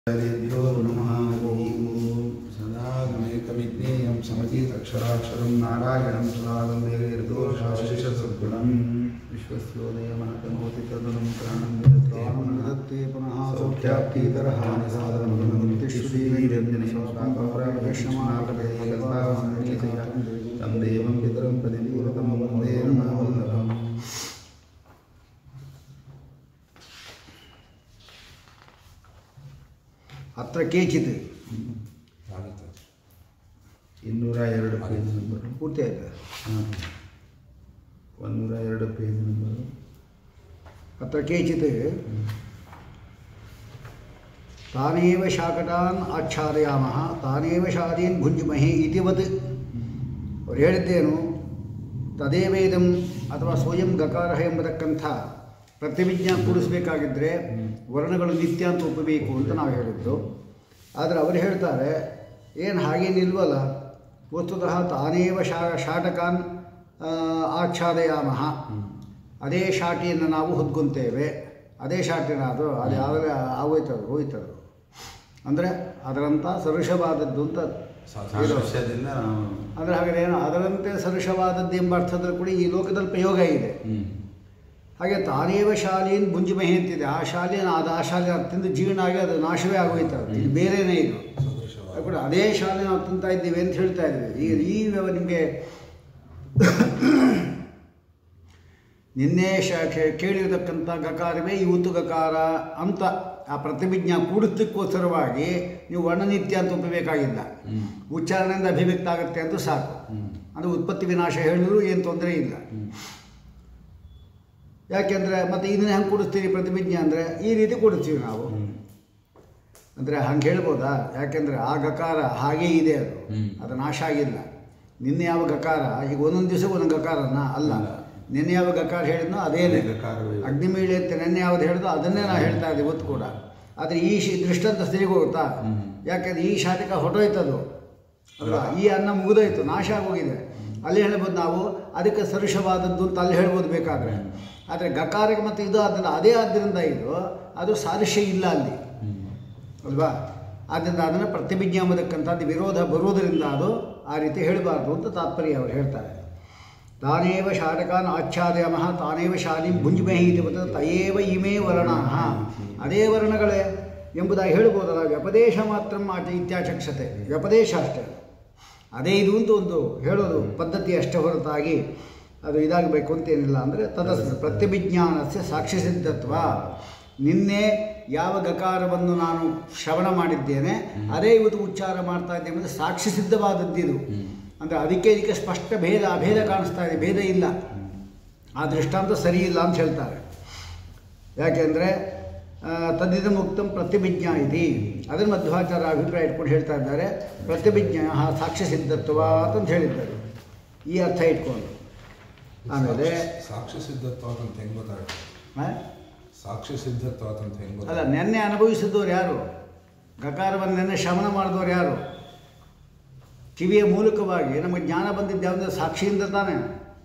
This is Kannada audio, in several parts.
हरेभ्यो नमः ॐ सदा गमेकविज्ञेयं समतीतक्षराक्षरं नारायणं सुरागम्भीरदोषाशिषसद्गुणं विश्वस्योदयमनतमोति तदनं प्राणं दत्ते पुनः सौख्याप्तितरहानि साधनं तं देवं पितरं प्रतिपूरतं वन्दे नमवल्लभम् ಅತ್ರ ಕೇಚಿತ್ ಇನ್ನೂರ ಎರಡು ಪೇಜ್ ನಂಬರು ಪೂರ್ತಿ ಆಯ್ತು ಹಾಂ ಒಂದೂರ ಎರಡು ಪೇಜ್ ನಂಬರು ಅತ್ರ ಕೇಚಿತ್ ತಾನೇವ ಶಾಕಟಾನ್ ಆಚ್ಛಾದಯಾಮಃ ತಾನೇವ ಶಾದೀನ್ ಭುಂಜಿಮಹಿ ಇತಿವತ್ ಅವ್ರು ಹೇಳಿದ್ದೇನು ತದೇವೇದಂ ಅಥವಾ ಸ್ವಯಂ ಗಕಾರ ಎಂಬತಕ್ಕಂಥ ಪ್ರತಿವಿಜ್ಞಾ ಕೂಡಿಸ್ಬೇಕಾಗಿದ್ದರೆ ವರ್ಣಗಳು ನಿತ್ಯ ಅಂತ ಒಪ್ಪಬೇಕು ಅಂತ ನಾವು ಹೇಳಿದ್ದು ಆದರೆ ಅವರು ಹೇಳ್ತಾರೆ ಏನು ಹಾಗೇನಿಲ್ವಲ್ಲ ವಸ್ತುತಃ ತಾನೇವ ಶಾ ಶಾಟಕಾನ್ ಆ, ಆಚ್ಛಾದಯಾಮಃ ಅದೇ ಶಾಟಿಯನ್ನು ನಾವು ಹೊದ್ಕೊಂತೇವೆ ಅದೇ ಶಾಟಿನ ಅದು ಅದು ಯಾವಾಗ ಆಗೋಯ್ತದು ಹೋಯ್ತದು ಅಂದರೆ ಅದರಂಥ ಸದೃಶವಾದದ್ದು ಅಂತ ಇರೋದು. ಸಾದೃಶ್ಯದಿಂದ ನಾವು ಅಂದರೆ ಹಾಗಾದ್ರೆ ಏನು ಅದರಂತೆ ಸದೃಶವಾದದ್ದು ಎಂಬ ಅರ್ಥದಲ್ಲಿ ಕೂಡ ಈ ಲೋಕದಲ್ಲಿ ಪ್ರಯೋಗ ಇದೆ ಹಾಗೆ ತಾನೇವ ಶಾಲೆಯನ್ನು ಗುಂಜಿಮಹಿ ಅಂತಿದೆ ಆ ಶಾಲೆನ ಅದು ಆ ಶಾಲೆ ತಿಂದು ಜೀರ್ಣ ಆಗಿ ಅದು ನಾಶವೇ ಆಗೋಯ್ತದೆ ಇದು ಬೇರೆನೇ ಇದು ಅದು ಕೂಡ ಅದೇ ಶಾಲೆ ನಾವು ತಿಂತಾ ಇದ್ದೀವಿ ಅಂತ ಹೇಳ್ತಾ ಇದ್ದೀವಿ ಈಗ ಈ ವ್ಯವ ನಿಮಗೆ ನಿನ್ನೆ ಶ ಕೇ- ಕೇಳಿರತಕ್ಕಂಥ ಗಕಾರವೇ ಇವತ್ತು ಗಕಾರ ಅಂತ ಆ ಪ್ರತಿಭಿಜ್ಞಾ ಕೂಡಿದ್ದಕ್ಕೋಸ್ಕರವಾಗಿ ನೀವು ವರ್ಣನಿತ್ಯ ಅಂತ ಒಪ್ಪಬೇಕಾಗಿಲ್ಲ ಉಚ್ಚಾರಣೆಯಿಂದ ಅಭಿವ್ಯಕ್ತ ಆಗುತ್ತೆ ಅಂತ ಸಾಕು ಅದು ಉತ್ಪತ್ತಿ ವಿನಾಶ ಹೇಳಿದ್ರು ಏನು ತೊಂದರೆ ಇಲ್ಲ ಯಾಕೆಂದರೆ ಮತ್ತೆ ಇದನ್ನ ಹೆಂಗೆ ಕೂಡಿಸ್ತೀರಿ ಪ್ರತಿಭಿಜ್ಞೆ ಅಂದರೆ ಈ ರೀತಿ ಕೂಡಿಸ್ತೀವಿ ನಾವು ಅಂದರೆ ಹಂಗೆ ಹೇಳ್ಬೋದಾ ಯಾಕೆಂದರೆ ಆ ಗಕಾರ ಹಾಗೇ ಇದೆ ಅದು ಅದು ನಾಶ ಆಗಿಲ್ಲ ನಿನ್ನೆ ಯಾವ ಗಕಾರ ಈಗ ಒಂದೊಂದು ದಿವಸ ಒಂದೊಂದು ಗಕಾರನ ಅಲ್ಲ ನಿನ್ನೆ ಯಾವ ಗಕಾರ ಹೇಳಿದ್ನೋ ಅದೇನೇ ಅದೇ ಗಕಾರವೇ. ಅಗ್ನಿಮೀಳೆ ಅಂತ ನಿನ್ನೆ ಯಾವ್ದು ಹೇಳಿದೋ ಅದನ್ನೇ ನಾವು ಹೇಳ್ತಾ ಇದ್ದೀವಿ ಇವತ್ತು ಕೂಡ ಆದರೆ ಈ ಶಿ ದೃಷ್ಟಾಂತ ಸರಿಗೆ ಹೋಗುತ್ತಾ ಯಾಕೆಂದ್ರೆ ಈ ಶಾಟಿಕ ಹೊಟ್ಟೋಯ್ತದು ಅಲ್ವಾ ಈ ಅನ್ನ ಮುಗಿದೋಯ್ತು ನಾಶ ಆಗೋಗಿದೆ ಅಲ್ಲಿ ಹೇಳ್ಬೋದು ನಾವು ಅದಕ್ಕೆ ಸರುಷವಾದದ್ದು ಅಂತ ಅಲ್ಲಿ ಹೇಳ್ಬೋದು ಬೇಕಾದರೆ ಆದರೆ ಗಕಾರಕ್ಕೆ ಮತ್ತು ಇದು ಆದ್ದರಿಂದ ಅದೇ ಆದ್ದರಿಂದ ಇದು ಅದು ಸಾದೃಶ್ಯ ಇಲ್ಲ ಅಲ್ಲಿ ಅಲ್ವಾ ಆದ್ದರಿಂದ ಅದನ್ನು ಪ್ರತಿಭಿಜ್ಞೆ ಎಂಬುದಕ್ಕಂಥದ್ದು ವಿರೋಧ ಬರುವುದರಿಂದ ಅದು ಆ ರೀತಿ ಹೇಳಬಾರ್ದು ಅಂತ ತಾತ್ಪರ್ಯ ಅವರು ಹೇಳ್ತಾರೆ ತಾನೇವ ಶಾಟಕಾನ್ ಆಚ್ಛಾದಯಮಃ ತಾನೇವ ಶಾಲಿಂ ಭುಂಜ್ಮಹಿ ಇತಿ ಬರ್ತದೆ ತಯೇವ ಇಮೇ ವರ್ಣ ಅದೇ ವರ್ಣಗಳೇ ಎಂಬುದಾಗಿ ಹೇಳ್ಬೋದಲ್ಲ ವ್ಯಪದೇಶ ಮಾತ್ರ ಆಚ ಇತ್ಯಾಚಕ್ಷತೆ ವ್ಯಪದೇಶ ಅಷ್ಟೇ ಅದೇ ಇದು ಅಂತ ಒಂದು ಹೇಳೋದು ಪದ್ಧತಿ ಅಷ್ಟೇ ಹೊರತಾಗಿ ಅದು ಇದಾಗಬೇಕು ಅಂತೇನಿಲ್ಲ ಅಂದರೆ ತದಸ್ ಪ್ರತ್ಯಭಿಜ್ಞಾನಸ್ಯ ಸಾಕ್ಷಿ ಸಿದ್ಧತ್ವ ನಿನ್ನೆ ಯಾವ ಗಕಾರವನ್ನು ನಾನು ಶ್ರವಣ ಮಾಡಿದ್ದೇನೆ ಅದೇ ಇವತ್ತು ಉಚ್ಚಾರ ಮಾಡ್ತಾ ಇದ್ದೇನೆ ಅಂದರೆ ಸಾಕ್ಷಿ ಸಿದ್ಧವಾದದ್ದಿದು ಅಂದರೆ ಅದಕ್ಕೆ ಇದಕ್ಕೆ ಸ್ಪಷ್ಟ ಭೇದ ಅಭೇದ ಕಾಣಿಸ್ತಾ ಇದೆ ಭೇದ ಇಲ್ಲ ಆ ದೃಷ್ಟಾಂತ ಸರಿ ಇಲ್ಲ ಅಂತ ಹೇಳ್ತಾರೆ ಯಾಕೆಂದರೆ ತದ್ದಿದ ಮುಕ್ತಂ ಪ್ರತಿಭಿಜ್ಞಾ ಇದೆ ಅದರ ಮಧ್ವಾಚಾರ ಅಭಿಪ್ರಾಯ ಇಟ್ಕೊಂಡು ಹೇಳ್ತಾ ಇದ್ದಾರೆ ಪ್ರತಿಭಿಜ್ಞಾ ಸಾಕ್ಷ್ಯ ಸಿದ್ಧತ್ವ ಅಂತ ಹೇಳಿದ್ದಾರೆ ಈ ಅರ್ಥ ಇಟ್ಕೊಂಡು ಆಮೇಲೆ ಸಾಕ್ಷ್ಯ ಸಿದ್ಧತ್ವ ಅಂತ ಹೆಂಗ್ ಗೊತ್ತಾಗುತ್ತೆ ಆ? ಸಾಕ್ಷ್ಯ ಸಿದ್ಧತ್ವ ಅಂತ ಹೆಂಗ್ ಅಲ್ಲ ಗೊತ್ತಾಗುತ್ತೆ ನೆನ್ನೆ ಅನುಭವಿಸಿದವ್ರು ಯಾರು ಗಕಾರವನ್ನು ನೆನ್ನೆ ಶ್ರವಣ ಮಾಡಿದವ್ರು ಯಾರು ಕಿವಿಯ ಮೂಲಕವಾಗಿ ನಮಗೆ ಜ್ಞಾನ ಬಂದಿದ್ದು ಯಾವುದೇ ಸಾಕ್ಷಿಯಿಂದ ತಾನೇ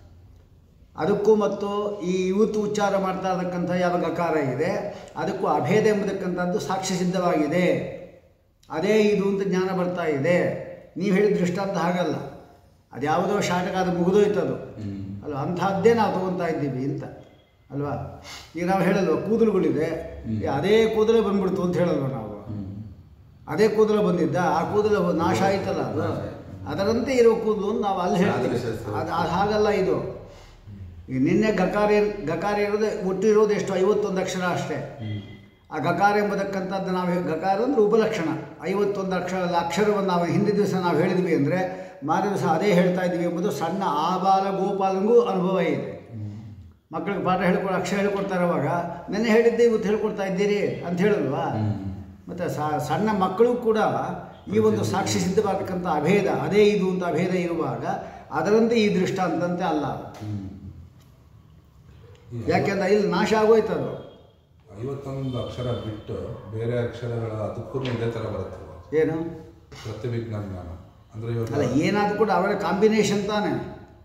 ಅದಕ್ಕೂ ಮತ್ತು ಈ ಇವತ್ತು ಉಚ್ಚಾರ ಮಾಡ್ತಾ ಇರತಕ್ಕಂಥ ಯಾವ ಗಕಾರ ಇದೆ ಅದಕ್ಕೂ ಅಭೇದ ಎಂಬತಕ್ಕಂಥದ್ದು ಸಾಕ್ಷಿ ಸಿದ್ಧವಾಗಿದೆ ಅದೇ ಇದು ಅಂತ ಜ್ಞಾನ ಬರ್ತಾ ಇದೆ ನೀವು ಹೇಳಿದ ದೃಷ್ಟಾಂತ ಹಾಗಲ್ಲ ಅದು ಯಾವುದೋ ಶಾಟಕ ಅದು ಮುಗಿದೋಯ್ತದು ಅಲ್ಲ ಅಂಥದ್ದೇ ನಾವು ತೊಗೊತಾ ಇದ್ದೀವಿ ಅಂತ ಅಲ್ವಾ ಈಗ ನಾವು ಹೇಳಲ್ವ ಕೂದಲುಗಳಿದೆ ಏ, ಅದೇ ಕೂದಲೇ ಬಂದ್ಬಿಡ್ತು ಅಂತ ಹೇಳಲ್ವ ನಾವು ಅದೇ ಕೂದಲು ಬಂದಿದ್ದ ಆ ಕೂದಲು ನಾಶ ಆಯ್ತಲ್ಲ ಅದು ಅದರಂತೆ ಇರೋ ಕೂದಲು ಅಂತ ನಾವು ಅಲ್ಲಿ ಹೇಳ್ತೀವಿ ಸಾದೃಶ್ಯ ಅದು ಅದು ಹಾಗಲ್ಲ ಇದು ಈಗ ನಿನ್ನೆ ಗಕಾರ ಏನ್- ಗಕಾರ ಇರೋದು ಒಟ್ಟು ಇರೋದು ಎಷ್ಟು ಐವತ್ತೊಂದು ಅಕ್ಷರ ಅಷ್ಟೇ ಆ ಗಕಾರ ಎಂಬತಕ್ಕಂಥದ್ದು ನಾವು ಹೇ- ಗಕಾರ ಅಂದರೆ ಉಪಲಕ್ಷಣ ಐವತ್ತೊಂದು ಅಕ್ಷರ ಅಕ್ಷರವನ್ನು ನಾವು ಹಿಂದಿನ ದಿವಸ ನಾವು ಹೇಳಿದ್ವಿ ಅಂದರೆ ಮಾರನೇ ದಿವಸ ಅದೇ ಹೇಳ್ತಾ ಇದ್ವಿ ಎಂಬುದು ಸಣ್ಣ ಆಬಾಲ ಗೋಪಾಲನಿಗೂ ಅನುಭವ ಇದೆ ಮಕ್ಕಳಿಗೆ ಪಾಠ ಹೇಳ್ಕೊಡ ಅಕ್ಷರ ಹೇಳ್ಕೊಡ್ತಾರೆ ಅವಾಗ ನೆನ್ನೆ ಹೇಳಿದ್ದೆ ಇವತ್ತು ಹೇಳ್ಕೊಡ್ತಾ ಇದ್ದೀರಿ ಅಂತ ಹೇಳಲ್ವಾ ಮತ್ತು ಸಣ್ಣ ಮಕ್ಕಳು ಕೂಡ ಈ ಒಂದು ಸಾಕ್ಷಿ ಸಿದ್ಧವಾಗತಕ್ಕಂಥ ಅಭೇದ ಅದೇ ಇದು ಅಂತ ಅಭೇದ ಇರುವಾಗ ಅದರಂತೆ ಈ ದೃಷ್ಟಾಂತಂತೆ ಅಲ್ಲ ಅದು. ಯಾಕೆಂದ್ರೆ ಇಲ್ಲಿ ನಾಶ ಆಗೋಯ್ತದು ಐವತ್ತೊಂದು ಅಕ್ಷರ ಬಿಟ್ಟು ಬೇರೆ ಅಕ್ಷರಗಳ ಅದಕ್ಕೂ ಇದೇ ಥರ ಬರುತ್ತಲ್ಲ ಏನು ಪ್ರತಿವಿಜ್ಞಾನ ಜ್ಞಾನ ಅಂದ್ರೆ ಅಲ್ಲ ಇವಾಗ ಏನಾದರೂ ಕೂಡ ಅವರ ಕಾಂಬಿನೇಷನ್ ತಾನೆ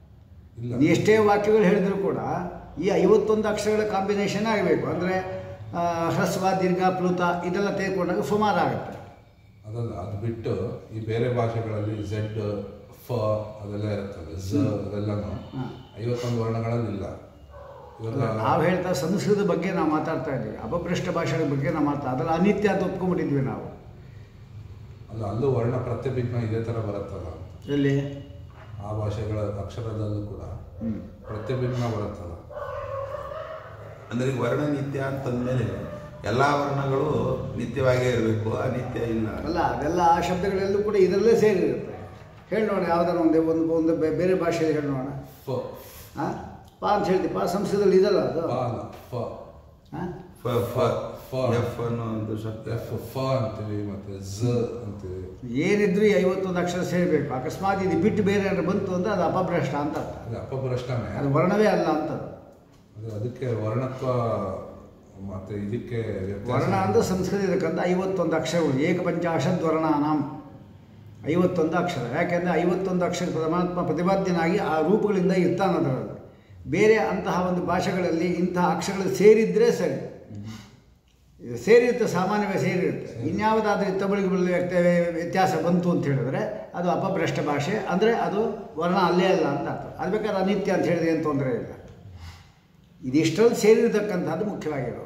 ಇಲ್ಲ ನೀ ಎಷ್ಟೇ ವಾಕ್ಯಗಳು ಹೇಳಿದ್ರು ಕೂಡ ಈ ಐವತ್ತೊಂದು ಅಕ್ಷರಗಳ ಕಾಂಬಿನೇಷನ್ ಆಗಬೇಕು ಅಂದರೆ ಆ, ಹ್ರಸ್ವ ದೀರ್ಘ ಪ್ಲುತ ಇದೆಲ್ಲ ತೆಗೆದುಕೊಂಡಾಗ ಸುಮಾರು ಆಗುತ್ತೆ ಅದಲ್ಲ ಅದು ಬಿಟ್ಟು ಈ ಬೇರೆ ಭಾಷೆಗಳಲ್ಲಿ ಝೆಡ್ ಫ ಅದೆಲ್ಲ ಇರುತ್ತಲ್ಲ ಝ ಅದೆಲ್ಲನೂ ಐವತ್ತೊಂದು ವರ್ಣಗಳಲ್ಲಿ ಇಲ್ಲ ಇವಾಗ ನಾವು ಹೇಳ್ತಾ ಸಂಸ್ಕೃತದ ಬಗ್ಗೆ ನಾವು ಮಾತಾಡ್ತಾ ಇದ್ದೀವಿ ಅಪಭ್ರಷ್ಟ ಭಾಷೆಗಳ ಬಗ್ಗೆ ನಾವು ಮಾತಾ ಅದೆಲ್ಲ ಅನಿತ್ಯ ಅಂತ ಒಪ್ಕೊಂಡ್ಬಿಟ್ಟಿದ್ವಿ ನಾವು ಅಲ್ಲ ಅಲ್ಲೂ ವರ್ಣ ಪ್ರತ್ಯಭಿಜ್ಞ ಇದೇ ಥರ ಬರುತ್ತಲ್ಲ ಎಲ್ಲಿ ಆ ಭಾಷೆಗಳ ಅಕ್ಷರದಲ್ಲೂ ಕೂಡ ಪ್ರತ್ಯಭಿಜ್ಞ ಬರುತ್ತಲ್ಲ ಅಂದ್ರೆ ಈಗ ವರ್ಣ ನಿತ್ಯ ಅಂತಂದ್ಮೇಲೆ ಎಲ್ಲಾ ವರ್ಣಗಳು ನಿತ್ಯವಾಗೇ ಇರಬೇಕು ಅನಿತ್ಯ ಇಲ್ಲ ಅಲ್ಲ ಅದೆಲ್ಲ ಆ ಶಬ್ದಗಳೆಲ್ಲೂ ಕೂಡ ಇದರಲ್ಲೇ ಸೇರಿರುತ್ತೆ ಹೇಳಿ ನೋಡಿ ಯಾವ್ದಾರ ಒಂದು ಒಂದು ಒಂದು ಬೇ- ಬೇರೆ ಭಾಷೆಯಲ್ಲಿ ಹೇಳಿ ನೋಡೋಣ ಫ ಹಾಂ ಪಾ ಅಂತ ಹೇಳ್ತೀವಿ ಪಾ ಸಂಸ್ಕೃತದಲ್ಲಿ ಇದಲ್ಲ ಅದು ಫ ಅಲ್ಲ ಫ ಹಾಂ ಫ ಫ ಫ. ಎಫ್ ಅನ್ನೋ ಒಂದು ಶಬ್ದ ಎಫ್ ಫ ಅಂತೀವಿ ಮತ್ತೆ ಝ ಅಂತೀವಿ ಏನಿದ್ರು ಈ ಐವತ್ತೊಂದು ಅಕ್ಷರ ಸೇರಬೇಕು ಅಕಸ್ಮಾತ್ ಇದು ಬಿಟ್ಟು ಬೇರೆ ಏನಾದ್ರು ಬಂತು ಅಂದರೆ ಅದು ಅಪಭ್ರಷ್ಟ ಅಂತ ಅರ್ಥ ಅದು ಅಪಭ್ರಷ್ಟನೇ ಅದು ವರ್ಣವೇ ಅಲ್ಲ ಅಂತ ಅದು. ಅದು ಅದಕ್ಕೆ ವರ್ಣತ್ವ ಮತ್ತೆ ಇದಕ್ಕೆ ವ್ಯತ್ಯಾಸ ವರ್ಣ ಅಂದ್ರೆ ಸಂಸ್ಕೃತ ಇದಕ್ಕಂತ ಐವತ್ತೊಂದು ಅಕ್ಷರಗಳು ಏಕಪಂಚಾಶದ್ ವರ್ಣಾನಾಂ ಐವತ್ತೊಂದು ಅಕ್ಷರ ಯಾಕೆಂದರೆ ಐವತ್ತೊಂದು ಅಕ್ಷರ ಪರಮಾತ್ಮ ಪ್ರತಿಪಾದ್ಯನಾಗಿ ಆ ರೂಪಗಳಿಂದ ಇರ್ತಾನದರಲ್ಲಿ ಬೇರೆ ಅಂತಹ ಒಂದು ಭಾಷೆಗಳಲ್ಲಿ ಇಂತಹ ಅಕ್ಷರಗಳು ಸೇರಿದ್ರೆ ಸರಿ ಇದು ಸೇರಿರುತ್ತೆ ಸಾಮಾನ್ಯವಾಗಿ ಸೇರಿರುತ್ತೆ ಇನ್ಯಾವುದಾದ್ರೂ ಇತ್ತಬಳಿಗೆ ವ್ಯಕ್ತ ವ್ಯತ್ಯಾಸ ಬಂತು ಅಂತ ಹೇಳಿದ್ರೆ ಅದು ಅಪಭ್ರಷ್ಟ ಭಾಷೆ ಅಂದರೆ ಅದು ವರ್ಣ ಅಲ್ಲೇ ಅಲ್ಲ ಅಂತ ಅರ್ಥ ಅದು ಬೇಕಾದ್ರೆ ಅನಿತ್ಯ ಅಂತ ಹೇಳಿದ್ರೆ ಏನು ತೊಂದರೆ ಇಲ್ಲ ಇದಿಷ್ಟರಲ್ಲಿ ಸೇರಿರತಕ್ಕಂಥದ್ದು ಮುಖ್ಯವಾಗಿರೋದು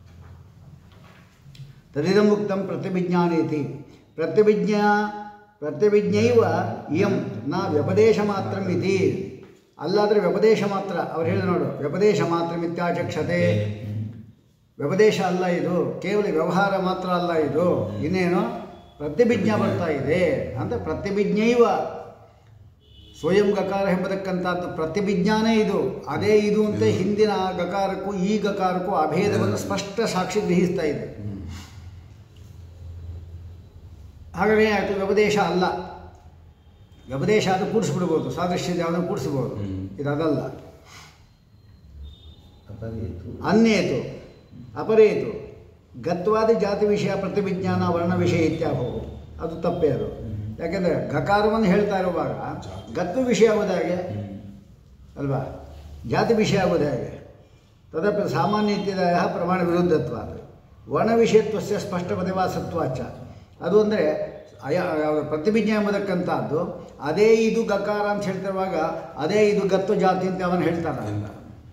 ತದಿದಂ ಮುಕ್ತಂ ಪ್ರತಿಭಿಜ್ಞಾನೇತಿ ಪ್ರತಿಭಿಜ್ಞಾ ಪ್ರತಿಭಿಜ್ಞೈವ ಇಯಂ ನಾ ವ್ಯಪದೇಶ ಮಾತ್ರ ಇತಿ ಅಲ್ಲಾದರೆ ವ್ಯಪದೇಶ ಮಾತ್ರ ಅವ್ರು ಹೇಳಿ ನೋಡು ವ್ಯಪದೇಶ ಮಾತ್ರ ಮಿತ್ಯಾಚಕ್ಷತೆ ವ್ಯಪದೇಶ ಅಲ್ಲ ಇದು ಕೇವಲ ವ್ಯವಹಾರ ಮಾತ್ರ ಅಲ್ಲ ಇದು ಇನ್ನೇನು ಪ್ರತಿಭಿಜ್ಞಾ ಬರ್ತಾ ಇದೆ ಅಂತ ಪ್ರತಿಭಿಜ್ಞೈವ ಸ್ವಯಂ ಗಕಾರ ಎಂಬತಕ್ಕಂಥದ್ದು ಪ್ರತಿಭಿಜ್ಞಾನೇ ಇದು ಅದೇ ಇದು ಅಂತ ಹಿಂದಿನ ಆ ಗಕಾರಕ್ಕೂ ಈ ಗಕಾರಕ್ಕೂ ಅಭೇದವನ್ನು ಸ್ಪಷ್ಟ ಸಾಕ್ಷಿ ಗ್ರಹಿಸ್ತಾ ಇದೆ ಹಾಗಾದ್ರೆ ಆಯಿತು ವ್ಯಪದೇಶ ಅಲ್ಲ ವ್ಯಪದೇಶ ಅದು ಕೂಡಿಸ್ಬಿಡ್ಬೋದು ಸಾದೃಶ್ಯದ ಯಾವುದನ್ನು ಕೂಡಿಸ್ಬೋದು ಹ್ಮ್. ಇದು ಅದಲ್ಲ ಅಪರೇತು. ಅನ್ಯೇತು ಅಪರೇತು ಗತ್ವಾದಿ ಜಾತಿ ವಿಷಯ ಪ್ರತಿವಿಜ್ಞಾನ ವರ್ಣ ವಿಷಯ ಇತ್ಯಾಹೋ ಅದು ತಪ್ಪೇ ಅದು ಯಾಕೆಂದರೆ ಗಕಾರವನ್ನು ಹೇಳ್ತಾ ಇರುವಾಗ ಗತ್ತು ವಿಷಯ ಆಗೋದು ಹೇಗೆ ಅಲ್ವಾ ಜಾತಿ ವಿಷಯ ಆಗೋದು ಹೇಗೆ ತದಪಿ ಸಾಮಾನ್ಯ ಇತ್ಯದಾಯ ಪ್ರಮಾಣ ವಿರುದ್ಧತ್ವ ವರ್ಣ ವಿಷಯತ್ವಸ್ಯ ಸ್ಪಷ್ಟ ಪ್ರತಿವಾಸತ್ವಾಚ ಅದು ಅಂದರೆ ಅಯ ಯಾವುದು ಪ್ರತಿಭಿಜ್ಞೆ ಎಂಬತಕ್ಕಂಥದ್ದು ಅದೇ ಇದು ಗಕಾರ ಅಂತ ಹೇಳ್ತಿರುವಾಗ ಅದೇ ಇದು ಗತ್ತು ಜಾತಿ ಅಂತ ಅವನು ಹೇಳ್ತಾನೆ ಇಲ್ಲ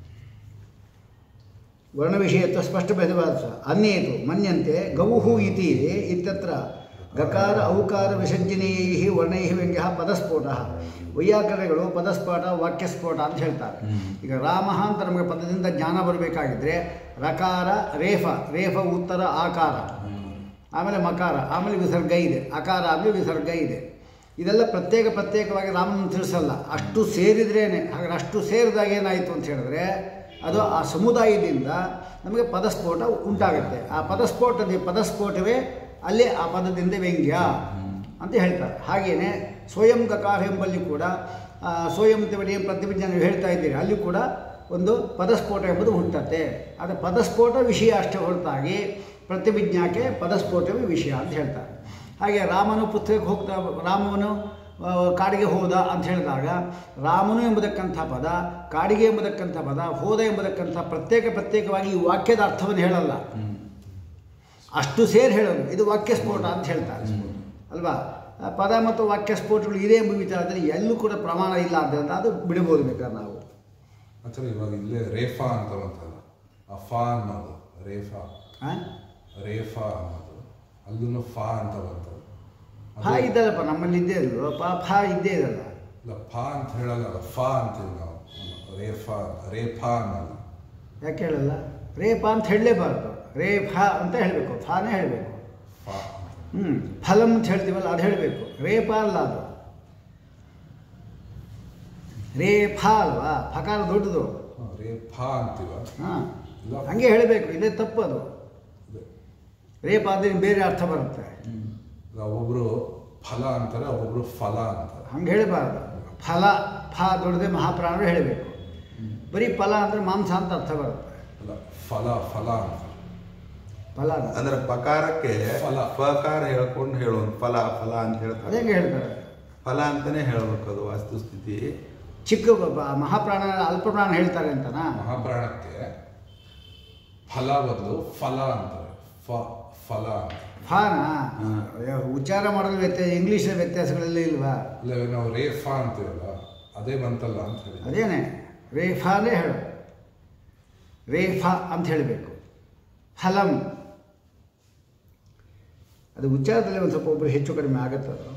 ವರ್ಣವಿಷಯತ್ವ ಸ್ಪಷ್ಟಭೇದವಾದ ಅನ್ಯೇತು ಮನ್ಯಂತೆ ಗೌಹು ಇತಿ ಇತ್ಯತ್ರ ಗಕಾರ ಔಕಾರ ವಿಸರ್ಜನೀಯೈ ವರ್ಣೈ ವ್ಯಂಗ್ಯ ಪದಸ್ಫೋಟ ವೈಯಾಕರಣಗಳು ಪದಸ್ಫೋಟ ವಾಕ್ಯಸ್ಫೋಟ ಅಂತ ಹೇಳ್ತಾರೆ ಈಗ ರಾಮ ಅಂತ ನಮಗೆ ಪದದಿಂದ ಜ್ಞಾನ ಬರಬೇಕಾಗಿದ್ದರೆ ರಕಾರ ರೇಫ ರೇಫ ಉತ್ತರ ಆಕಾರ ಆಮೇಲೆ ಮಕಾರ ಆಮೇಲೆ ವಿಸರ್ಗ ಇದೆ ಅಕಾರ ಆಮೇಲೆ ವಿಸರ್ಗ ಇದೆ ಇದೆಲ್ಲ ಪ್ರತ್ಯೇಕ ಪ್ರತ್ಯೇಕವಾಗಿ ರಾಮನ ತಿಳಿಸಲ್ಲ ಅಷ್ಟು ಸೇರಿದ್ರೇನೆ ಹಾಗಾದ್ರೆ ಅಷ್ಟು ಸೇರಿದಾಗ ಏನಾಯಿತು ಅಂತ ಹೇಳಿದ್ರೆ ಅದು ಆ ಸಮುದಾಯದಿಂದ ನಮಗೆ ಪದಸ್ಫೋಟ ಉಂಟಾಗುತ್ತೆ ಆ ಪದಸ್ಫೋಟದ ಪದಸ್ಫೋಟವೇ ಅಲ್ಲಿ ಆ ಪದದಿಂದ ವ್ಯಂಗ್ಯ ಅಂತ ಹೇಳ್ತಾರೆ ಹಾಗೆಯೇ ಸ್ವಯಂ ಗಕಾರ ಎಂಬಲ್ಲಿ ಕೂಡ ಆ, ಸ್ವಯಂ ತಿವಡಿ ಪ್ರತಿಭಿಜ್ಞ ನೀವು ಹೇಳ್ತಾ ಇದ್ದೀರಿ ಅಲ್ಲಿ ಕೂಡ ಒಂದು ಪದಸ್ಫೋಟ ಎಂಬುದು ಹುಟ್ಟತ್ತೆ ಅದು ಪದಸ್ಫೋಟ ವಿಷಯ ಅಷ್ಟೇ ಹೊರತಾಗಿ ಪ್ರತಿಭಿಜ್ಞಾಕ್ಕೆ ಪದಸ್ಫೋಟವೇ ವಿಷಯ ಅಂತ ಹೇಳ್ತಾರೆ ಹಾಗೆ ರಾಮನು ಪುತ್ರಕ್ಕೆ ಹೋಗ್ತಾ ರಾಮನು ಆ, ಕಾಡಿಗೆ ಹೋದ ಅಂತ ಹೇಳಿದಾಗ ರಾಮನು ಎಂಬುದಕ್ಕಂಥ ಪದ ಕಾಡಿಗೆ ಎಂಬುದಕ್ಕಂಥ ಪದ ಹೋದ ಎಂಬುದಕ್ಕಂಥ ಪ್ರತ್ಯೇಕ ಪ್ರತ್ಯೇಕವಾಗಿ ಈ ವಾಕ್ಯದ ಅರ್ಥವನ್ನು ಹೇಳಲ್ಲ ಅಷ್ಟು ಸೇರಿ ಹೇಳೋದು ಇದು ವಾಕ್ಯ ಸ್ಫೋಟ ಅಂತ ಹೇಳ್ತಾರೆ ಅಲ್ವಾ ಆ ಪದ ಮತ್ತು ವಾಕ್ಯ ಸ್ಫೋಟಗಳು ಇದೆ ಎಂಬ ವಿಚಾರದಲ್ಲಿ ಎಲ್ಲೂ ಕೂಡ ಪ್ರಮಾಣ ಇಲ್ಲ ಅಂತ ಅದು ಬಿಡ್ಬೋದು ಬೇಕಾದ್ರೆ ನಾವು ಆಕ್ಚುಲಿ ಇವಾಗ ಇಲ್ಲೇ ರೇಫಾ ಅಂತ ಬಂತಲ್ಲ ಆ ಫಾ ಅನ್ನೋದು ರೇಫಾ ಆ? ರೇಫಾ ಅನ್ನೋದು ಅಲ್ಲೂ ಫಾ ಅಂತ ಬಂತದು ಫಾ ಇದ್ದಲ್ಲಪ್ಪ ನಮ್ಮಲ್ಲಿ ಇದ್ದೇ ಇದ್ರು ಪಾ ಫಾ ಇದ್ದೇ ಇದಲ್ಲ ಇಲ್ಲ ಫಾ ಅಂತ ಹೇಳಲ್ಲ ಫಾ ಅಂತೀವಿ ನಾವು ರೇಫಾ ರೇಫಾ ಅನ್ನಲ್ಲ ಯಾಕೆ ಹೇಳಲ್ಲ ರೇಪ ಅಂತ ಹೇಳಲೇಬಾರ್ದು ರೇಫ ಅಂತ ಹೇಳಬೇಕು ಫಾನೇ ಹೇಳಬೇಕು ಫಾ ಅಂತ ಹ್ಞೂ ಫಲಂ ಅಂತ ಹೇಳ್ತೀವಲ್ಲ ಅದು ಹೇಳಬೇಕು ರೇಪ ಅಲ್ಲ ಅದು ರೇಫ ಅಲ್ವಾ ಫಕಾರ ದೊಡ್ಡದು ಹಾ, ರೇಫಾ ಅಂತೀವ ಹಾಂ ಇಲ್ಲ. ಹಂಗೆ ಹೇಳಬೇಕು ಇದೇ ತಪ್ಪದು ಇದೆ. ರೇಪ ಆದರೆ ಬೇರೆ ಅರ್ಥ ಬರುತ್ತೆ ಈಗ ಒಬ್ಬೊಬ್ರು ಫಲ ಅಂತಾರೆ ಒಬ್ಬೊಬ್ರು ಫಲ ಅಂತಾರೆ ಹಂಗೆ ಹೇಳಬಾರ್ದು ಫಲ ಫ ದೊಡ್ಡದೆ ಮಹಾಪ್ರಾಣರು ಹೇಳಬೇಕು ಬರೀ ಫಲ ಅಂದರೆ ಮಾಂಸ ಅಂತ ಅರ್ಥ ಬರುತ್ತೆ ಅಲ್ಲ ಫಲ ಫಲ ಅಂತ ಫಲ ಅಂತ. ಅಂದ್ರೆ ಪಕಾರಕ್ಕೆ ಫಲ. ಫಕಾರ ಹೇಳ್ಕೊಂಡು ಹೇಳೋದು ಫಲ ಫಲ ಅಂತ ಅದು ಹೇಳ್ತಾರೆ ಹೆಂಗೆ ಹೇಳ್ತಾರೆ ಫಲ ಅಂತಾನೆ ಹೇಳ್ಬೇಕು ಅದು ವಾಸ್ತುಸ್ಥಿತಿ ಚಿಕ್ಕ ಬ- ಬ- ಮಹಾಪ್ರಾಣ ಅಲ್ಪಪ್ರಾಣ ಹೇಳ್ತಾರೆ ಅಂತನಾ ಮಹಾಪ್ರಾಣಕ್ಕೆ ಫಲ ಬದಲು ಫಲ ಅಂತಾರೆ ಫ ಫಲ ಅಂತ ಫಾನ ಉಚ್ಚಾರ ಮಾಡೋದು ವ್ಯತ್ಯಾಸ ಇಂಗ್ಲೀಷ್ ವ್ಯತ್ಯಾಸಗಳಲ್ಲಿ ಇಲ್ವಾ ಇಲ್ಲ ನಾವು ರೇಫಾ ಅಂತೀವಲ್ಲ ಅದೇ ಬಂತಲ್ಲ ಅಂತ ಹೇಳಿ ಅದೇನೆ ರೇಫಾನೇ ಹೇಳು ರೇಫಾ ಅಂತ ಹೇಳಬೇಕು ಫಲಂ ಅದು ಉಚ್ಚಾರದಲ್ಲಿ ಒಂದು ಸ್ವಲ್ಪ ಒಬ್ಬರು ಹೆಚ್ಚು ಕಡಿಮೆ ಆಗುತ್ತೆ ಅದು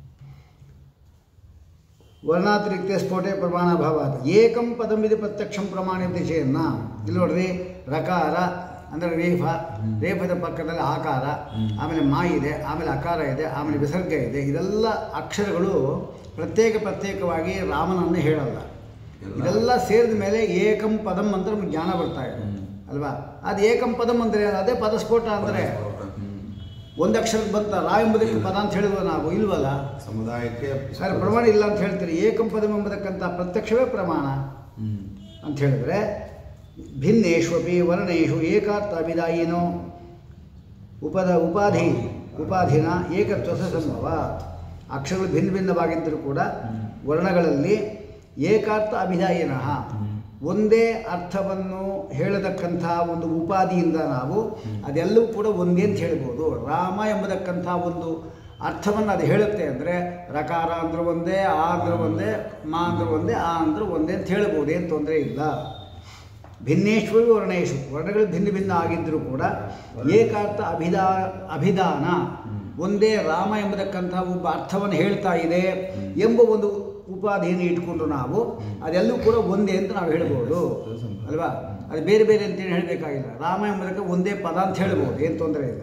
ವರ್ಣಾತಿರಿಕ್ತೆ ಸ್ಫೋಟೆ ಪ್ರಮಾಣಾಭಾವ ಏಕಂ ಪದಮಿದೆ ಪ್ರತ್ಯಕ್ಷಂ ಪ್ರಮಾಣ ದಿಶೆಯನ್ನ ಇಲ್ಲಿ ನೋಡ್ರಿ ರಕಾರ ಅಂದರೆ ರೇಫ ರೇಫದ ಪಕ್ಕದಲ್ಲಿ ಆಕಾರ ಆಮೇಲೆ ಮಾ ಇದೆ ಆಮೇಲೆ ಅಕಾರ ಇದೆ ಆಮೇಲೆ ವಿಸರ್ಗ ಇದೆ ಇದೆಲ್ಲ ಅಕ್ಷರಗಳು ಪ್ರತ್ಯೇಕ ಪ್ರತ್ಯೇಕವಾಗಿ ರಾಮನನ್ನು ಹೇಳಲ್ಲ ಇದೆಲ್ಲ ಸೇರಿದ ಮೇಲೆ ಏಕಂ ಪದಂ ಅಂತ ನಮ್ಗೆ ಜ್ಞಾನ ಬರ್ತಾ ಇದೆ ಅಲ್ವಾ ಅದು ಏಕಂ ಪದಂ ಅಂದರೆ ಏನು? ಅದೇ ಪದಸ್ಫೋಟ ಅಂದರೆ ಹ್ಮ್. ಒಂದು ಅಕ್ಷರದ ಬಂತ ರಾ ಎಂಬುದಕ್ಕೆ ಪದ ಅಂತ ಹೇಳಿದ್ವ ನಾವು ಇಲ್ವಲ್ಲ ಸಮುದಾಯಕ್ಕೆ ಸರ್ ಪ್ರಮಾಣ ಇಲ್ಲ ಅಂತ ಹೇಳ್ತೀರಿ ಏಕಂ ಪದಂ ಎಂಬುದಕ್ಕಂಥ ಪ್ರತ್ಯಕ್ಷವೇ ಪ್ರಮಾಣ ಹ್ಮ್. ಅಂತ ಹೇಳಿದ್ರೆ ಭಿನ್ನೇಶ್ವಪಿ ವರ್ಣೇಶು ಏಕಾರ್ಥ ಅಭಿದಾಯಿನೋ ಉಪದ ಉಪಾಧಿ ಉಪಾಧಿನ ಏಕತ್ವ ಸಂಭವ ಅಕ್ಷರಗಳು ಭಿನ್ನ ಭಿನ್ನವಾಗಿದ್ದರೂ ಕೂಡ ವರ್ಣಗಳಲ್ಲಿ ಏಕಾರ್ಥ ಅಭಿದಾಯಿನ ಒಂದೇ ಅರ್ಥವನ್ನು ಹೇಳತಕ್ಕಂಥ ಒಂದು ಉಪಾಧಿಯಿಂದ ನಾವು ಅದೆಲ್ಲವೂ ಕೂಡ ಒಂದೇ ಅಂತ ಹೇಳ್ಬೋದು ರಾಮ ಎಂಬತಕ್ಕಂಥ ಒಂದು ಅರ್ಥವನ್ನು ಅದು ಹೇಳುತ್ತೆ ಅಂದರೆ ರಕಾರ ಅಂದ್ರೆ ಒಂದೇ ಆ ಅಂದ್ರೆ ಒಂದೇ ಮಾ ಅಂದ್ರೆ ಒಂದೇ ಆ ಅಂದ್ರೆ ಒಂದೇ ಅಂತ ಹೇಳ್ಬೋದು ಏನು ತೊಂದರೆ ಇಲ್ಲ ಭಿನ್ನೇಶ್ವರಿ ವರ್ಣೇಶು ವರ್ಣಗಳು ಭಿನ್ನ ಭಿನ್ನ ಆಗಿದ್ದರೂ ಕೂಡ ಏಕಾರ್ಥ ಅಭಿದಾ ಅಭಿದಾನ ಒಂದೇ ರಾಮ ಎಂಬತಕ್ಕಂಥ ಒಬ್ಬ ಅರ್ಥವನ್ನು ಹೇಳ್ತಾ ಇದೆ ಎಂಬ ಒಂದು ಉಪಾಧಿಯನ್ನು ಇಟ್ಕೊಂಡು ನಾವು ಅದೆಲ್ಲೂ ಕೂಡ ಒಂದೇ ಅಂತ ನಾವು ಹೇಳ್ಬೋದು ಅಲ್ವಾ ಅದು ಬೇರೆ ಬೇರೆ ಅಂತೇಳಿ ಹೇಳಬೇಕಾಗಿಲ್ಲ ರಾಮ ಎಂಬುದಕ್ಕೆ ಒಂದೇ ಪದ ಅಂತ ಹೇಳ್ಬೋದು ಏನು ತೊಂದರೆ ಇಲ್ಲ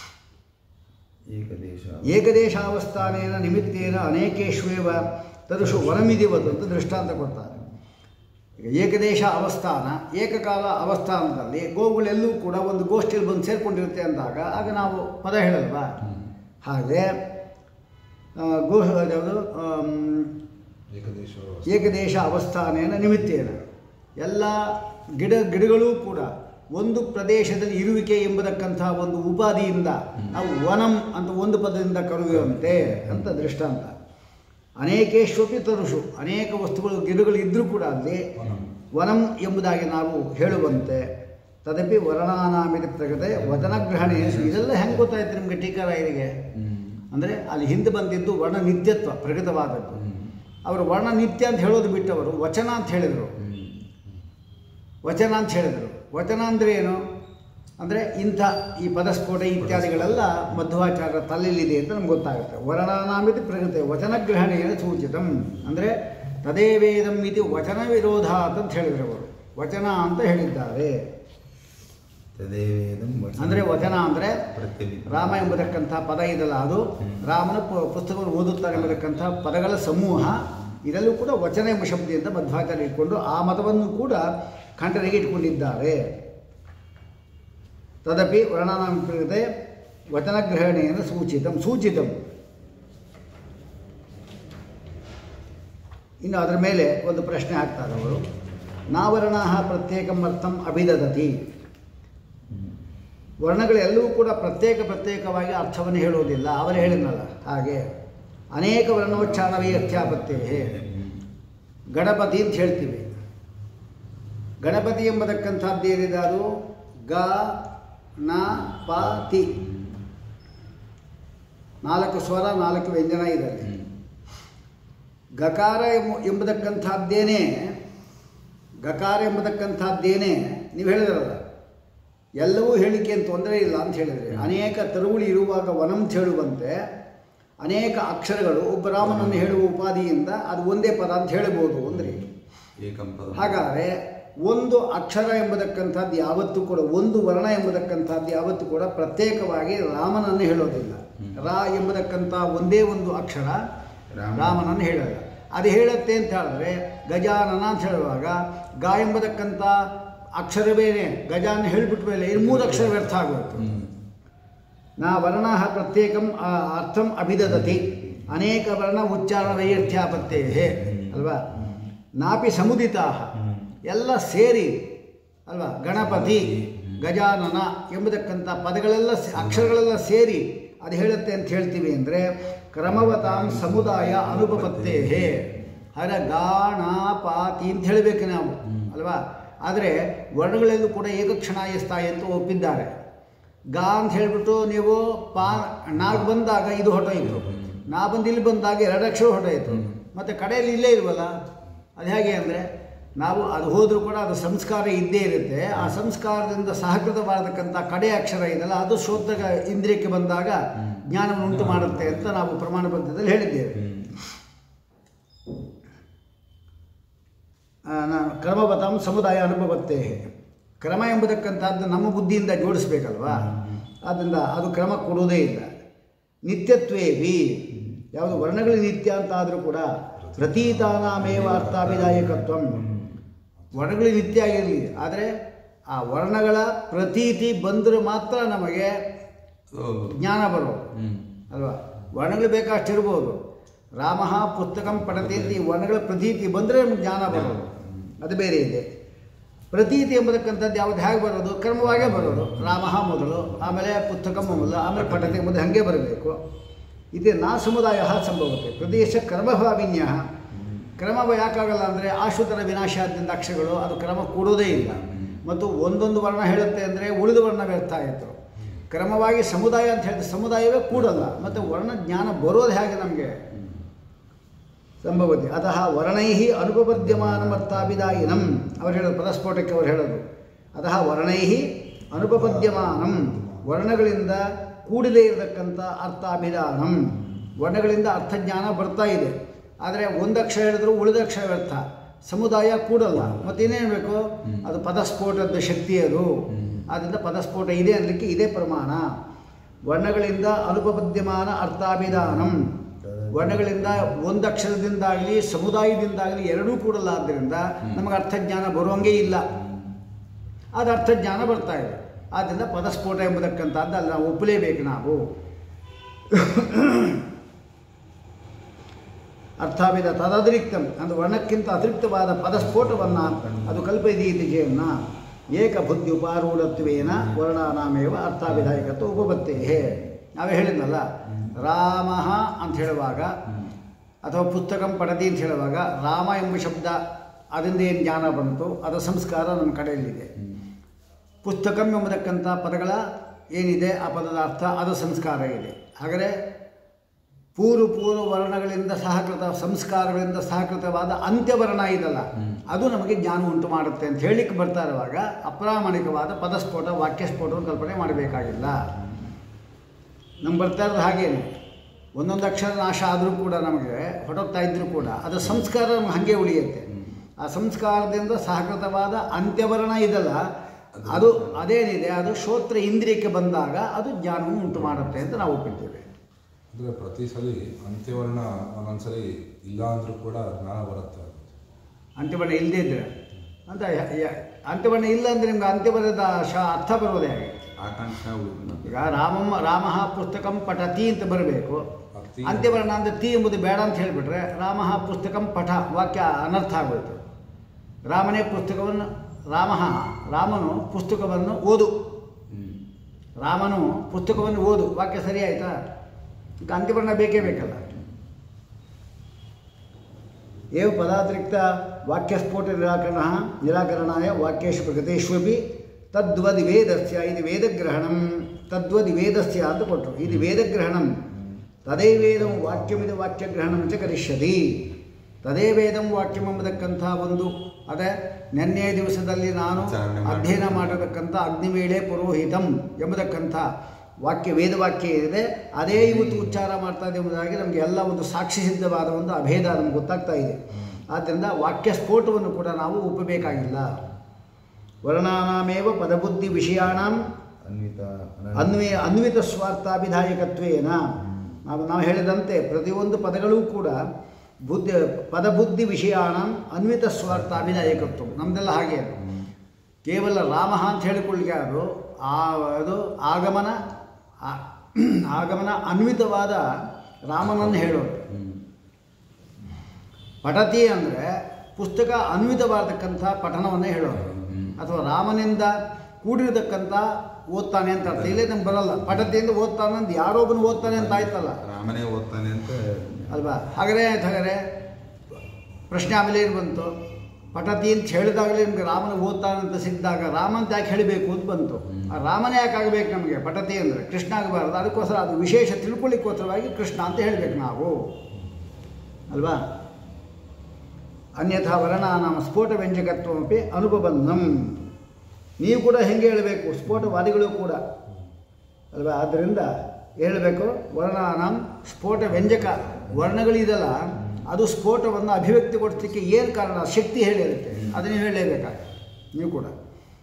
ಏಕದೇಶ ಏಕದೇಶಾವಸ್ಥಾನೇನ ನಿಮಿತ್ತೇನ ಅನೇಕೇಶ್ವೇವ ತದೃಶು ವನಮಿದಿವತ್ತು ಅಂತ ದೃಷ್ಟಾಂತ ಕೊಡ್ತಾರೆ ಈಗ ಏಕದೇಶ ಅವಸ್ಥಾನ ಏಕಕಾಲ ಅವಸ್ಥಾನದಲ್ಲಿ ಗೋವುಗಳೆಲ್ಲೂ ಕೂಡ ಒಂದು ಗೋಷ್ಠಿಯಲ್ಲಿ ಬಂದು ಸೇರಿಕೊಂಡಿರುತ್ತೆ ಅಂದಾಗ ಆಗ ನಾವು ಪದ ಹೇಳಲ್ವಾ ಹಾಗೆ ಆ, ಗೋ ಯಾವುದು ಆಮ್, ಏಕದೇಶ ಏಕದೇಶ ಅವಸ್ಥಾನೇನ ನಿಮಿತ್ತೇನ ಎಲ್ಲ ಗಿಡ ಗಿಡಗಳೂ ಕೂಡ ಒಂದು ಪ್ರದೇಶದಲ್ಲಿ ಇರುವಿಕೆ ಎಂಬುದಕ್ಕಂಥ ಒಂದು ಉಪಾಧಿಯಿಂದ ನಾವು ವನಂ ಅಂತ ಒಂದು ಪದದಿಂದ ಕರೆಯುವಂತೆ ಅಂತ ದೃಷ್ಟಾಂತ ಅನೇಕೇಶ್ವಪಿ ತರುಷು ಅನೇಕ ವಸ್ತುಗಳು ಗಿಡಗಳು ಇದ್ದರೂ ಕೂಡ ಅಲ್ಲಿ ವನಂ ಎಂಬುದಾಗಿ ನಾವು ಹೇಳುವಂತೆ ತದಪಿ ವರ್ಣಾನಾಮಿತ ಪ್ರಗತೆ ವಚನಗ್ರಹಣೆ ಇದೆಲ್ಲ ಹೆಂಗೆ ಗೊತ್ತಾಯ್ತು ನಿಮಗೆ ಟೀಕಾರಾಯರಿಗೆ ಅಂದರೆ ಅಲ್ಲಿ ಹಿಂದೆ ಬಂದಿದ್ದು ವರ್ಣ ನಿತ್ಯತ್ವ ಪ್ರಗತವಾದದ್ದು ಅವರು ವರ್ಣ ನಿತ್ಯ ಅಂತ ಹೇಳೋದು ಬಿಟ್ಟವರು ವಚನ ಅಂತ ಹೇಳಿದರು ವಚನ ಅಂತ ಹೇಳಿದರು ವಚನ ಅಂದರೆ ಏನು ಅಂದರೆ ಇಂಥ ಈ ಪದಸ್ಫೋಟ ಇತ್ಯಾದಿಗಳೆಲ್ಲ ಮಧ್ವಾಚಾರ್ಯ ತಲೆಯಲ್ಲಿದೆ ಅಂತ ನಮ್ಗೆ ಗೊತ್ತಾಗುತ್ತೆ ವರ್ಣಾನಾಮಿತ ಪ್ರಗತಿ ವಚನಗ್ರಹಣೆಯನ್ನು ಸೂಚಿತಂ ಅಂದರೆ ತದೇವೇದಂ ಇತಿ ವಚನ ವಿರೋಧ ಅಂತ ಹೇಳಿದರು ಅವರು ವಚನ ಅಂತ ಹೇಳಿದ್ದಾರೆ ತದೇವೇದಂ ವಚನ ಅಂದರೆ ವಚನ ಅಂದರೆ ಪ್ರತ್ಯೇಕ ರಾಮ ಎಂಬುದಕ್ಕಂಥ ಪದ ಇದಲ್ಲ ಅದು ರಾಮನ ಪು- ಪುಸ್ತಕವನ್ನು ಓದುತ್ತಾರೆ ಎಂಬುದಕ್ಕಂಥ ಪದಗಳ ಸಮೂಹ ಇದೆಲ್ಲೂ ಕೂಡ ವಚನ ಎಂಬ ಶಬ್ದದಿಂದ ಮಧ್ವಾಚಾರ್ಯ ಇಟ್ಕೊಂಡು ಆ ಮತವನ್ನು ಕೂಡ ಖಂಡನೆಗೆ ಇಟ್ಕೊಂಡಿದ್ದಾರೆ ತದಪಿ ವರ್ಣನಾಮ ಕೃತೆ ವಚನಗ್ರಹಣೆಯನ್ನು ಸೂಚಿತಂ ಸೂಚಿತಂ ಇನ್ನು ಅದರ ಮೇಲೆ ಒಂದು ಪ್ರಶ್ನೆ ಹಾಕ್ತಾರೆ ಅವರು ನಾವರ್ಣ ಪ್ರತ್ಯೇಕಂ ಅರ್ಥಂ ಅಭಿದದತಿ ವರ್ಣಗಳೆಲ್ಲವೂ ಕೂಡ ಪ್ರತ್ಯೇಕ ಪ್ರತ್ಯೇಕವಾಗಿ ಅರ್ಥವನ್ನು ಹೇಳುವುದಿಲ್ಲ ಅವರು ಹೇಳಿದ್ನಲ್ಲ ಹಾಗೆ ಅನೇಕ ವರ್ಣೋಚ್ಚಾರಣವೇ ಅತ್ಯಾಪತ್ತೇ ಗಣಪತಿ ಅಂತ ಹೇಳ್ತೀವಿ ಗಣಪತಿ ಎಂಬತಕ್ಕಂಥದ್ದು ಏನಿದೆ ಅದು ಗ ನ ಪ ತಿ ನಾಲ್ಕು ಸ್ವರ ನಾಲ್ಕು ವ್ಯಂಜನ ಇದೆ ಅಲ್ಲಿ. ಗಕಾರ ಎಂಬ ಎಂಬತಕ್ಕಂಥದ್ದೇನೇ ಗಕಾರ ಎಂಬತಕ್ಕಂಥದ್ದೇನೇ ನೀವು ಹೇಳಿದ್ರಲ್ಲ ಎಲ್ಲವೂ ಹೇಳಿಕೆ ಅಂತ ತೊಂದರೆ ಇಲ್ಲ ಅಂತ ಹೇಳಿದರೆ ಅನೇಕ ತರುವುಳಿ ಇರುವಾಗ ವನಂತ ಹೇಳುವಂತೆ ಅನೇಕ ಅಕ್ಷರಗಳು ಒಬ್ಬ ರಾಮನನ್ನು ಹೇಳುವ ಉಪಾಧಿಯಿಂದ ಅದು ಒಂದೇ ಪದ ಅಂತ ಹೇಳ್ಬೋದು ಅಂದರೆ ಏಕಂಪದ ಹಾಗಾದರೆ ಒಂದು ಅಕ್ಷರ ಎಂಬುದಕ್ಕಂಥದ್ದು ಯಾವತ್ತೂ ಕೂಡ ಒಂದು ವರ್ಣ ಎಂಬುದಕ್ಕಂಥದ್ದು ಯಾವತ್ತೂ ಕೂಡ ಪ್ರತ್ಯೇಕವಾಗಿ ರಾಮನನ್ನು ಹೇಳೋದಿಲ್ಲ ರಾ ಎಂಬುದಕ್ಕಂಥ ಒಂದೇ ಒಂದು ಅಕ್ಷರ ರಾಮ. ರಾಮನನ್ನು ಹೇಳಲ್ಲ ಅದು ಹೇಳುತ್ತೆ ಅಂತ ಹೇಳಿದ್ರೆ ಗಜಾನನ ಅಂತ ಹೇಳುವಾಗ ಗ ಎಂಬುದಕ್ಕಂಥ ಅಕ್ಷರವೇನೆ ಗಜಾನ ಹೇಳಿಬಿಟ್ಟ ಮೇಲೆ ಇನ್ನು ಮೂರು ಅಕ್ಷರ ವ್ಯರ್ಥ ಆಗೋಯ್ತು ನಾ ವರ್ಣ ಪ್ರತ್ಯೇಕಂ ಆ, ಅರ್ಥಂ ಅಭಿದದತಿ ಅನೇಕ ವರ್ಣ ಉಚ್ಚಾರಣ ವೈಯರ್ಥ್ಯಾಪತ್ತೇ ಅಲ್ವಾ ನಾಪಿ ಸಮುದಿತಾ ಎಲ್ಲ ಸೇರಿ ಅಲ್ವಾ ಗಣಪತಿ ಗಜಾನನ ಎಂಬುದಕ್ಕಂಥ ಪದಗಳೆಲ್ಲ ಸೇ- ಅಕ್ಷರಗಳೆಲ್ಲ ಸೇರಿ ಅದು ಹೇಳುತ್ತೆ ಅಂತ ಹೇಳ್ತೀವಿ ಅಂದರೆ ಕ್ರಮವತಾಂ ಸಮುದಾಯ ಅನುಪಪತ್ತೇ ಹರ ಗಾಣ ಪಾತಿ ಅಂತ ಹೇಳಬೇಕು ನಾವು ಅಲ್ವಾ ಆದರೆ ವರ್ಣಗಳಲ್ಲೂ ಕೂಡ ಏಕಕ್ಷಣಾಯ ಸ್ಥಾಯಿ ಅಂತ ಒಪ್ಪಿದ್ದಾರೆ ಗಾ ಅಂತ ಹೇಳಿಬಿಟ್ಟು ನೀವು ಪಾ ನಾಲ್ಕು ಬಂದಾಗ ಇದು ಹೊಟ್ಟೋಯ್ತು ನಾ ಬಂದು ಇಲ್ಲಿ ಬಂದಾಗ ಎರಡು ಅಕ್ಷರ ಹೊಟ್ಟೋಯ್ತು ಮತ್ತು ಕಡೆಯಲ್ಲಿ ಇಲ್ಲೇ ಇಲ್ವಲ್ಲ ಅದು ಹೇಗೆ ಅಂದರೆ ನಾವು ಅದು ಹೋದರೂ ಕೂಡ ಅದು ಸಂಸ್ಕಾರ ಇದ್ದೇ ಇರುತ್ತೆ ಆ ಸಂಸ್ಕಾರದಿಂದ ಸಹಕೃತವಾಗತಕ್ಕಂಥ ಕಡೆ ಅಕ್ಷರ ಇದೆಯಲ್ಲ ಅದು ಶ್ರೋತ್ರ ಇಂದ್ರಿಯಕ್ಕೆ ಬಂದಾಗ ಜ್ಞಾನವನ್ನು ಉಂಟು ಮಾಡುತ್ತೆ ಅಂತ ನಾವು ಪ್ರಮಾಣ ಬದ್ಧದಲ್ಲಿ ಹೇಳಿದ್ದೇವೆ ಆ, ನಾನು ಕ್ರಮವತಂ ಸಮುದಾಯ ಅನುಭವತ್ತೆ ಕ್ರಮ ಎಂಬುದಕ್ಕಂಥದ್ದು ನಮ್ಮ ಬುದ್ಧಿಯಿಂದ ಜೋಡಿಸ್ಬೇಕಲ್ವಾ ಆದ್ದರಿಂದ ಅದು ಕ್ರಮ ಕೊಡುವುದೇ ಇಲ್ಲ ನಿತ್ಯತ್ವೇ ವಿ ಯಾವುದು ವರ್ಣಗಳು ನಿತ್ಯ ಅಂತ ಆದರೂ ಕೂಡ ಪ್ರತೀತಾನಾಮೇವ ಅರ್ಥಾಭಿದಾಯಕತ್ವ ವರ್ಣಗಳು ನಿತ್ಯ ಆಗಿರಲಿ ಆದರೆ ಆ ವರ್ಣಗಳ ಪ್ರತೀತಿ ಬಂದರೆ ಮಾತ್ರ ನಮಗೆ ಅದು ಜ್ಞಾನ ಬರೋದು ಹ್ಮ್. ಅಲ್ವಾ ವರ್ಣಗಳು ಬೇಕಷ್ಟಿರ್ಬೋದು ರಾಮ ಪುಸ್ತಕಂ ಪಡತಿ ಅಂತ ಈ ವರ್ಣಗಳ ಪ್ರತೀತಿ ಬಂದರೆ ನಮ್ಗೆ ಜ್ಞಾನ ಬರೋದು ಅದು ಬೇರೆ ಇದೆ ಪ್ರತೀತಿ ಎಂಬತಕ್ಕಂಥದ್ದು ಯಾವುದು ಹೇಗೆ ಬರೋದು ಕ್ರಮವಾಗೇ ಬರೋದು ರಾಮ ಮೊದಲು ಆಮೇಲೆ ಪುಸ್ತಕಂ ಮೊದಲು ಆಮೇಲೆ ಪಠತಿ ಎಂಬುದು ಹಾಗೆ ಬರಬೇಕು ಇದು ನಾ ಸಮುದಾಯ ಸಂಭವತೆ ಪ್ರದೇಶ ಕ್ರಮಭಾವಿನ್ಯ ಕ್ರಮ ಯಾಕಾಗಲ್ಲ ಅಂದರೆ ಆಶ್ರುತರ ವಿನಾಶಾದ್ಯಂತ ಅಕ್ಷರಗಳು ಅದು ಕ್ರಮ ಕೂಡೋದೇ ಇಲ್ಲ ಮತ್ತು ಒಂದೊಂದು ವರ್ಣ ಹೇಳುತ್ತೆ ಅಂದರೆ ಉಳಿದ ವರ್ಣ ವ್ಯರ್ಥ ಆಯಿತು ಕ್ರಮವಾಗಿ ಸಮುದಾಯ ಅಂತ ಹೇಳಿದ್ರೆ ಸಮುದಾಯವೇ ಕೂಡಲ್ಲ ಮತ್ತು ವರ್ಣ ಜ್ಞಾನ ಬರೋದು ಹೇಗೆ ನಮಗೆ ಸಂಭವತಿ ಅತಃ ವರ್ಣೈ ಅನುಪಪದ್ಯಮಾನಮರ್ಥಾಭಿದಾಯಿನಂ ಅವ್ರು ಹೇಳೋದು ಪದಸ್ಫೋಟಕ್ಕೆ ಅವ್ರು ಹೇಳೋದು ಅತಃ ವರ್ಣೈ ಅನುಪಪದ್ಯಮಾನಂ ವರ್ಣಗಳಿಂದ ಕೂಡದೇ ಇರತಕ್ಕಂಥ ಅರ್ಥಾಭಿಧಾನಂ ವರ್ಣಗಳಿಂದ ಅರ್ಥಜ್ಞಾನ ಬರ್ತಾ ಇದೆ ಆದರೆ ಒಂದು ಅಕ್ಷರ ಹೇಳಿದ್ರು ಉಳಿದ ಅಕ್ಷರ ವ್ಯರ್ಥ ಸಮುದಾಯ ಕೂಡಲ್ಲ ಮತ್ತೆ ಇನ್ನೇನು ಬೇಕು ಅದು ಪದಸ್ಫೋಟದ ಶಕ್ತಿ ಅದು ಆದ್ದರಿಂದ ಪದಸ್ಫೋಟ ಇದೆ ಅನ್ನಲಿಕ್ಕೆ ಇದೇ ಪ್ರಮಾಣ ವರ್ಣಗಳಿಂದ ಅನುಪಪದ್ಯಮಾನ ಅರ್ಥಾಭಿಧಾನಂ ವರ್ಣಗಳಿಂದ ಒಂದು ಅಕ್ಷರದಿಂದಾಗಲಿ ಸಮುದಾಯದಿಂದಾಗಲಿ ಎರಡೂ ಕೂಡಲ್ಲ ಆದ್ದರಿಂದ ನಮಗೆ ಅರ್ಥಜ್ಞಾನ ಬರುವಂಗೆ ಇಲ್ಲ ಅದು ಅರ್ಥಜ್ಞಾನ ಬರ್ತಾ ಇದೆ ಆದ್ದರಿಂದ ಪದಸ್ಫೋಟ ಎಂಬುದಕ್ಕಂಥದ್ದು ಅಲ್ಲಿ ನಾವು ಒಪ್ಪಲೇಬೇಕು ನಾವು ಅರ್ಥಾಭಿದ ತದತಿರಿಕ್ತಂ ಅಂದರೆ ವರ್ಣಕ್ಕಿಂತ ಅತಿರಿಕ್ತವಾದ ಪದಸ್ಫೋಟವನ್ನು ಅದು ಕಲ್ಪಯದೀತಿ ಚೇನ್ನ ಏಕಬುದ್ಧಿ ಉಪಾರೂಢತ್ವೇನ ವರ್ಣಾನಾಮೇವ ಅರ್ಥಾಭಿದಾಯಕತ್ವ ಉಪಪತ್ತೇ ನಾವೇ ಹೇಳಿದ್ನಲ್ಲ ರಾಮ ಅಂತ ಹೇಳುವಾಗ ಅಥವಾ ಪುಸ್ತಕಂ ಪಡದಿ ಅಂತ ಹೇಳುವಾಗ ರಾಮ ಎಂಬ ಶಬ್ದ ಅದರಿಂದ ಏನು ಜ್ಞಾನ ಬಂತು ಅದರ ಸಂಸ್ಕಾರ ನಮ್ಮ ಕಡೆಯಲ್ಲಿದೆ ಪುಸ್ತಕಂ ಎಂಬತಕ್ಕಂಥ ಪದಗಳ ಏನಿದೆ ಆ ಪದದ ಅರ್ಥ ಅದು ಸಂಸ್ಕಾರ ಇದೆ ಹಾಗಾದರೆ ಪೂರ್ವ ಪೂರ್ವ ವರ್ಣಗಳಿಂದ ಸಹಕೃತ ಸಂಸ್ಕಾರಗಳಿಂದ ಸಹಕೃತವಾದ ಅಂತ್ಯವರ್ಣ ಇದಲ್ಲ ಅದು ನಮಗೆ ಜ್ಞಾನ ಉಂಟು ಮಾಡುತ್ತೆ ಅಂತ ಹೇಳಲಿಕ್ಕೆ ಬರ್ತಾ ಇರುವಾಗ ಅಪ್ರಾಮಾಣಿಕವಾದ ಪದಸ್ಫೋಟ ವಾಕ್ಯಸ್ಫೋಟವನ್ನು ಕಲ್ಪನೆ ಮಾಡಬೇಕಾಗಿಲ್ಲ ನಮ್ಗೆ ಬರ್ತಾ ಇರೋದು ಹಾಗೇನೆ ಒಂದೊಂದು ಅಕ್ಷರ ನಾಶ ಆದರೂ ಕೂಡ ನಮಗೆ ಹೊರಟೋಗ್ತಾ ಇದ್ದರೂ ಕೂಡ ಅದು ಸಂಸ್ಕಾರ ನಮ್ಗೆ ಹಾಗೆ ಉಳಿಯುತ್ತೆ ಆ ಸಂಸ್ಕಾರದಿಂದ ಸಹಕೃತವಾದ ಅಂತ್ಯವರ್ಣ ಇದಲ್ಲ ಅದು ಅದೇನಿದೆ ಅದು ಶ್ರೋತ್ರ ಇಂದ್ರಿಯಕ್ಕೆ ಬಂದಾಗ ಅದು ಜ್ಞಾನವನ್ನು ಉಂಟು ಮಾಡುತ್ತೆ ಅಂತ ನಾವು ಒಪ್ಪಿದ್ದೇವೆ ಅಂದರೆ ಪ್ರತಿ ಸಲ ಅಂತ್ಯವರ್ಣ ಒಂದೊಂದ್ಸಲಿ ಇಲ್ಲ ಅಂದರೂ ಕೂಡ ಜ್ಞಾನ ಬರುತ್ತೆ ಅಂತ್ಯವರ್ಣ ಇಲ್ಲದೇ ಇದ್ರೆ ಅಂತ ಯ- ಯ- ಅಂತ್ಯವರ್ಣ ಇಲ್ಲ ಅಂದರೆ ನಿಮ್ಗೆ ಅಂತ್ಯವರ್ಣದ ಶ ಅರ್ಥ ಬರೋದೇ ಹಾಗೆ ಆಕಾಂಕ್ಷ ಉಳಿದ ಈಗ ರಾಮಮ್ಮ ರಾಮ ಪುಸ್ತಕಂ ಪಠತಿ ಅಂತ ಬರಬೇಕು ಅತಿ- ಅಂತ್ಯವರ್ಣ ಅಂದರೆ ತಿ ಎಂಬುದು ಬೇಡ ಅಂತ ಹೇಳಿಬಿಟ್ರೆ ರಾಮ ಪುಸ್ತಕಂ ಪಠ ವಾಕ್ಯ ಅನರ್ಥ ಆಗೋಯ್ತು ರಾಮನೇ ಪುಸ್ತಕವನ್ನು ರಾಮ ರಾಮನು ಪುಸ್ತಕವನ್ನು ಓದು ರಾಮನು ಪುಸ್ತಕವನ್ನು ಓದು ವಾಕ್ಯ ಸರಿ ಆಯ್ತಾ ಈಗ ಅಂತ್ಯವರ್ಣ ಬೇಕೇ ಬೇಕಲ್ಲ ಏವ ಪದಾತಿರಿಕ್ತ ವಾಕ್ಯಸ್ಫೋಟ ನಿರಾಕರಣ ನಿರಾಕರಣಾಯ ವಾಕ್ಯೇಶು ಪ್ರಗತೇಶ್ವಪಿ ತದ್ವದಿ ವೇದಸ್ಯ ಇದು ವೇದಗ್ರಹಣಂ ತದ್ವದಿ ವೇದಸ್ಯ ಅಂತ ಕೊಟ್ಟರು ಇದು ವೇದಗ್ರಹಣಂ ತದೇ ವೇದಂ ವಾಕ್ಯಮಿದ ವಾಕ್ಯಗ್ರಹಣಂ ಚ ಕರಿಷ್ಯತಿ ತದೇ ವೇದಂ ವಾಕ್ಯಂ ಎಂಬತಕ್ಕಂಥ ಒಂದು ಅದೇ ನೆನ್ನೆಯ ದಿವಸದಲ್ಲಿ ನಾನು ಉಚ್ಚಾರಣೆ ಮಾಡಿ. ಅಧ್ಯಯನ ಮಾಡತಕ್ಕಂಥ ಅಗ್ನಿವೇಳೆ ಪುರೋಹಿತಂ ಎಂಬತಕ್ಕಂಥ ವಾಕ್ಯ ವೇದವಾಕ್ಯ ಇದೆ ಅದೇ ಇವತ್ತು ಉಚ್ಚಾರ ಮಾಡ್ತಾ ಇದೆ ಎಂಬುದಾಗಿ ನಮಗೆ ಎಲ್ಲ ಒಂದು ಸಾಕ್ಷಿ ಸಿದ್ಧವಾದ ಒಂದು ಅಭೇದ ನಮ್ಗೆ ಗೊತ್ತಾಗ್ತಾ ಇದೆ ಆದ್ದರಿಂದ ವಾಕ್ಯ ಸ್ಫೋಟವನ್ನು ಕೂಡ ನಾವು ಒಪ್ಪಬೇಕಾಗಿಲ್ಲ ವರ್ಣಾನಾಮೇವ ಪದಬುದ್ಧಿ ವಿಷಯಾಣಂ ಅನ್ವಿತ ಅನ್ವಯ ಅನ್ವಿತ ಸ್ವಾರ್ಥಾಭಿದಾಯಕತ್ವೇನ ನಾವು ನಾವು ಹೇಳಿದಂತೆ ಪ್ರತಿಯೊಂದು ಪದಗಳೂ ಕೂಡ ಬುದ್ಧಿ ಪದಬುದ್ಧಿ ವಿಷಯಾಣ ಅನ್ವಿತ ಸ್ವಾರ್ಥಾಭಿದಾಯಕತ್ವ ನಮ್ಮದೆಲ್ಲ ಹಾಗೆ ಅದು ಕೇವಲ ರಾಮ ಅಂತ ಹೇಳಿಕೊಳ್ಳಿಕ್ಕೆ ಅದು ಆ ಅದು ಆಗಮನ ಆ- ಆಗಮನ ಅನ್ವಿತವಾದ ರಾಮನನ್ನು ಹೇಳೋದು ಪಠತಿ ಅಂದರೆ ಪುಸ್ತಕ ಅನ್ವಿತವಾದಕ್ಕಂಥ ಪಠನವನ್ನೇ ಹೇಳೋದು ಅಥವಾ ರಾಮನಿಂದ ಕೂಡಿರತಕ್ಕಂಥ ಓದ್ತಾನೆ ಅಂತ ಅರ್ಥ ಇಲ್ಲೇ ನಮ್ಗೆ ಬರಲ್ಲ ಪಠತಿಯಿಂದ ಓದ್ತಾನೆ ಅಂತ ಯಾರೊಬ್ಬನು ಓದ್ತಾನೆ ಅಂತ ಆಯ್ತಲ್ಲ ರಾಮನೇ ಓದ್ತಾನೆ ಅಂತ ಅಲ್ವಾ ಹಾಗಾದ್ರೆ ಆಯ್ತು ಹಾಗಾದ್ರೆ ಪ್ರಶ್ನೆ ಆಮೇಲೆ ಏನು ಬಂತು ಪಠತಿ ಅಂತ ಹೇಳಿದಾಗಲೇ ನಿಮಗೆ ರಾಮನ ಓದ್ತಾನಂತ ಸಿಕ್ಕಿದಾಗ ರಾಮ ಅಂತ ಯಾಕೆ ಹೇಳಬೇಕು ಅಂತ ಬಂತು ಆ ರಾಮನೇ ಯಾಕೆ ಆಗಬೇಕು ನಮಗೆ ಪಠತಿ ಅಂದರೆ ಕೃಷ್ಣ ಆಗಬಾರ್ದು ಅದಕ್ಕೋಸ್ಕರ ಅದು ವಿಶೇಷ ತಿಳ್ಕೊಳ್ಳಿಕ್ಕೋಸ್ಕರವಾಗಿ ಕೃಷ್ಣ ಅಂತ ಹೇಳಬೇಕು ನಾವು ಅಲ್ವಾ ಅನ್ಯಥಾ ವರ್ಣಾನಾಮ ಸ್ಫೋಟ ವ್ಯಂಜಕತ್ವಮಪಿ ಅನುಪಬಂಧಂ ನೀವು ಕೂಡ ಹೆಂಗೆ ಹೇಳಬೇಕು ಸ್ಫೋಟವಾದಿಗಳು ಕೂಡ ಅಲ್ವಾ ಆದ್ದರಿಂದ ಹೇಳಬೇಕು ವರ್ಣಾನಾಂ ಸ್ಫೋಟ ವ್ಯಂಜಕ ವರ್ಣಗಳಿದಲ್ಲ ಅದು ಸ್ಫೋಟವನ್ನು ಅಭಿವ್ಯಕ್ತಿ ಕೊಡಿಸಲಿಕ್ಕೆ ಏನು ಕಾರಣ ಶಕ್ತಿ ಹೇಳಿರುತ್ತೆ ಅದನ್ನು ಹೇಳಲೇಬೇಕಾಗ ನೀವು ಕೂಡ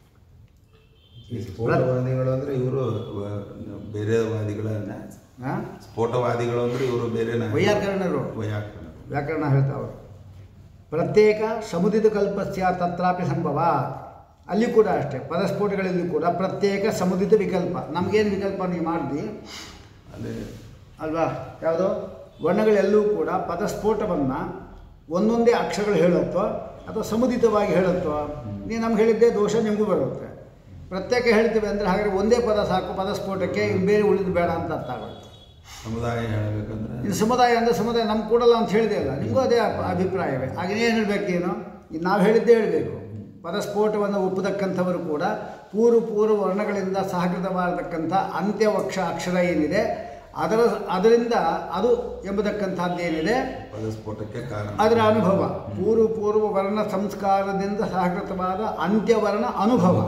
ಈ ಸ್ಫೋಟವಾದಿಗಳು ಅಂದ್ರೆ ಇವರು ಬೇರೆ ವಾದಿಗಳನ್ನ ಹಾಂ ಸ್ಫೋಟವಾದಿಗಳು ಅಂದ್ರೆ ಇವರು ಬೇರೆ ವೈಯಾಕರಣರು ವೈಯಾಕರಣ ವ್ಯಾಕರಣ ಹೇಳ್ತಾವೆ ಪ್ರತ್ಯೇಕ ಸಮುದಿತ ಕಲ್ಪಸ್ಯ ತತ್ರಾಪಿ ಸಂಭವ ಅಲ್ಲಿ ಕೂಡ ಅಷ್ಟೇ ಪದಸ್ಫೋಟಗಳಲ್ಲಿ ಕೂಡ ಪ್ರತ್ಯೇಕ ಸಮುದಿತ ವಿಕಲ್ಪ ನಮಗೇನು ವಿಕಲ್ಪ ನೀವು ಮಾಡಿದ್ವಿ ಅದೇ ಅಲ್ವಾ ಯಾವುದೋ ವರ್ಣಗಳೆಲ್ಲೂ ಕೂಡ ಪದಸ್ಫೋಟವನ್ನು ಒಂದೊಂದೇ ಅಕ್ಷರಗಳು ಹೇಳುತ್ತೋ ಅಥವಾ ಸಮುದಿತವಾಗಿ ಹೇಳುತ್ತೋ ನೀವು ನಮ್ಗೆ ಹೇಳಿದ್ದೇ ದೋಷ ನಿಮಗೂ ಬರುತ್ತೆ ಪ್ರತ್ಯೇಕ ಹೇಳ್ತೀವಿ ಅಂದರೆ ಹಾಗಾದ್ರೆ ಒಂದೇ ಪದ ಸಾಕು ಪದಸ್ಫೋಟಕ್ಕೆ ಇನ್ನು ಬೇರೆ ಉಳಿದು ಬೇಡ ಅಂತ ಅರ್ಥ ಆಗುತ್ತೆ ಸಮುದಾಯ ಹೇಳಬೇಕಂದ್ರೆ ಇನ್ನು ಸಮುದಾಯ ಅಂದರೆ ಸಮುದಾಯ ನಮ್ಗೆ ಕೊಡಲ್ಲ ಅಂತ ಹೇಳಿದೆ ಅಲ್ಲ ನಿಮಗೂ ಅದೇ ಅಪ- ಅಭಿಪ್ರಾಯವೇ ಹಾಗೆ ಏನು ಹೇಳಬೇಕು ಏನು ಇದು ನಾವು ಹೇಳಿದ್ದೇ ಹೇಳಬೇಕು ಪದಸ್ಫೋಟವನ್ನು ಒಪ್ಪತಕ್ಕಂಥವರು ಕೂಡ ಪೂರ್ವ ಪೂರ್ವ ವರ್ಣಗಳಿಂದ ಸಹಕೃತವಾಗಿರ್ತಕ್ಕಂಥ ಅಂತ್ಯವಕ್ಷ ಅಕ್ಷರ ಏನಿದೆ ಅದರ ಅದರಿಂದ ಅದು ಎಂಬತಕ್ಕಂಥದ್ದೇನಿದೆ ಪದಸ್ಫೋಟಕ್ಕೆ ಕಾರಣ ಅದರ ಅನುಭವ ಪೂರ್ವ ಪೂರ್ವ ವರ್ಣ ಸಂಸ್ಕಾರದಿಂದ ಸಹಕೃತವಾದ ಅಂತ್ಯವರ್ಣ ಅನುಭವ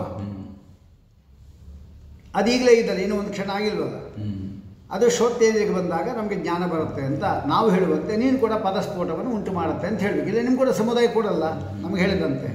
ಅದೀಗಲೇ ಇದ್ದಲ್ಲ ಇನ್ನೂ ಒಂದು ಕ್ಷಣ ಆಗಿಲ್ವಲ್ಲ ಹ್ಮ್. ಅದು ಶ್ರೋತೇಂದ್ರಿಗೆ ಬಂದಾಗ ನಮಗೆ ಜ್ಞಾನ ಬರುತ್ತೆ ಅಂತ ನಾವು ಹೇಳುವಂತೆ ನೀನು ಕೂಡ ಪದಸ್ಫೋಟವನ್ನು ಉಂಟು ಮಾಡುತ್ತೆ ಅಂತ ಹೇಳಬೇಕು ಇಲ್ಲ ನಿಮ್ಗೆ ಕೂಡ ಸಮುದಾಯ ಕೊಡಲ್ಲ ನಮಗೆ ಹೇಳಿದಂತೆ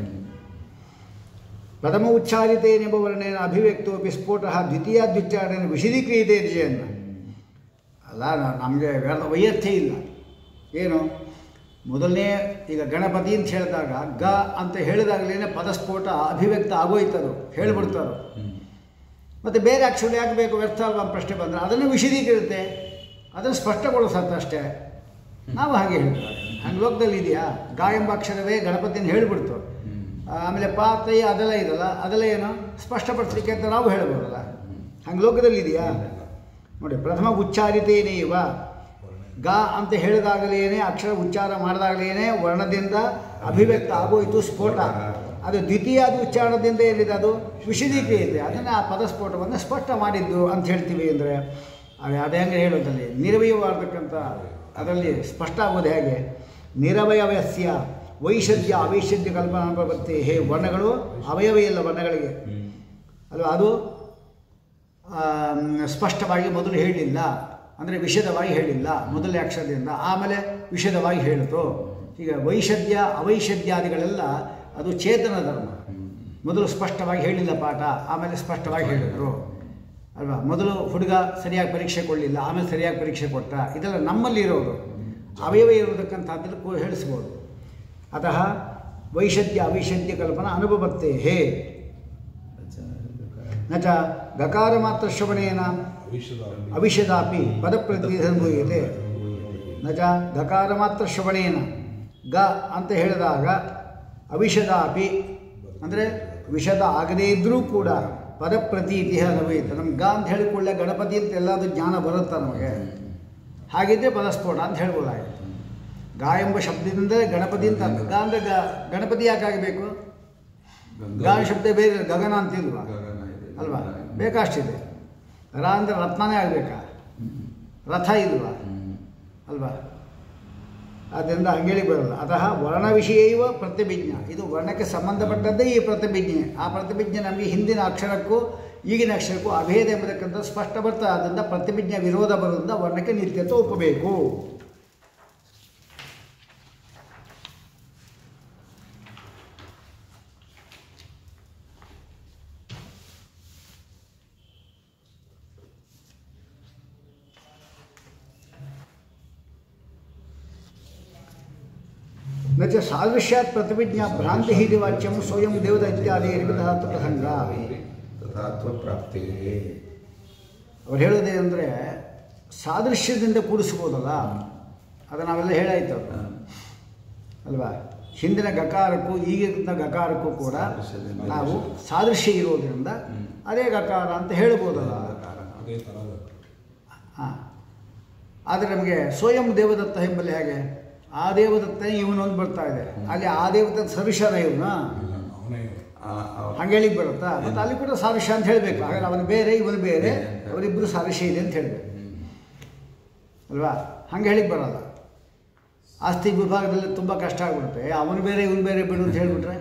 ಪ್ರಥಮ ಉಚ್ಚಾರಿತೇನೆಂಬ ವರ್ಣೇನ ಅಭಿವ್ಯಕ್ತೋಪಿ ಸ್ಫೋಟ ದ್ವಿತೀಯಾದ್ಯುಚ್ಚಾರಣೆಯನ್ನು ವಿಶದೀಕ್ರಿಯತೆ ವಿಜಯನ್ನ ಅಲ್ಲ ನಮಗೆ ವೈಯರ್ಥ್ಯ ಇಲ್ಲ ಏನು ಮೊದಲನೇ ಈಗ ಗಣಪತಿ ಅಂತ ಹೇಳಿದಾಗ ಗ ಅಂತ ಹೇಳಿದಾಗಲೇ ಪದಸ್ಫೋಟ ಅಭಿವ್ಯಕ್ತ ಆಗೋಯ್ತದು ಹೇಳಿಬಿಡ್ತಾರೆ ಮತ್ತು ಬೇರೆ ಅಕ್ಷರ ಯಾಕೆ ಬೇಕು ವ್ಯರ್ಥ ಅಲ್ವಾ ಅಂತ ಪ್ರಶ್ನೆ ಬಂದರೆ ಅದನ್ನು ವಿಶದೀಕರಿಸುತ್ತೆ ಅದನ್ನು ಸ್ಪಷ್ಟಗೊಳಿಸತ್ತೆ ಅಷ್ಟೇ ನಾವು ಹಾಗೆ ಹೇಳ್ತಾರೆ ಹಂಗೆ ಲೋಕದಲ್ಲಿ ಇದೆಯಾ ಗಾ ಎಂಬ ಅಕ್ಷರವೇ ಗಣಪತಿನ ಹೇಳಿಬಿಡ್ತು ಆಮೇಲೆ ಪಾ ತೈ ಅದೆಲ್ಲ ಇದಲ್ಲ ಅದೆಲ್ಲ ಏನು ಸ್ಪಷ್ಟಪಡಿಸ್ಲಿಕ್ಕೆ ಅಂತ ನಾವು ಹೇಳ್ಬೋದಲ್ಲ ಹಂಗೆ ಲೋಕದಲ್ಲಿ ಇದೆಯಾ ನೋಡಿ ಪ್ರಥಮ ಉಚ್ಚಾರಿತೇನೇ ಇವ ಗ ಅಂತ ಹೇಳಿದಾಗಲೇನೆ ಅಕ್ಷರ ಉಚ್ಚಾರ ಮಾಡಿದಾಗಲೇನೆ ವರ್ಣದಿಂದ ಅಭಿವ್ಯಕ್ತ ಆಗೋಯ್ತು ಸ್ಫೋಟ ಅದು ದ್ವಿತೀಯಾದ ಉಚ್ಚಾರಣದಿಂದ ಏನಿದೆ ಅದು ವಿಶದೀಕ್ರಿಯತೆ ಅದನ್ನು ಆ ಪದಸ್ಫೋಟವನ್ನು ಸ್ಪಷ್ಟ ಮಾಡಿದ್ದು ಅಂತ ಹೇಳ್ತೀವಿ ಅಂದರೆ ಅದು ಅದು ಹೆಂಗೆ ಹೇಳೋದಲ್ಲಿ ನಿರವಯವಾಗತಕ್ಕಂಥ ಅದರಲ್ಲಿ ಸ್ಪಷ್ಟ ಆಗೋದು ಹೇಗೆ ನಿರವಯವಸ್ಯ ವೈಷದ್ಯ ಅವೈಷದ್ಯ ಕಲ್ಪನಾ ಬರುತ್ತೆ ಹೇ ವರ್ಣಗಳು ಅವಯವೇ ಇಲ್ಲ ವರ್ಣಗಳಿಗೆ ಅಲ್ವಾ ಅದು ಆಮ್, ಸ್ಪಷ್ಟವಾಗಿ ಮೊದಲು ಹೇಳಿಲ್ಲ ಅಂದರೆ ವಿಷದವಾಗಿ ಹೇಳಿಲ್ಲ ಮೊದಲನೇ ಅಕ್ಷರದಿಂದ ಆಮೇಲೆ ವಿಷದವಾಗಿ ಹೇಳಿತು ಈಗ ವೈಷದ್ಯ ಅವೈಷದ್ಯಾದಿಗಳೆಲ್ಲ ಅದು ಚೇತನ ಧರ್ಮ ಮೊದಲು ಸ್ಪಷ್ಟವಾಗಿ ಹೇಳಿಲ್ಲ ಪಾಠ ಆಮೇಲೆ ಸ್ಪಷ್ಟವಾಗಿ ಹೇಳಿದರು ಅಲ್ವಾ ಮೊದಲು ಹುಡುಗ ಸರಿಯಾಗಿ ಪರೀಕ್ಷೆ ಕೊಡಲಿಲ್ಲ ಆಮೇಲೆ ಸರಿಯಾಗಿ ಪರೀಕ್ಷೆ ಕೊಟ್ಟ ಇದೆಲ್ಲ ನಮ್ಮಲ್ಲಿ ಇರೋದು ಅವಯವ ಇರತಕ್ಕಂಥದ್ದನ್ನು ಕೂ ಹೇಳಿಸ್ಬೋದು ಅತಃ ವೈಷದ್ಯ ಅವೈಷದ್ಯ ಕಲ್ಪನಾ ಅನುಭವತ್ತೆ ಹೇ ನ ಚ ಗಕಾರ ಮಾತ್ರ ಶ್ರವಣೇನ ವಿಶ್ವದ ಅವಿಷದಾಪಿ ಪದಪ್ರತಿನಿಧೂಯತೆ ನ ಚ ಗಕಾರ ಮಾತ್ರ ಶ್ರವಣೇನ ಗ ಅಂತ ಹೇಳಿದಾಗ ಅವಿಷದಾಪಿ ಅಂದರೆ ವಿಷದ ಆಗದೇ ಇದ್ದರೂ ಕೂಡ ಪದಪ್ರತೀತಿ ಅನುಭವಿತ ನಮ್ಗೆ ಗ ಅಂತ ಹೇಳಿಕೊಳ್ಳೆ ಗಣಪತಿ ಅಂತ ಎಲ್ಲಾದ್ರೂ ಜ್ಞಾನ ಬರುತ್ತಾ ನಮಗೆ ಹಾಗಿದ್ದರೆ ಪದಸ್ಫೋಟ ಅಂತ ಹೇಳ್ಬೋದಾಗಿತ್ತು ಗ ಎಂಬ ಶಬ್ದದಿಂದ ಗಣಪತಿ ಅಂತ ಅರ್ಥ. ಗ ಅಂದರೆ ಗ ಗಣಪತಿ ಯಾಕಾಗಬೇಕು ಗ ಶಬ್ದ ಬೇರೆ ಗಗನ ಅಂತಿಲ್ವಾ ಗಗನ ಇದೆ. ಅಲ್ವಾ ಬೇಕಷ್ಟಿದೆ ರ ಅಂದರೆ ರತ್ನನೇ ಆಗಬೇಕಾ ರಥ ಇಲ್ವಾ ಅಲ್ವಾ ಆದ್ದರಿಂದ ಹಂಗೇಳಿ ಬರಲ್ಲ ಅತಃ ವರ್ಣ ವಿಷಯವ ಪ್ರತಿಭಿಜ್ಞ ಇದು ವರ್ಣಕ್ಕೆ ಸಂಬಂಧಪಟ್ಟದ್ದೇ ಈ ಪ್ರತಿಭಿಜ್ಞೆ ಆ ಪ್ರತಿಭಿಜ್ಞೆ ನಮಗೆ ಹಿಂದಿನ ಅಕ್ಷರಕ್ಕೂ ಈಗಿನ ಅಕ್ಷರಕ್ಕೂ ಅಭೇದ ಎಂಬತಕ್ಕಂಥ ಸ್ಪಷ್ಟ ಬರ್ತಾ ಆದ್ದರಿಂದ ಪ್ರತಿಭಿಜ್ಞೆ ವಿರೋಧ ಬರೋದ್ರಿಂದ ವರ್ಣಕ್ಕೆ ನಿತ್ಯತ್ವ ಒಪ್ಪಬೇಕು न च सादृश्यात् प्रतिभिज्ञा भ्रान्तिः इति वाच्यं स्वयं देवता इत्यादि ಪ್ರಸಂಗ ತಥಾತ್ವ ಪ್ರಾಪ್ತಿ ಅವ್ರು ಹೇಳೋದೇ ಅಂದರೆ ಸಾದೃಶ್ಯದಿಂದ ಕೂಡಿಸ್ಬೋದಲ್ಲ ಅದು ನಾವೆಲ್ಲ ಹೇಳಾಯ್ತು ಅದು. ಅಲ್ವಾ ಹಿಂದಿನ ಗಕಾರಕ್ಕೂ ಈಗಿನ ಗಕಾರಕ್ಕೂ ಕೂಡ ಸಾದೃಶ್ಯದಿಂದ ನಾವು ಸಾದೃಶ್ಯ ಇರೋದ್ರಿಂದ ಅದೇ ಗಕಾರ ಅಂತ ಹೇಳ್ಬೋದಲ್ಲ ಅದೇ ಥರದ ಹಾಂ ಆದರೆ ನಮಗೆ ಸ್ವಯಂ ದೇವದತ್ತ ಎಂಬಲ್ಲಿ ಹೇಗೆ ಆ ದೇವದತ್ತನೇ ಇವನೊಂದು ಬರ್ತಾ ಇದೆ ಅಲ್ಲಿ ಆ ದೇವತ ಸರುಷನ ಇವನ ಇಲ್ಲ, ಅವನೇ ಆ, ಆ- ಹಂಗೆ ಹೇಳಿಕ್ ಬರುತ್ತಾ ಮತ್ತು ಅಲ್ಲಿ ಕೂಡ ಸಾರುಷ್ಯ ಅಂತ ಹೇಳಬೇಕು ಹಾಗಾದ್ರೆ ಅವನು ಬೇರೆ ಇವನು ಬೇರೆ ಅವರಿಬ್ಬರು ಸಾರುಷ್ಯ ಇದೆ ಅಂತ ಹೇಳಬೇಕು ಅಲ್ವಾ ಹಂಗೆ ಹೇಳಿಕ್ ಬರಲ್ಲ ಆಸ್ತಿ ವಿಭಾಗದಲ್ಲಿ ತುಂಬ ಕಷ್ಟ ಆಗ್ಬಿಡುತ್ತೆ ಅವನು ಬೇರೆ ಇವನು ಬೇರೆ ಬಿಡು ಅಂತ ಹೇಳಿಬಿಟ್ರೆ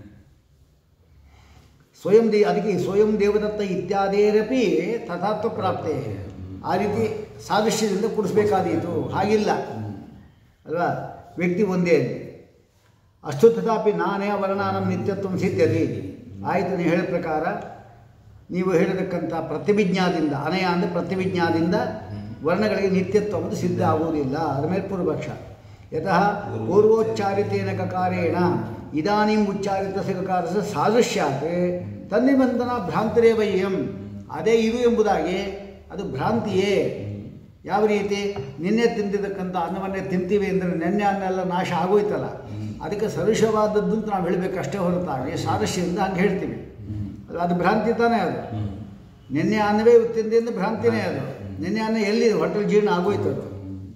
ಸ್ವಯಂ ದೇ ಅದಕ್ಕೆ ಸ್ವಯಂ ದೇವದತ್ತ ಇತ್ಯಾದೇರಪಿ ತಥಾತ್ವ ಪ್ರಾಪ್ತೆ ಆ ರೀತಿ ಸಾದೃಶ್ಯದಿಂದ ಕೂಡಿಸ್ಬೇಕಾದೀತು ಹಾಗಿಲ್ಲ ಅಲ್ವಾ ವ್ಯಕ್ತಿ ಒಂದೇ ಅಲ್ಲಿ ಅಷ್ಟು ತಥಾಪಿ ನಾನೇ ವರ್ಣಾನಂ ನಿತ್ಯತ್ವ ಸಿದ್ಧತೆ ಆಯಿತು ನೀವು ಹೇಳಿದ ಪ್ರಕಾರ ನೀವು ಹೇಳಿದಕ್ಕಂಥ ಪ್ರತಿವಿಜ್ಞಾದಿಂದ ಅನಯ ಅಂದರೆ ಪ್ರತಿವಿಜ್ಞಾದಿಂದ ವರ್ಣಗಳಿಗೆ ನಿತ್ಯತ್ವ ಒಂದು ಸಿದ್ಧ ಆಗುವುದಿಲ್ಲ ಅದರ ಮೇಲೆ ಪೂರ್ವಪಕ್ಷ ಯತಃ ಪೂರ್ವೋಚ್ಚಾರಿತೇನ ಕಕಾರೇಣ ಇದಾನೀಂ ಉಚ್ಚಾರಿತಸ ಕಕಾರಸ ಸಾದೃಶ್ಯಾತ್ ತನ್ನಿಬಂಧನ ಭ್ರಾಂತಿರೇವ ಇಯಂ ಅದೇ ಇದು ಎಂಬುದಾಗಿ ಅದು ಭ್ರಾಂತಿಯೇ ಯಾವ ರೀತಿ ನಿನ್ನೆ ತಿಂದಿದ್ದಕ್ಕಂಥ ಅನ್ನವನ್ನೇ ತಿಂತೀವಿ ಅಂದರೆ ನೆನ್ನೆ ಅನ್ನ ಎಲ್ಲ ನಾಶ ಆಗೋಯ್ತಲ್ಲ ಅದಕ್ಕೆ ಸದೃಶವಾದದ್ದು ಅಂತ ನಾವು ಹೇಳಬೇಕಷ್ಟೇ ಹೊರತಾಗಿ ಸಾದೃಶ್ಯದಿಂದ ಹಂಗೆ ಹೇಳ್ತೀವಿ ಅದು ಅದು ಭ್ರಾಂತಿ ತಾನೇ ಅದು ನಿನ್ನೆ ಅನ್ನವೇ ತಿಂದಿಂದ ಭ್ರಾಂತಿನೇ ಅದು ನಿನ್ನೆ ಅನ್ನ ಎಲ್ಲಿ ಹೊಟ್ಟೆ ಜೀರ್ಣ ಆಗೋಯ್ತು ಅದು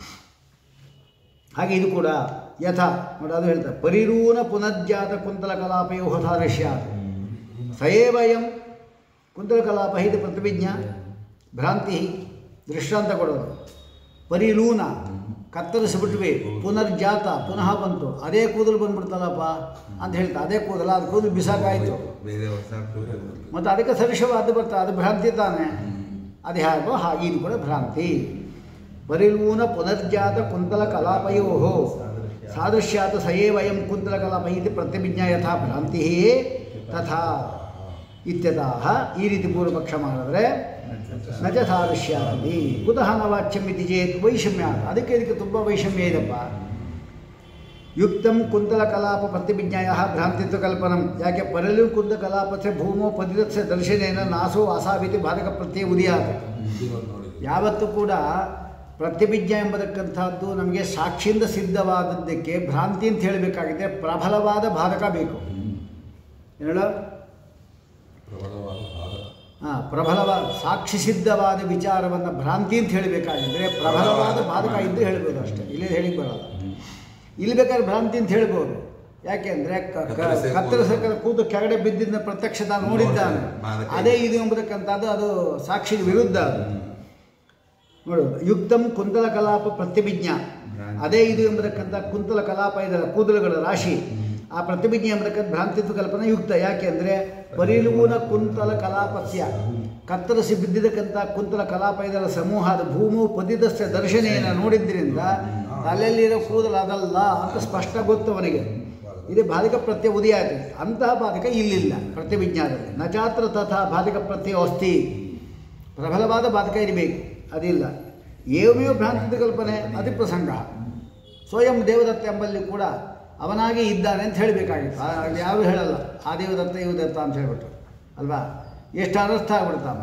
ಹಾಗೆ ಇದು ಕೂಡ ಯಥ ನೋಡಿ ಅದು ಹೇಳ್ತಾರೆ ಪರಿರೂನ ಪುನರ್ಜಾತ ಕುಂತಲ ಕಲಾಪಯೋ ಸಾದೃಶ್ಯ ಸಯೇವಯಂ ಕುಂತಲ ಕಲಾಪ ಇದು ಪ್ರತಿವಿಜ್ಞಾ ಭ್ರಾಂತಿ ದೃಷ್ಟಾಂತ ಕೊಡೋದು ಪರಿಲೂನ ಕತ್ತರಿಸಿಬಿಟ್ವಿ ಪುನರ್ಜಾತ ಪುನಃ ಬಂತು ಅದೇ ಕೂದಲು ಬಂದ್ಬಿಡ್ತಲ್ಲಪ್ಪ ಅಂತ ಹೇಳ್ತಾ ಅದೇ ಕೂದಲ ಅದು ಕೂದಲು ಬಿಸಾಕಾಯಿತು ಬೇರೆ ಹೊಸ ಕೂದಲು. ಮತ್ತು ಅದಕ್ಕೆ ಸದೃಶವಾದ ಬರ್ತದೆ ಅದು ಭ್ರಾಂತಿ ತಾನೆ ಅದು ಹೇಗೋ ಹಾಗೆ ಇದು ಕೂಡ ಭ್ರಾಂತಿ ಪರಿಲೂನ ಪುನರ್ಜಾತ ಕುಂತಲ ಕಲಾಪಯೋ ಸಾದೃಶ್ಯಾತ ಸಯೇವಯಂ ಕುಂತಲ ಕಲಾಪ ಇದು ಪ್ರತಿಭಿಜ್ಞಾ ಯಥಾ ಭ್ರಾಂತಿ ತಥಾ ಇತ್ಯತಃ ಈ ರೀತಿ ಪೂರ್ವಪಕ್ಷ ಮಾಡಿದ್ರೆ ನಜ ಸಾದೃಶ್ಯಾದಿ ಕುತಃ ನ ವಾಚ್ಯಂ ಇತಿ ಚೇತ್ ವೈಷಮ್ಯ ಅದಕ್ಕೆ ಇದಕ್ಕೆ ತುಂಬ ವೈಷಮ್ಯ ಇದೆಪ್ಪ ಯುಕ್ತಂ ಕುಂತಲ ಕಲಾಪ ಪ್ರತಿಭಿಜ್ಞಾಯ ಭ್ರಾಂತಿತ್ವ ಕಲ್ಪನಂ ಯಾಕೆ ಪರಲು ಕುಂದ ಕಲಾಪಸ್ಯ ಭೂಮೋ ಪದಿತಸ್ಯ ದರ್ಶನೇನ ನಾಸೋ ಅಸಾವಿತಿ ಬಾಧಕ ಪ್ರತ್ಯಯ ಉದಿಯಾದ ಇದಿರೋದು ನೋಡಿದ್ವಿ ಯಾವತ್ತೂ ಕೂಡ ಪ್ರತಿಭಿಜ್ಞ ಎಂಬತಕ್ಕಂಥದ್ದು ನಮಗೆ ಸಾಕ್ಷಿಯಿಂದ ಸಿದ್ಧವಾದದ್ದಕ್ಕೆ ಭ್ರಾಂತಿ ಅಂತ ಹೇಳಬೇಕಾಗಿದೆ ಪ್ರಬಲವಾದ ಬಾಧಕ ಬೇಕು ಹೇಳ ಪ್ರಬಲವಾದ ಬಾಧಕ ಹಾಂ ಪ್ರಬಲವಾದ ಸಾಕ್ಷಿ ಸಿದ್ಧವಾದ ವಿಚಾರವನ್ನು ಭ್ರಾಂತಿ ಅಂತ ಹೇಳಬೇಕಾಗಿದ್ದರೆ ಪ್ರಬಲವಾದ ಬಾಧಕ ಇದ್ದು ಹೇಳ್ಬೋದು ಅಷ್ಟೇ ಇಲ್ಲೇ ಹೇಳಿಕ್ ಬರಲ್ಲ ಇಲ್ಲಿ ಬೇಕಾದ್ರೆ ಭ್ರಾಂತಿ ಅಂತ ಹೇಳ್ಬೋದು ಯಾಕೆಂದರೆ ಕತ್ತರಿಸಿ ಕತ್ತರಿಸ ಕೂತು ಕೆಳಗಡೆ ಬಿದ್ದಿದ್ದ ಪ್ರತ್ಯಕ್ಷ ತಾನು ನೋಡಿದ್ದಾನೆ ಬಾಧಕ ಅದೇ ಇದು ಎಂಬುದಕ್ಕಂಥದ್ದು ಅದು ಸಾಕ್ಷಿಗೆ ವಿರುದ್ಧ ಅದು ನೋಡು ಯುಕ್ತಂ ಕುಂತಲ ಕಲಾಪ ಪ್ರತಿಭಿಜ್ಞ ಅದೇ ಇದು ಎಂಬುದಕ್ಕಂಥ ಕುಂತಲ ಕಲಾಪ ಇದರ ಕೂದಲುಗಳ ರಾಶಿ ಆ ಪ್ರತಿಭಿಜ್ಞೆ ಎಂಬತಕ್ಕಂಥ ಭ್ರಾಂತಿತ್ವ ಕಲ್ಪನೆ ಯುಕ್ತ ಯಾಕೆಂದರೆ ಪರಿಲೂನ ಕುಂತಲ ಕಲಾಪಸ್ಯ ಕತ್ತರಿಸಿ ಬಿದ್ದಿದ್ದಕ್ಕಂಥ ಕುಂತಲ ಕಲಾಪ ಇದರ ಸಮೂಹ ಅದು ಭೂಮು ಪದಿದಸ್ಯ ದರ್ಶನೆಯನ್ನು ನೋಡಿದ್ದರಿಂದ ತಲೆಯಲ್ಲಿರೋ ಕೂದಲು ಅದಲ್ಲ ಅಂತ ಸ್ಪಷ್ಟ ಗೊತ್ತು ಅವನಿಗೆ ಇದು ಬಾಧಕ ಪ್ರತ್ಯಯ ಉದಯ ಆಗ್ತದೆ ಅಂತಹ ಬಾಧಕ ಇಲ್ಲಿಲ್ಲ ಪ್ರತಿವಿಜ್ಞಾನದಲ್ಲಿ ನಚಾತ್ರ ತಥಾ ಬಾಧಕ ಪ್ರತ್ಯಯ ಅಸ್ತಿ ಪ್ರಬಲವಾದ ಬಾಧಕ ಇರಬೇಕು ಅದಿಲ್ಲ ಏವಮೇವ ಭ್ರಾಂತಿ ಕಲ್ಪನೆ ಅತಿ ಪ್ರಸಂಗ ಸ್ವಯಂ ದೇವದತ್ತ ಎಂಬಲ್ಲಿ ಕೂಡ ಅವನಾಗಿ ಇದ್ದಾನೆ ಅಂತ ಹೇಳಬೇಕಾಗಿತ್ತು ಅಲ್ಲಿ ಯಾರೂ ಹೇಳಲ್ಲ ಆ ದೇವದತ್ತ ಇವದತ್ತ ಅಂತ ಹೇಳ್ಬಿಟ್ಟು ಅಲ್ವಾ ಎಷ್ಟು ಅನರ್ಥ ಆಗ್ಬಿಡ್ತಾನೆ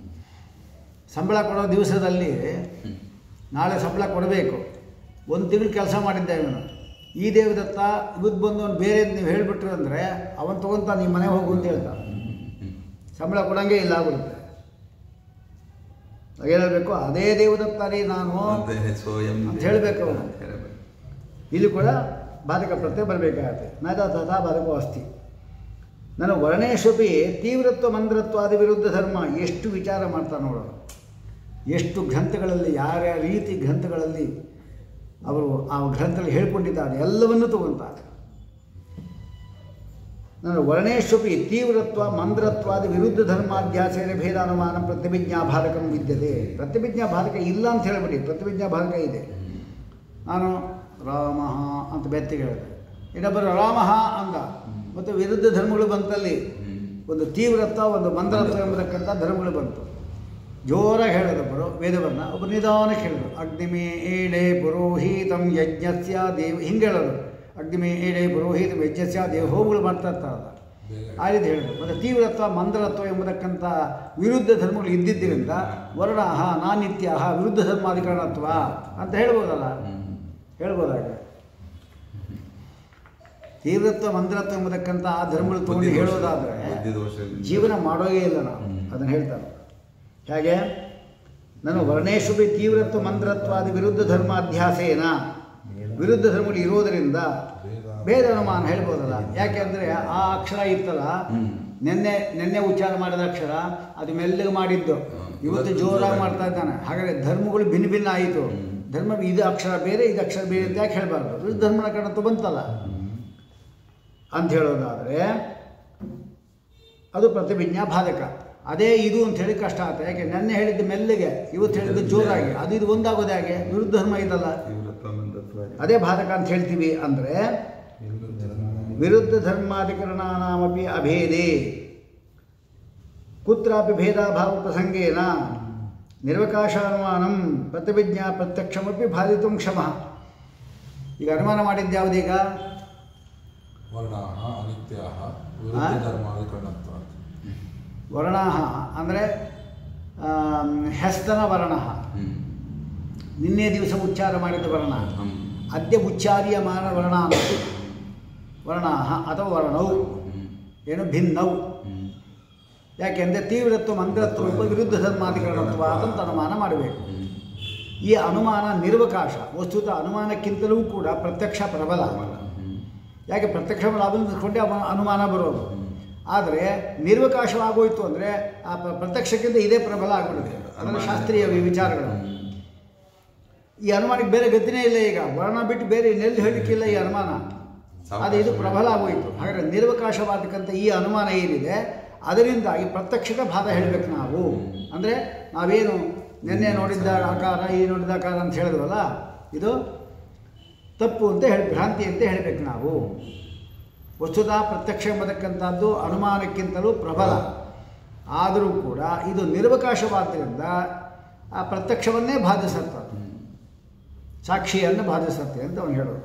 ಸಂಬಳ ಕೊಡೋ ದಿವಸದಲ್ಲಿ ನಾಳೆ ಸಂಬಳ ಕೊಡಬೇಕು ಒಂದು ತಿಂಗಳು ಕೆಲಸ ಮಾಡಿದ್ದ ಇವನು ಈ ದೇವದತ್ತ ಇವತ್ತು ಬಂದು ಅವ್ನು ಬೇರೆ ನೀವು ಹೇಳಿಬಿಟ್ರು ಅಂದರೆ ಅವನು ತೊಗೊಂತ ನಿಮ್ಮ ಮನೆ ಹೋಗು ಅಂತ ಹೇಳ್ತಾನೆ ಸಂಬಳ ಕೊಡಂಗೆ ಇಲ್ಲ ಆಗ್ಬಿಡುತ್ತೆ ಏನು ಹೇಳಬೇಕು ಅದೇ ದೇವದತ್ತ ರೀ ನಾನು ಮತ್ತೆ ಸ್ವಯಂ ಅಂತ ಹೇಳಬೇಕು ಅವನು ಹೇಳಬೇಕು. ಇಲ್ಲಿ ಕೂಡ ಬಾಧಕ ಪ್ರತ್ಯಯ ಬರಬೇಕಾಗತ್ತೆ ನದ ತಥಾ ಬಾಧಕೋ ಅಸ್ತಿ ನನ್ನ ವರ್ಣೇಶ್ವಪಿ ತೀವ್ರತ್ವ ಮಂದ್ರತ್ವಾದ ವಿರುದ್ಧ ಧರ್ಮ ಎಷ್ಟು ವಿಚಾರ ಮಾಡ್ತಾ ನೋಡು ಎಷ್ಟು ಗ್ರಂಥಗಳಲ್ಲಿ ಯಾರ್ಯಾವ ರೀತಿ ಗ್ರಂಥಗಳಲ್ಲಿ ಅವರು ಆ ಗ್ರಂಥದಲ್ಲಿ ಹೇಳ್ಕೊಂಡಿದ್ದಾರೆ ಎಲ್ಲವನ್ನೂ ತಗೊಂತಾರೆ ನಾನು ವರ್ಣೇಶ್ವಪಿ ತೀವ್ರತ್ವ ಮಂದ್ರತ್ವಾದ ವಿರುದ್ಧ ಧರ್ಮಾಧ್ಯಾಸೇನ ಭೇದಾನುಮಾನ ಪ್ರತಿಭಿಜ್ಞಾ ಬಾಧಕಂ ವಿದ್ಯತೆ ಪ್ರತಿಭಿಜ್ಞಾ ಬಾಧಕ ಇಲ್ಲ ಅಂತ ಹೇಳ್ಬಿಡಿ ಪ್ರತಿಭಿಜ್ಞಾ ಬಾಧಕ ಇದೆ ನಾನು ರಾಮ ಅಂತ ಬೆತ್ತಿಗೆ ಹೇಳಿದೆ ಇನ್ನೊಬ್ಬರು ರಾಮ ಅಂದ ಮತ್ತು ವಿರುದ್ಧ ಧರ್ಮಗಳು ಬಂತಲ್ಲಿ ಒಂದು ತೀವ್ರತ್ವ ಒಂದು ಮಂದ್ರತ್ವ ಎಂಬತಕ್ಕಂಥ ಧರ್ಮಗಳು ಬಂತು ಜೋರಾಗಿ ಹೇಳಿದೊಬ್ಬರು ವೇದವನ್ನು ಒಬ್ಬ ನಿಧಾನಕ್ಕೆ ಹೇಳಿದರು ಅಗ್ನಿಮೇ ಏಳೆ ಪುರೋಹಿತಂ ಯಜ್ಞಸ್ಯ ದೇವ ಹಿಂಗೆ ಹೇಳೋದು ಅಗ್ನಿಮೇ ಏಳೆ ಪುರೋಹಿತಂ ಯಜ್ಞಸ್ಯ ದೇವೋಗಳು ಮಾಡ್ತಾ ಇರ್ತಾರಲ್ಲ ಆ ರೀತಿ ಹೇಳಿದ್ರು ಮತ್ತು ತೀವ್ರತ್ವ ಮಂದ್ರತ್ವ ಎಂಬತಕ್ಕಂಥ ವಿರುದ್ಧ ಧರ್ಮಗಳು ಇದ್ದಿದ್ದರಿಂದ ವರ್ಣ ನಾನಿತ್ಯ ವಿರುದ್ಧ ಧರ್ಮಾಧಿಕರಣತ್ವ ಅಂತ ಹೇಳ್ಬೋದಲ್ಲ ಹೇಳ್ಬೋದಾಗ ತೀವ್ರತ್ವ ಮಂದ್ರತ್ವ ಎಂಬತಕ್ಕಂಥ ಆ ಧರ್ಮಗಳು ತಗೊಂಡು ಬುದ್ಧಿ ದೋಷ- ಹೇಳೋದಾದರೆ ಬುದ್ಧಿ ದೋಷದಿಂದ. ಜೀವನ ಮಾಡೋಗೇ ಇಲ್ಲ ನಾವು ಅದನ್ನು ಹೇಳ್ತಾರೆ ಹೇಗೆ ನಾನು ವರ್ಣೇಶು ಬಿ ತೀವ್ರತ್ವ ಮಂತ್ರತ್ವಾದಿ ವಿರುದ್ಧ ಧರ್ಮಾಧ್ಯಾಸೇನ ವಿರುದ್ಧ ಧರ್ಮಗಳು ಇರೋದರಿಂದ ಭೇದ ಅನುಮಾನ ಹೇಳ್ಬೋದಲ್ಲ ಯಾಕೆಂದರೆ ಆ ಅಕ್ಷರ ಇತ್ತಲ್ಲ ನಿನ್ನೆ ನಿನ್ನೆ ಉಚ್ಚಾರ ಮಾಡಿದ ಅಕ್ಷರ ಅದು ಮೆಲ್ಲಗೆ ಮಾಡಿದ್ದು ಇವತ್ತು ಜೋರಾಗಿ ಮಾಡ್ತಾ ಇದ್ದಾನೆ ಹಾಗಾದರೆ ಧರ್ಮಗಳು ಭಿನ್ನ ಭಿನ್ನ ಆಯಿತು ಧರ್ಮ ಇದು ಅಕ್ಷರ ಬೇರೆ ಇದು ಅಕ್ಷರ ಬೇರೆ ಅಂತ ಯಾಕೆ ಹೇಳಬಾರ್ದು ವಿರುದ್ಧ ಧರ್ಮನ ಕಣತ್ತು ಬಂತಲ್ಲ ಅಂತ ಹೇಳೋದಾದರೆ ಅದು ಪ್ರತಿಭಿಜ್ಞಾ ಬಾಧಕ ಅದೇ ಇದು ಅಂತ ಹೇಳಿ ಕಷ್ಟ ಆಗುತ್ತೆ ಯಾಕೆ ನೆನ್ನೆ ಹೇಳಿದ್ದು ಮೆಲ್ಲಗೆ ಇವತ್ತು ಹೇಳಿದ್ದು ಜೋರಾಗಿ ಅದು ಇದು ಒಂದಾಗೋದು ಹೇಗೆ ವಿರುದ್ಧ ಧರ್ಮ ಇದಲ್ಲ ತೀವ್ರತ್ವ ಮಂದತ್ವ ಅದೇ ಬಾಧಕ ಅಂತ ಹೇಳ್ತೀವಿ ಅಂದರೆ ವಿರುದ್ಧ ಧರ್ಮಾಧಿಕರಣಾನಾಮಪಿ ಅಭೇದೆ ಕುತ್ರಾಪಿ ಭೇದಾಭಾವ ಪ್ರಸಂಗೇನ ನಿರ್ವಕಾಶಾನುಮಾನಂ ಪ್ರತಿಭಿಜ್ಞಾ ಪ್ರತ್ಯಕ್ಷಮಪಿ ಬಾಧಿತು ಕ್ಷಮ ಈಗ ಅನುಮಾನ ಮಾಡಿದ್ಯಾವುದೀಗ ವರ್ಣಾಹ ಅನಿತ್ಯಾಹ ವಿರುದ್ಧ ಧರ್ಮಾಧಿಕರಣತ್ವ ವರ್ಣಾಹ ಅಂದರೆ ಹೆಸ್ತನ ವರ್ಣ ನಿನ್ನೆ ದಿವಸ ಉಚ್ಚಾರ ಮಾಡಿದ ವರ್ಣ ಅದ್ಯ ಉಚ್ಚಾರ್ಯಮಾನ ವರ್ಣ ವರ್ಣಾಹ ಅಥವಾ ವರ್ಣವು ಏನು ಭಿನ್ನವು ಯಾಕೆಂದರೆ ತೀವ್ರತ್ವ ಮಂತ್ರತ್ವ ರೂಪ ವಿರುದ್ಧ ಧರ್ಮಾಧಿಕರಣತ್ವ ಅಂತ ಅನುಮಾನ ಮಾಡಬೇಕು ಈ ಅನುಮಾನ ನಿರ್ವಕಾಶ ವಸ್ತುತ ಅನುಮಾನಕ್ಕಿಂತಲೂ ಕೂಡ ಪ್ರತ್ಯಕ್ಷ ಪ್ರಬಲ ಯಾಕೆ ಪ್ರತ್ಯಕ್ಷ ಅವಲಂಬಿಸಿಕೊಂಡೇ ಅವ ಅನುಮಾನ ಬರೋದು ಆದರೆ ನಿರ್ವಕಾಶವಾಗೋಯ್ತು ಅಂದರೆ ಆ ಪ್ರ- ಪ್ರತ್ಯಕ್ಷಕ್ಕಿಂತ ಇದೇ ಪ್ರಬಲ ಆಗಿಬಿಡುತ್ತೆ ಅದರ ಶಾಸ್ತ್ರೀಯ ವಿ- ವಿಚಾರಗಳು ಈ ಅನುಮಾನಕ್ಕೆ ಬೇರೆ ಗತಿನೇ ಇಲ್ಲ ಈಗ ವರ್ಣ ಬಿಟ್ಟು ಬೇರೆ ಇನ್ನೆಲ್ಲಿ ಹೇಳಲಿಕ್ಕಿಲ್ಲ ಈ ಅನುಮಾನ ಆದರೆ ಇದು ಪ್ರಬಲ ಆಗೋಯ್ತು ಹಾಗಾದರೆ ನಿರ್ವಕಾಶವಾದಕ್ಕಂಥ ಈ ಅನುಮಾನ ಏನಿದೆ ಅದರಿಂದ ಈ ಪ್ರತ್ಯಕ್ಷದ ಭಾಗ ಹೇಳಬೇಕು ನಾವು ಅಂದರೆ ನಾವೇನು ನಿನ್ನೆ ನೋಡಿದ್ದ ಆಕಾರ ಈ ನೋಡಿದ ಆಕಾರ ಅಂತ ಹೇಳಿದ್ವಲ್ಲ ಇದು ತಪ್ಪು ಅಂತ ಹೇಳಿ ಭ್ರಾಂತಿ ಅಂತ ಹೇಳಬೇಕು ನಾವು ವಸ್ತುತ ಪ್ರತ್ಯಕ್ಷ ಎಂಬತಕ್ಕಂಥದ್ದು ಅನುಮಾನಕ್ಕಿಂತಲೂ ಪ್ರಬಲ ಆದರೂ ಕೂಡ ಇದು ನಿರ್ವಕಾಶವಾದ್ದರಿಂದ ಆ ಪ್ರತ್ಯಕ್ಷವನ್ನೇ ಬಾಧಿಸುತ್ತೆ ಸಾಕ್ಷಿಯನ್ನು ಬಾಧಿಸುತ್ತೆ ಅಂತ ಅವನು ಹೇಳೋದು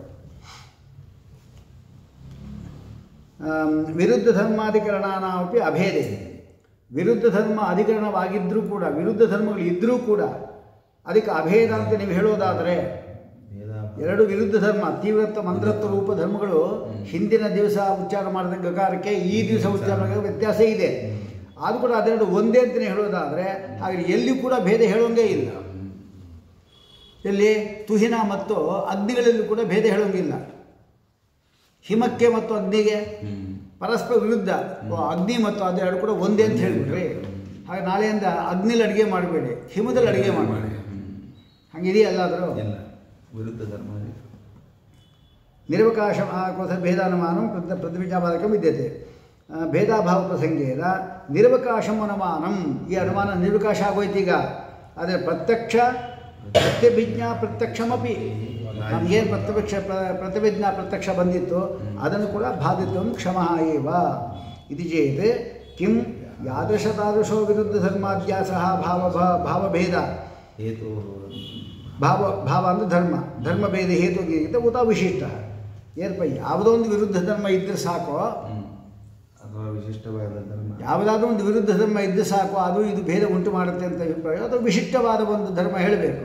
ಆಮ್, ವಿರುದ್ಧ ಧರ್ಮಾಧಿಕರಣಾನಾಪಿ ಅಭೇದೆ ವಿರುದ್ಧ ಧರ್ಮ ಅಧಿಕರಣವಾಗಿದ್ದರೂ ಕೂಡ ವಿರುದ್ಧ ಧರ್ಮಗಳು ಇದ್ದರೂ ಕೂಡ ಅದಕ್ಕೆ ಅಭೇದ ಅಂತ ನೀವು ಹೇಳೋದಾದರೆ ಎರಡು ವಿರುದ್ಧ ಧರ್ಮ ತೀವ್ರತ್ವ ಮಂತ್ರತ್ವ ರೂಪ ಧರ್ಮಗಳು ಹಿಂದಿನ ದಿವಸ ಉಚ್ಚಾರ ಮಾಡಿದ ಗಕಾರಕ್ಕೆ ಈ ದಿವಸ ಉಚ್ಚಾರ ಮಾಡಿದ ವ್ಯತ್ಯಾಸ ಇದೆ ಆದರೂ ಕೂಡ ಅದೆರಡು ಒಂದೇ ಅಂತಲೇ ಹೇಳೋದಾದರೆ ಹಾಗೆ ಎಲ್ಲಿ ಕೂಡ ಭೇದ ಹೇಳೋಂಗೇ ಇಲ್ಲ ಎಲ್ಲಿ ತುಹಿನ ಮತ್ತು ಅಗ್ನಿಗಳಲ್ಲಿ ಕೂಡ ಭೇದ ಹೇಳೋಂಗಿಲ್ಲ ಹಿಮಕ್ಕೆ ಮತ್ತು ಅಗ್ನಿಗೆ ಪರಸ್ಪರ ವಿರುದ್ಧ ಓ, ಅಗ್ನಿ ಮತ್ತು ಅದೆರಡು ಕೂಡ ಒಂದೇ ಅಂತ ಹೇಳಿಬಿಟ್ರಿ ಹಾಗೆ ನಾಳೆಯಿಂದ ಅಗ್ನಿಲಿ ಅಡುಗೆ ಮಾಡಬೇಡಿ ಹಿಮದಲ್ಲಿ ಅಡುಗೆ ಮಾಡಬೇಡಿ ಹಂಗಿದೆಯಲ್ಲಾದರೂ ಇಲ್ಲ ವಿರುದ್ಧ ಧರ್ಮ ನಿರ್ವಕಾಶ ಕೋಸ ಭೇದಾನುಮಾನಂ ಪ್ರತ ಪ್ರತಿಭಿಜಾಬಾಧಕ ವಿದ್ಯತೆ ಆ, ಭೇದಾಭಾವ ಪ್ರಸಂಗೇನ ನಿರ್ವಕಾಶಂ ಅನುಮಾನಂ ಈ ಅನುಮಾನ ನಿರ್ವಕಾಶ ಆಗೋಯ್ತು ಈಗ ಆದರೆ ಪ್ರತ್ಯಕ್ಷ ಪ್ರತ್ಯಭಿಜ್ಞಾ ಪ್ರತ್ಯಕ್ಷಮಪಿ ನಮಗೇನು ಪ್ರತ್ಯಕ್ಷ ಪ್ರ- ಪ್ರತಿಭಿಜ್ಞಾ ಪ್ರತ್ಯಕ್ಷ ಬಂದಿತ್ತು ಅದನ್ನು ಕೂಡ ಬಾಧಿತ್ವಂ ಕ್ಷಮ ಏವ ಇದು ಚೇತ್ ಕಿಂ ಯಾದೃಶ ತಾದೃಶೋ ವಿರುದ್ಧ ಧರ್ಮಾಧ್ಯಾಸ ಭಾವ ಭಾ- ಭಾವಭೇದ ಹೇತು ಭಾವ ಭಾವ ಅಂದರೆ ಧರ್ಮ ಧರ್ಮಭೇದ ಹೇತುಗಿಂತ ಉತ ವಿಶಿಷ್ಟ ಏನಪ್ಪ ಯಾವುದೋ ಒಂದು ವಿರುದ್ಧ ಧರ್ಮ ಇದ್ದರೆ ಸಾಕು ಅಥವಾ ವಿಶಿಷ್ಟವಾದ ಧರ್ಮ ಯಾವುದಾದ್ರೂ ಒಂದು ವಿರುದ್ಧ ಧರ್ಮ ಇದ್ದರೆ ಸಾಕು ಅದು ಇದು ಭೇದ ಉಂಟು ಮಾಡುತ್ತೆ ಅಂತ ಅಭಿಪ್ರಾಯ ಅಥವಾ ವಿಶಿಷ್ಟವಾದ ಒಂದು ಧರ್ಮ ಹೇಳಬೇಕು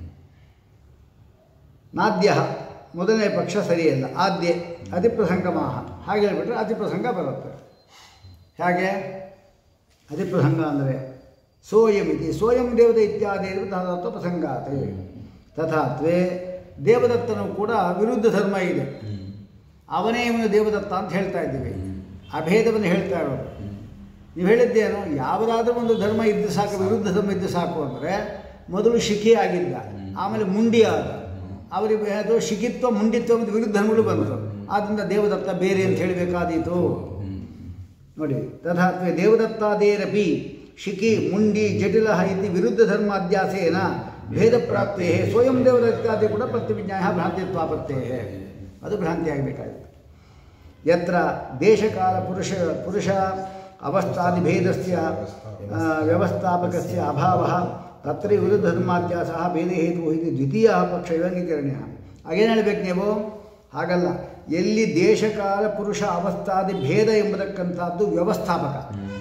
ನಾದ್ಯ ಮೊದಲನೇ ಪಕ್ಷ ಸರಿಯಲ್ಲ ಆದ್ಯ ಅತಿಪ್ರಸಂಗಮಾಹ ಹಾಗೆ ಹೇಳಿಬಿಟ್ರೆ ಅತಿಪ್ರಸಂಗ ಬರುತ್ತೆ ಹೇಗೆ ಅತಿಪ್ರಸಂಗ ಅಂದರೆ ಸೋಯಮಿತಿ ಸೋಯಂ ದೇವತೆ ಇತ್ಯಾದಿ ತಥಾತ್ವ ಪ್ರಸಂಗಾತೆ ತಥಾತ್ವೇ ದೇವದತ್ತನು ಕೂಡ ವಿರುದ್ಧ ಧರ್ಮ ಇದೆ ಅವನೇ ಇವನು ದೇವದತ್ತ ಅಂತ ಹೇಳ್ತಾ ಇದ್ದೀವಿ ಅಭೇದವನ್ನು ಹೇಳ್ತಾ ಇರೋದು ನೀವು ಹೇಳಿದ್ದೇನು ಯಾವುದಾದ್ರೂ ಒಂದು ಧರ್ಮ ಇದ್ದು ಸಾಕು ವಿರುದ್ಧ ಧರ್ಮ ಇದ್ದು ಸಾಕು ಅಂದರೆ ಮೊದಲು ಶಿಖಿ ಆಗಿದ್ದ ಆಮೇಲೆ ಮುಂಡಿ ಆದ ಅವರಿಗೆ ಅದು ಶಿಖಿತ್ವ ಮುಂಡಿತ್ವ ಮತ್ತು ವಿರುದ್ಧ ಧರ್ಮಗಳು ಬಂತು ಆದ್ದರಿಂದ ದೇವದತ್ತ ಬೇರೆ ಅಂತ ಹೇಳಬೇಕಾದೀತು ನೋಡಿ ತಥಾತ್ವೇ ದೇವದತ್ತಾದೇರಪಿ ಶಿಖಿ ಮುಂಡಿ ಜಟಿಲ ಇತಿ ವಿರುದ್ಧ ಧರ್ಮಾಧ್ಯಾಸೇನ ಭೇದ ಪ್ರಾಪ್ತೇ ಸ್ವಯಂ ದೇವದತ್ತಾದಿ ಕೂಡ ಪ್ರತಿವಿಜ್ಞಾಯ ಭ್ರಾಂತಿತ್ವಾಪತ್ತೇ ಅದು ಭ್ರಾಂತಿ ಆಗಬೇಕಾಗಿತ್ತು ಯತ್ರ ದೇಶಕಾಲ ಪುರುಷ ಪುರುಷ ಅವಸ್ಥಾದಿಭೇದಸ್ಯ ಆ, ವ್ಯವಸ್ಥಾಪಕಸ್ಯ ಅಭಾವः ತತ್ರ ವಿರುದ್ಧ ಧರ್ಮಾತ್ಯಾಸಃ ಭೇದಹೇತು ಇದು ದ್ವಿತೀಯ ಪಕ್ಷ ಅಂಗೀಕರಣೀಯ ಹಾಗೇನು ಹೇಳ್ಬೇಕು ನೀವು ಹಾಗಲ್ಲ ಎಲ್ಲಿ ದೇಶಕಾಲ ಪುರುಷ ಅವಸ್ಥಾದಿ ಭೇದ ಎಂಬತಕ್ಕಂಥದ್ದು ವ್ಯವಸ್ಥಾಪಕ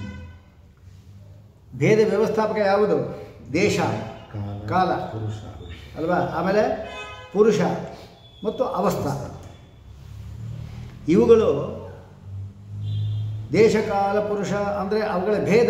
ಭೇದ ವ್ಯವಸ್ಥಾಪಕ ಯಾವುದು ದೇಶ ಕಾಲ ಪುರುಷ ಅಲ್ವಾ ಆಮೇಲೆ ಪುರುಷ ಮತ್ತು ಅವಸ್ಥಾ ಇವುಗಳು ದೇಶಕಾಲ ಪುರುಷ ಅಂದರೆ ಅವುಗಳ ಭೇದ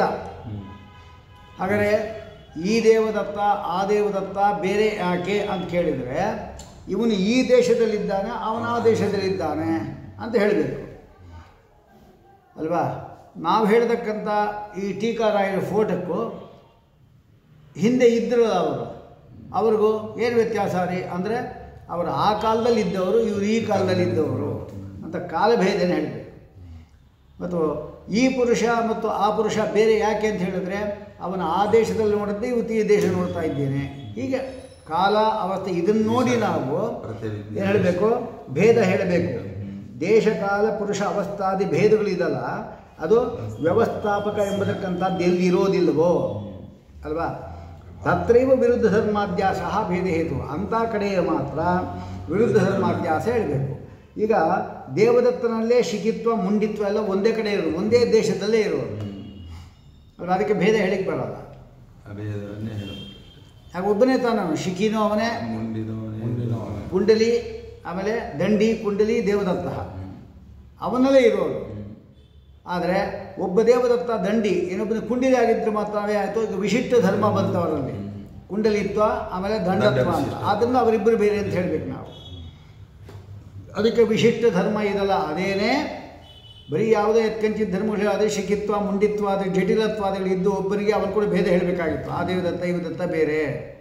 ಹಾಗಾದರೆ ಈ ದೇವದತ್ತ ಆ ದೇವದತ್ತ ಬೇರೆ ಯಾಕೆ ಅಂತ ಕೇಳಿದರೆ ಇವನು ಈ ದೇಶದಲ್ಲಿದ್ದಾನೆ ಅವನ ಆ ದೇಶದಲ್ಲಿದ್ದಾನೆ ಅಂತ ಹೇಳಬೇಕು ಅಲ್ವಾ ನಾವು ಹೇಳ್ತಕ್ಕಂಥ ಈ ಟೀಕಾರಾಯರ ಫೋಟೋಕ್ಕೂ ಹಿಂದೆ ಇದ್ದರು ಅವರು ಅವ್ರಿಗೂ ಏನು ವ್ಯತ್ಯಾಸ ರೀ ಅಂದರೆ ಅವರು ಆ ಕಾಲದಲ್ಲಿ ಇದ್ದವರು ಇವರು ಈ ಕಾಲದಲ್ಲಿ ಇದ್ದವರು ಅಂತ ಕಾಲಭೇದನೆ ಹೇಳಬೇಕು ಮತ್ತು ಈ ಪುರುಷ ಮತ್ತು ಆ ಪುರುಷ ಬೇರೆ ಯಾಕೆ ಅಂತ ಹೇಳಿದ್ರೆ ಅವನ ಆ ದೇಶದಲ್ಲಿ ನೋಡಿದ್ದೆ ಇವತ್ತು ಈ ದೇಶ ನೋಡ್ತಾ ಇದ್ದೇನೆ ಹೀಗೆ ಕಾಲ ಅವಸ್ಥೆ ಇದನ್ನು ನೋಡಿ ನಾವು ಪ್ರತಿವಿಜ್ಞಾನ. ಏನು ಹೇಳಬೇಕು ಭೇದ ಹೇಳಬೇಕು ದೇಶ ಕಾಲ ಪುರುಷ ಅವಸ್ಥಾದಿ ಭೇದಗಳಿದಲ್ಲ ಅದು ವ್ಯವಸ್ಥಾಪಕ ಎಂಬತಕ್ಕಂಥದ್ದು ಎಲ್ಲಿ ಇರೋದಿಲ್ವೋ ಅಲ್ವಾ ತತ್ರೈವ ವಿರುದ್ಧ ಧರ್ಮಾಧ್ಯಾಸ ಭೇದ ಹೇತು ಅಂಥ ಕಡೆಗೆ ಮಾತ್ರ ವಿರುದ್ಧ ಧರ್ಮಾಧ್ಯಾಸ ಹೇಳಬೇಕು ಈಗ ದೇವದತ್ತನಲ್ಲೇ ಶಿಖಿತ್ವ ಮುಂಡಿತ್ವ ಎಲ್ಲ ಒಂದೇ ಕಡೆ ಇರೋದು ಒಂದೇ ದೇಶದಲ್ಲೇ ಇರೋದು ಅಲ್ವಾ ಅದಕ್ಕೆ ಭೇದ ಹೇಳಿಕ್ಕೆ ಬರಲ್ಲ ಅಭೇದವನ್ನೇ ಹೇಳಬೇಕು ಹಾಗೆ ಒಬ್ಬನೇ ತಾನು ಶಿಖಿನೂ ಅವನೇ ಮುಂದಿನವನೇ ಮುಂದಿನವನೇ. ಕುಂಡಲಿ ಆಮೇಲೆ ದಂಡಿ ಕುಂಡಲಿ ದೇವದತ್ತ ಅವನಲ್ಲೇ ಇರೋರು ಆದರೆ ಒಬ್ಬ ದೇವದತ್ತ ದಂಡಿ ಇನ್ನೊಬ್ಬನ ಕುಂಡಲಿ ಆಗಿದ್ರೆ ಮಾತ್ರವೇ ಆಯಿತು ಈಗ ವಿಶಿಷ್ಟ ಧರ್ಮ ಬಂತು ಅವರಲ್ಲಿ ಕುಂಡಲಿತ್ವ ಆಮೇಲೆ ದಂಡತ್ವ ಅಂತ ಆದ್ದರಿಂದ ಅವರಿಬ್ಬರು ಬೇರೆ ಅಂತ ಹೇಳಬೇಕು ನಾವು ಅದಕ್ಕೆ ವಿಶಿಷ್ಟ ಧರ್ಮ ಇದಲ್ಲ ಅದೇನೇ ಬರೀ ಯಾವುದೇ ಎತ್ಕಂಚಿದ ಧರ್ಮಗಳು ಅದೇ ಶಿಖಿತ್ವ ಮುಂಡಿತ್ವ ಅದು ಜಟಿಲತ್ವಾದಗಳು ಇದ್ದು ಒಬ್ಬರಿಗೆ ಅವರು ಕೂಡ ಭೇದ ಹೇಳಬೇಕಾಗಿತ್ತು ಆ ದೇವದತ್ತ ಇವದತ್ತ ಬೇರೆ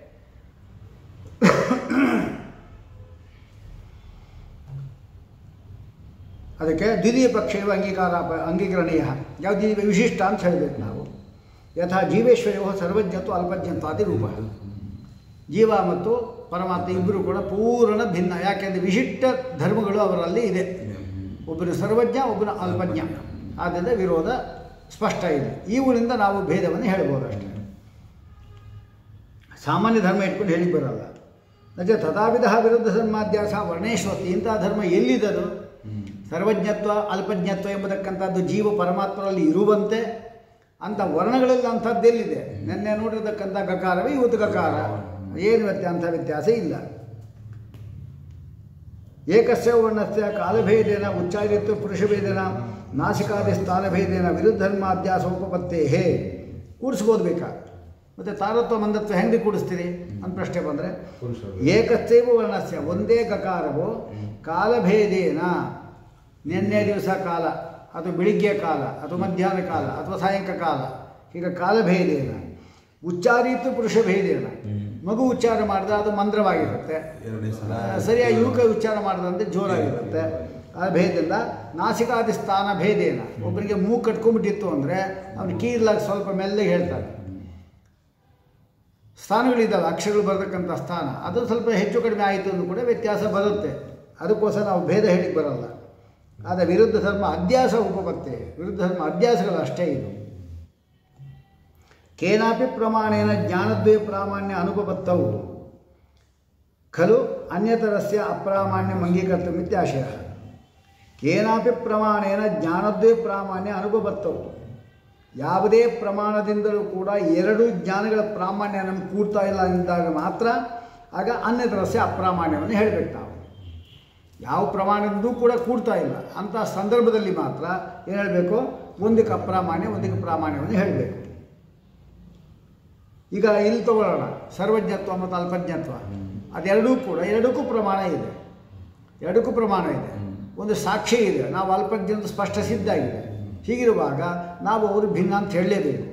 ಅದಕ್ಕೆ ದ್ವಿತೀಯ ಪಕ್ಷವ ಅಂಗೀಕಾರ ಅಂಗೀಕರಣೀಯ ಯಾವುದು ವಿಶಿಷ್ಟ ಅಂತ ಹೇಳಬೇಕು ನಾವು ಯಥಾ ಜೀವೇಶ್ವರ್ಯೋ ಸರ್ವಜ್ಞತ್ವ ಅಲ್ಪಜ್ಞತ್ವಾದಿ ರೂಪ ಜೀವ ಮತ್ತು ಪರಮಾತ್ಮ ಇಬ್ಬರು ಕೂಡ ಪೂರ್ಣ ಭಿನ್ನ ಯಾಕೆಂದರೆ ವಿಶಿಷ್ಟ ಧರ್ಮಗಳು ಅವರಲ್ಲಿ ಇದೆ ಒಬ್ಬನು ಸರ್ವಜ್ಞ ಒಬ್ಬನು ಅಲ್ಪಜ್ಞ ಆದ್ದರಿಂದ ವಿರೋಧ ಸ್ಪಷ್ಟ ಇದೆ ಇವುಗಳಿಂದ ನಾವು ಭೇದವನ್ನು ಹೇಳ್ಬೋದು ಅಷ್ಟೇ ಸಾಮಾನ್ಯ ಧರ್ಮ ಇಟ್ಕೊಂಡು ಹೇಳಿ ಬರಲ್ಲ ನಜ ತಥಾವಿಧ ವಿರುದ್ಧ ಧರ್ಮಾಧ್ಯಾಸ ವರ್ಣೇಶ್ವತಿ ಇಂತಹ ಧರ್ಮ ಎಲ್ಲಿದದು ಸರ್ವಜ್ಞತ್ವ ಅಲ್ಪಜ್ಞತ್ವ ಎಂಬತಕ್ಕಂಥದ್ದು ಜೀವ ಪರಮಾತ್ಮರಲ್ಲಿ ಇರುವಂತೆ ಅಂಥ ವರ್ಣಗಳಲ್ಲಿ ಅಂಥದ್ದೆಲ್ಲಿದೆ ನಿನ್ನೆ ನೋಡಿರ್ತಕ್ಕಂಥ ಗಕಾರವೇ ಇವತ್ತು ಗಕಾರ ಏನು ವ್ಯತ್ಯ ಅಂಥ ವ್ಯತ್ಯಾಸ ಇಲ್ಲ ಏಕಸ್ಯ ವರ್ಣಸ್ಯ ಕಾಲಭೇದೇನ ಉಚ್ಚಾರಿತ್ವ ಪುರುಷಭೇದೇನ ನಾಸಿಕಾದಿ ಸ್ಥಾನಭೇದೇನ ವಿರುದ್ಧ ಧರ್ಮಾಧ್ಯಾಸ ಉಪಪತ್ತೇ ಹೇ ಕೂಡಿಸ್ಬೋದು ಬೇಕಾ ಮತ್ತು ತಾರತ್ವ ಮಂದತ್ವ ಹೆಂಗೆ ಕೂಡಿಸ್ತೀರಿ ಅಂತ ಪ್ರಶ್ನೆ ಬಂದರೆ ಪುರುಷ ಏಕಸ್ಯೈವ ವರ್ಣಸ್ಯ ಒಂದೇ ಗಕಾರವು ಕಾಲಭೇದೇನ ನಿನ್ನೆ ದಿವಸ ಕಾಲ ಅಥವಾ ಬೆಳಿಗ್ಗೆ ಕಾಲ ಅಥವಾ ಮಧ್ಯಾಹ್ನ ಕಾಲ ಅಥವಾ ಸಾಯಂಕಾಲ ಕಾಲ ಈಗ ಕಾಲಭೇದೇನ ಉಚ್ಚಾರಿತು ಪುರುಷ ಭೇದೇನ ಮಗು ಉಚ್ಚಾರ ಮಾಡಿದ್ರೆ ಅದು ಮಂದ್ರವಾಗಿರುತ್ತೆ ಎರಡನೇ ಸಲ ಆ, ಸರಿಯಾಗಿ ಯುವಕ ಉಚ್ಚಾರ ಮಾಡಿದಂತೆ ಜೋರಾಗಿರುತ್ತೆ ಆ ಭೇದದಿಂದ ನಾಸಿಕಾದಿ ಸ್ಥಾನ ಭೇದೇನ ಒಬ್ಬರಿಗೆ ಮೂಗು ಕಟ್ಕೊಂಡ್ಬಿಟ್ಟಿತ್ತು ಅಂದರೆ ಅವನು ಕೀರ್ಲಾಗ ಸ್ವಲ್ಪ ಮೆಲ್ಲಗೆ ಹೇಳ್ತಾನೆ ಸ್ಥಾನಗಳಿದ್ದಾವೆ ಅಕ್ಷರಗಳು ಬರತಕ್ಕಂಥ ಸ್ಥಾನ ಅದು ಸ್ವಲ್ಪ ಹೆಚ್ಚು ಕಡಿಮೆ ಆಯಿತು ಅಂದ್ರೂ ಕೂಡ ವ್ಯತ್ಯಾಸ ಬರುತ್ತೆ ಅದಕ್ಕೋಸ್ಕರ ನಾವು ಭೇದ ಹೇಳಿಕ್ಕೆ ಬರಲ್ಲ ಆದರೆ ವಿರುದ್ಧ ಧರ್ಮ ಅಧ್ಯಾಸ ಉಪಪತ್ತೆ ವಿರುದ್ಧ ಧರ್ಮ ಅಧ್ಯಾಸಗಳು ಅಷ್ಟೇ ಇದು ಕೇನಾಪಿ ಪ್ರಮಾಣೇನ ಜ್ಞಾನದ್ವಯ ಪ್ರಾಮಾಣ್ಯ ಅನುಪಪತ್ತವು ಖಲು ಅನ್ಯತರಸ್ಯ ಅಪ್ರಾಮಾಣ್ಯಂ ಅಂಗೀಕರ್ತವ್ಯ ಇತ್ಯಾಶಯ ಕೇನಾಪಿ ಪ್ರಮಾಣೇನ ಜ್ಞಾನದ್ವಯ ಪ್ರಾಮಾಣ್ಯ ಅನುಪಪತ್ತವು ಯಾವುದೇ ಪ್ರಮಾಣದಿಂದಲೂ ಕೂಡ ಎರಡು ಜ್ಞಾನಗಳ ಪ್ರಾಮಾಣ್ಯ ನಮ್ಗೆ ಕೂಡ್ತಾ ಇಲ್ಲ ಅಂದಾಗ ಮಾತ್ರ ಆಗ ಅನ್ಯತರಸ್ಯ ಅಪ್ರಾಮಾಣ್ಯವನ್ನು ಹೇಳಬೇಕು ನಾವು ಯಾವ ಪ್ರಮಾಣದಿಂದೂ ಕೂಡ ಕೂಡ್ತಾ ಇಲ್ಲ ಅಂಥ ಸಂದರ್ಭದಲ್ಲಿ ಮಾತ್ರ ಏನು ಹೇಳಬೇಕು ಒಂದಕ್ಕೆ ಅಪ್ರಾಮಾಣ್ಯ ಒಂದಕ್ಕೆ ಪ್ರಾಮಾಣ್ಯವನ್ನು ಹೇಳಬೇಕು ಈಗ ಇಲ್ಲಿ ತಗೊಳ್ಳೋಣ ಸರ್ವಜ್ಞತ್ವ ಮತ್ತು ಅಲ್ಪಜ್ಞತ್ವ ಅದೆರಡೂ ಕೂಡ ಎರಡಕ್ಕೂ ಪ್ರಮಾಣ ಇದೆ ಎರಡಕ್ಕೂ ಪ್ರಮಾಣ ಇದೆ ಒಂದು ಸಾಕ್ಷಿ ಇದೆ ನಾವು ಅಲ್ಪಜ್ಞಂತ ಸ್ಪಷ್ಟ ಸಿದ್ಧ ಆಗಿದೆ ಹೀಗಿರುವಾಗ ನಾವು ಅವರು ಭಿನ್ನ ಅಂತ ಹೇಳಲೇಬೇಕು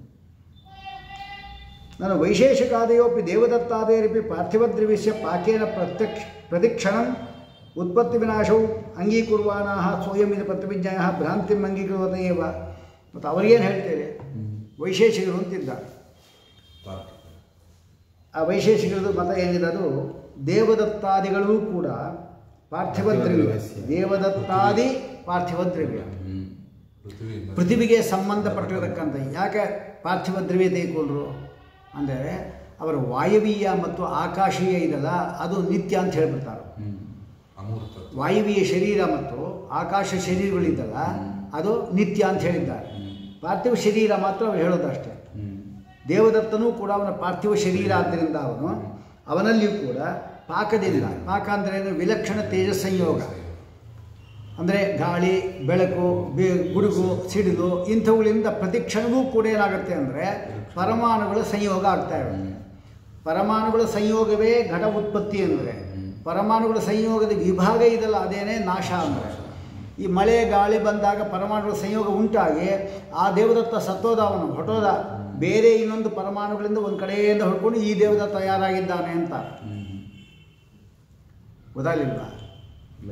ನಾನು ವೈಶೇಷಿಕಾದಯೋಪಿ ದೇವದತ್ತಾದೇರಪಿ ಪಾರ್ಥಿವದ್ರವ್ಯಸ್ಯ ಪಾಕೇನ ಪ್ರತ್ಯಕ್ಷ ಪ್ರತಿಕ್ಷಣಂ ಉತ್ಪತ್ತಿ ವಿನಾಶವು ಅಂಗೀಕುರ್ವಾನಾಹ ಸ್ವಯಂ ಇದು ಪ್ರತಿವಿಜ್ಞಾಯ ಭ್ರಾಂತಿಂ ಅಂಗೀಕೃತ ಏವ ಮತ್ತು ಅವರಿಗೇನು ಹೇಳ್ತೇವೆ ವೈಶೇಷಿಕರು ಅಂತಿದ್ದಾರೆ ತಾರ್ಕಿಕ ಆ ವೈಶೇಷಿಕರದು ಮತ ಏನಿದೆ ಅದು ದೇವದತ್ತಾದಿಗಳೂ ಕೂಡ ಪಾರ್ಥಿವ ದ್ರವ್ಯ ದೇವದತ್ತಾದಿ ಪಾರ್ಥಿವ ದ್ರವ್ಯ ಪೃಥ್ವಿಯಿಂದ ಪೃಥ್ವಿಗೆ ಸಂಬಂಧಪಟ್ಟಿರತಕ್ಕಂಥ ಯಾಕೆ ಪಾರ್ಥಿವ ದ್ರವ್ಯ ತೆಗೆದುಕೊಂಡ್ರು ಅಂದರೆ ಅವರ ವಾಯವೀಯ ಮತ್ತು ಆಕಾಶೀಯ ಇದಲ್ಲ ಅದು ನಿತ್ಯ ಅಂತ ಹೇಳ್ಬಿಡ್ತಾರೆ ಹ್ಮ್. ಅಮೂರ್ತ ವಾಯುವೀಯ ಶರೀರ ಮತ್ತು ಆಕಾಶ ಶರೀರಗಳಿದ್ದಲ್ಲ ಅದು ನಿತ್ಯ ಅಂತ ಹೇಳಿದ್ದಾರೆ ಪಾರ್ಥಿವ ಶರೀರ ಮಾತ್ರ ಅವ್ರು ಹೇಳೋದಷ್ಟೇ ಹ್ಮ್. ದೇವದತ್ತನೂ ಕೂಡ ಅವನ ಪಾರ್ಥಿವ ಶರೀರ ಆದ್ದರಿಂದ ಅವನು ಅವನಲ್ಲಿಯೂ ಕೂಡ ಪಾಕದಿಂದ ಪಾಕ ಅಂದರೆ ಏನು ವಿಲಕ್ಷಣ ತೇಜ ಸಂಯೋಗ ಅಂದರೆ ಗಾಳಿ ಬೆಳಕು ಬೆ ಗುಡುಗು ಸಿಡಿಲು ಇಂಥವುಗಳಿಂದ ಪ್ರತಿ ಕ್ಷಣವೂ ಕೂಡ ಏನಾಗುತ್ತೆ ಅಂದರೆ ಪರಮಾಣುಗಳ ಸಂಯೋಗ ಆಗ್ತಾ ಇರುತ್ತೆ ಪರಮಾಣುಗಳ ಸಂಯೋಗವೇ ಘಟ ಉತ್ಪತ್ತಿ ಅಂದರೆ ಪರಮಾಣುಗಳ ಸಂಯೋಗದ ವಿಭಾಗ ಇದಲ್ಲ ಅದೇನೇ ನಾಶ ಅಂದರೆ ಈ ಮಳೆ ಗಾಳಿ ಬಂದಾಗ ಪರಮಾಣುಗಳ ಸಂಯೋಗ ಉಂಟಾಗಿ ಆ ದೇವದತ್ತ ಸತ್ತೋದ ಅವನು ಹೊಟ್ಟೋದ ಬೇರೆ ಇನ್ನೊಂದು ಪರಮಾಣುಗಳಿಂದ ಒಂದು ಕಡೆಯಿಂದ ಹೊಡ್ಕೊಂಡು ಈ ದೇವದತ್ತ ತಯಾರಾಗಿದ್ದಾನೆ ಅಂತ ಗೊತ್ತಾಗಲಿಲ್ವಾ ಇಲ್ಲ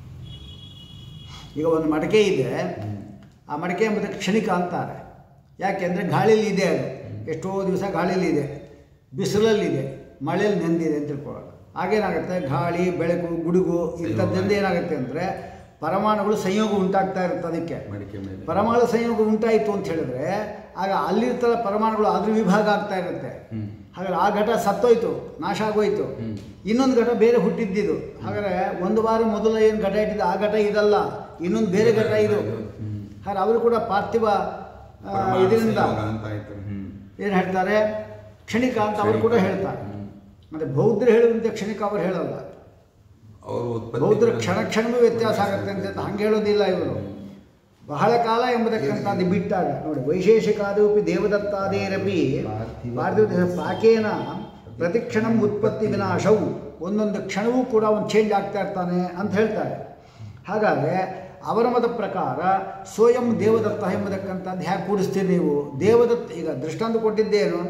ಈಗ ಒಂದು ಮಡಕೆ ಇದೆ ಆ ಮಡಕೆ ಎಂಬುದಕ್ಕೆ ಕ್ಷಣಿಕ ಅಂತಾರೆ ಯಾಕೆಂದರೆ ಗಾಳಿಲಿ ಇದೆ ಅದು ಎಷ್ಟೋ ದಿವಸ ಗಾಳಿಲಿ ಇದೆ ಬಿಸಿಲಲ್ಲಿದೆ ಮಳೆಯಲ್ಲಿ ನೆಂದಿದೆ ಅಂತ ತಿಳ್ಕೊಳ್ಳೋದು ಆಗೇನಾಗುತ್ತೆ ಗಾಳಿ ಬೆಳಕು ಗುಡುಗು ಇಂಥದ್ದಿಂದ ಏನಾಗುತ್ತೆ ಅಂದರೆ ಪರಮಾಣುಗಳು ಸಂಯೋಗ ಉಂಟಾಗ್ತಾ ಇರುತ್ತೆ ಅದಕ್ಕೆ ಮಡಿಕೆ ಮೇಲೆ ಪರಮಾಣು ಸಂಯೋಗ ಉಂಟಾಯಿತು ಅಂತ ಹೇಳಿದ್ರೆ ಆಗ ಅಲ್ಲಿರ್ತಾರ ಪರಮಾಣುಗಳು ಅದ್ರ ವಿಭಾಗ ಆಗ್ತಾ ಇರುತ್ತೆ ಹಾಗಾದ್ರೆ ಆ ಘಟ ಸತ್ತೋಯ್ತು ನಾಶ ಆಗೋಯ್ತು ಇನ್ನೊಂದು ಘಟ ಬೇರೆ ಹುಟ್ಟಿದ್ದಿದ್ದು ಹಾಗಾದ್ರೆ ಒಂದು ವಾರ ಮೊದಲು ಏನು ಘಟ ಇಟ್ಟಿದ್ದು ಆ ಘಟ ಇದಲ್ಲ ಇನ್ನೊಂದು ಬೇರೆ ಘಟ ಇದು ಹಾಗಾದ್ರೆ ಅವರು ಕೂಡ ಪಾರ್ಥಿವ ಆ, ಪರಮಾಣು ಇದರಿಂದ ಸಂಯೋಗ ಅಂತ ಆಯ್ತು ಹ್ಮ್ ಏನು ಹೇಳ್ತಾರೆ ಕ್ಷಣಿಕ ಅಂತ ಅವರು ಕೂಡ ಹೇಳ್ತಾರೆ ಮತ್ತೆ ಬೌದ್ಧರು ಹೇಳುವಂತೆ ಕ್ಷಣಿಕ ಅವರು ಹೇಳಲ್ಲ ಅವರು ಉತ್ಪತ್ತಿ ಬೌದ್ಧರ ಕ್ಷಣ ಕ್ಷಣವೂ ವ್ಯತ್ಯಾಸ ಆಗುತ್ತೆ ಅಂತ ಹಂಗೆ ಹೇಳೋದಿಲ್ಲ ಇವರು ಬಹಳ ಕಾಲ ಎಂಬುದಕ್ಕಂಥದ್ದು ಬಿಟ್ಟಾಗ ನೋಡಿ ವೈಶೇಷಿಕಾದಪಿ ದೇವದತ್ತಾದೇರಪಿ ಪಾರ್ಥಿವ ಪಾಕೇನ ಪ್ರತಿಕ್ಷಣಂ ಉತ್ಪತ್ತಿ ವಿನಾಶವು ಒಂದೊಂದು ಕ್ಷಣವೂ ಕೂಡ ಒಂದು ಚೇಂಜ್ ಆಗ್ತಾ ಇರ್ತಾನೆ ಅಂತ ಹೇಳ್ತಾರೆ ಹಾಗಾದರೆ ಅವರ ಮತ ಪ್ರಕಾರ ಸ್ವಯಂ ದೇವದತ್ತ ಎಂಬುದಕ್ಕಂಥದ್ದು ಹ್ಯಾಕೆ ಕೂಡಿಸ್ತೀರಿ ನೀವು ದೇವದತ್ತ ಈಗ ದೃಷ್ಟಾಂತ ಕೊಟ್ಟಿದ್ದೇನು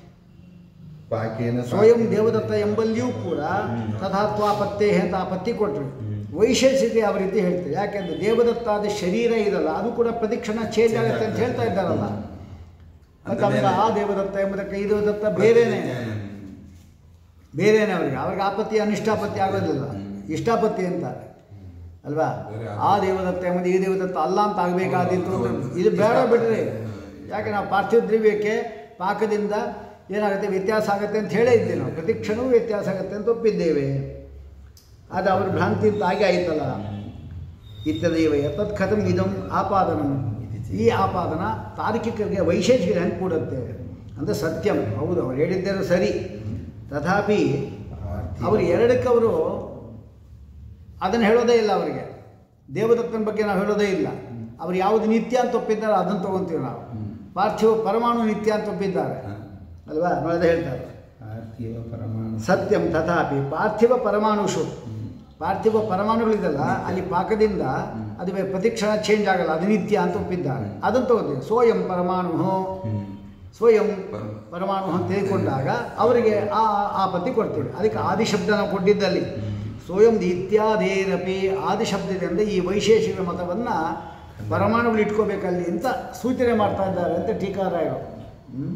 ಪಾಕೇನ ಸ್ವಯಂ ದೇವದತ್ತ ಎಂಬಲ್ಲಿಯೂ ಕೂಡ ತಥಾತ್ವಾಪತ್ತೆ ಅಂತ ಆ ಪತ್ತಿ ಕೊಟ್ಟರು ವೈಶೇಷಿಕೆ ಯಾವ ರೀತಿ ಹೇಳ್ತಾರೆ ಯಾಕೆಂದ್ರೆ ದೇವದತ್ತಾದ ಶರೀರ ಇದಲ್ಲ ಅದು ಕೂಡ ಪ್ರತಿಕ್ಷಣ ಚೇಂಜ್ ಆಗುತ್ತೆ ಅಂತ ಹೇಳ್ತಾ ಇದ್ದಾರಲ್ಲ ಮತ್ತೆ ಆಮೇಲೆ ಆ ದೇವದತ್ತ ಎಂಬುದಕ್ಕೆ ಈ ದೇವದತ್ತ ಬೇರೆನೇ ಬೇರೆನೇ ಅವರಿಗೆ ಅವ್ರಿಗೆ ಆಪತ್ತಿ ಅನಿಷ್ಟಾಪತ್ತಿ ಆಗೋದಿಲ್ಲ ಇಷ್ಟಾಪತ್ತಿ ಅಂತಾರೆ ಅಲ್ವಾ ಬೇರೆ ಆ ದೇವದತ್ತ ಎಂಬುದು ಈ ದೇವದತ್ತ ಅಲ್ಲ ಅಂತ ಆಗಬೇಕಾದಿತ್ತು ಇದು ಬೇಡ ಬಿಡ್ರಿ ಯಾಕೆ ನಾವು ಪಾರ್ಥಿವ ದ್ರವ್ಯಕ್ಕೆ ಪಾಕದಿಂದ ಏನಾಗುತ್ತೆ ವ್ಯತ್ಯಾಸ ಆಗುತ್ತೆ ಅಂತ ಹೇಳೇ ಇದ್ದೀವಿ ನಾವು ಪ್ರತಿ ಕ್ಷಣವೂ ವ್ಯತ್ಯಾಸ ಆಗುತ್ತೆ ಅಂತ ಒಪ್ಪಿದ್ದೇವೆ ಅದು ಅವ್ರ ಭ್ರಾಂತಿ ಅಂತ ಆಗಿ ಆಯ್ತಲ್ಲ ಇತ್ತದೇವ ತತ್ ಕಥಂ ಇದಂ ಆಪಾದನಂ ಈ ಆಪಾದನ ತಾರ್ಕಿಕರಿಗೆ ವೈಶೇಷಿಕ ಹೆಂಗೆ ಕೂಡುತ್ತೆ ಅಂದರೆ ಸತ್ಯಂ ಹೌದು ಅವ್ರು ಹೇಳಿದ್ದೇನು ಸರಿ ತಥಾಪಿ ಅವರು ಎರಡಕ್ಕೆ ಅವರು ಅದನ್ನು ಹೇಳೋದೇ ಇಲ್ಲ ಅವರಿಗೆ ದೇವದತ್ತನ ಬಗ್ಗೆ ನಾವು ಹೇಳೋದೇ ಇಲ್ಲ ಅವ್ರು ಯಾವುದು ನಿತ್ಯ ಅಂತ ಒಪ್ಪಿದ್ದಾರೆ ಅದನ್ನು ತಗೊಂತೀವಿ ನಾವು ಪಾರ್ಥಿವ ಪರಮಾಣು ನಿತ್ಯ ಅಂತ ಒಪ್ಪಿದ್ದಾರೆ ಅಲ್ವಾ ನೋಡೋದೇ ಹೇಳ್ತಾರೆ ಪಾರ್ಥಿವ ಪರಮಾಣು ಸತ್ಯಂ ತಥಾಪಿ ಪಾರ್ಥಿವ ಪರಮಾಣುಷು ಪಾರ್ಥಿವ ಪರಮಾಣುಗಳಿದಲ್ಲ ಅಲ್ಲಿ ಪಾಕದಿಂದ ಅದು ಬೆ- ಪ್ರತಿಕ್ಷಣ ಚೇಂಜ್ ಆಗಲ್ಲ ಅದು ನಿತ್ಯ ಅಂತ ಒಪ್ಪಿದ್ದಾರೆ ಅದನ್ನು ತಗೋತೀವಿ ಸ್ವಯಂ ಪರಮಾಣು ಸ್ವಯಂ ಪರಮ- ಪರಮಾಣು ಅಂತ ತಿಳ್ಕೊಂಡಾಗ ಅವರಿಗೆ ಆ ಆ ಪದ್ಯ ಕೊಡ್ತೀವಿ ಅದಕ್ಕೆ ಆದಿಶಬ್ದ ನಾವು ಕೊಟ್ಟಿದ್ದಲ್ಲಿ ಸ್ವಯಂ ಇತ್ಯಾದೇರಪಿ ಆದಿಶಬ್ದದಿಂದ ಈ ವೈಶೇಷಿಕ ಮತವನ್ನು ಪರಮಾಣುಗಳು ಇಟ್ಕೋಬೇಕಲ್ಲಿ ಅಂತ ಸೂಚನೆ ಮಾಡ್ತಾ ಇದ್ದಾರೆ ಅಂತ ಟೀಕಾರಾಯರು ಹ್ಮ್?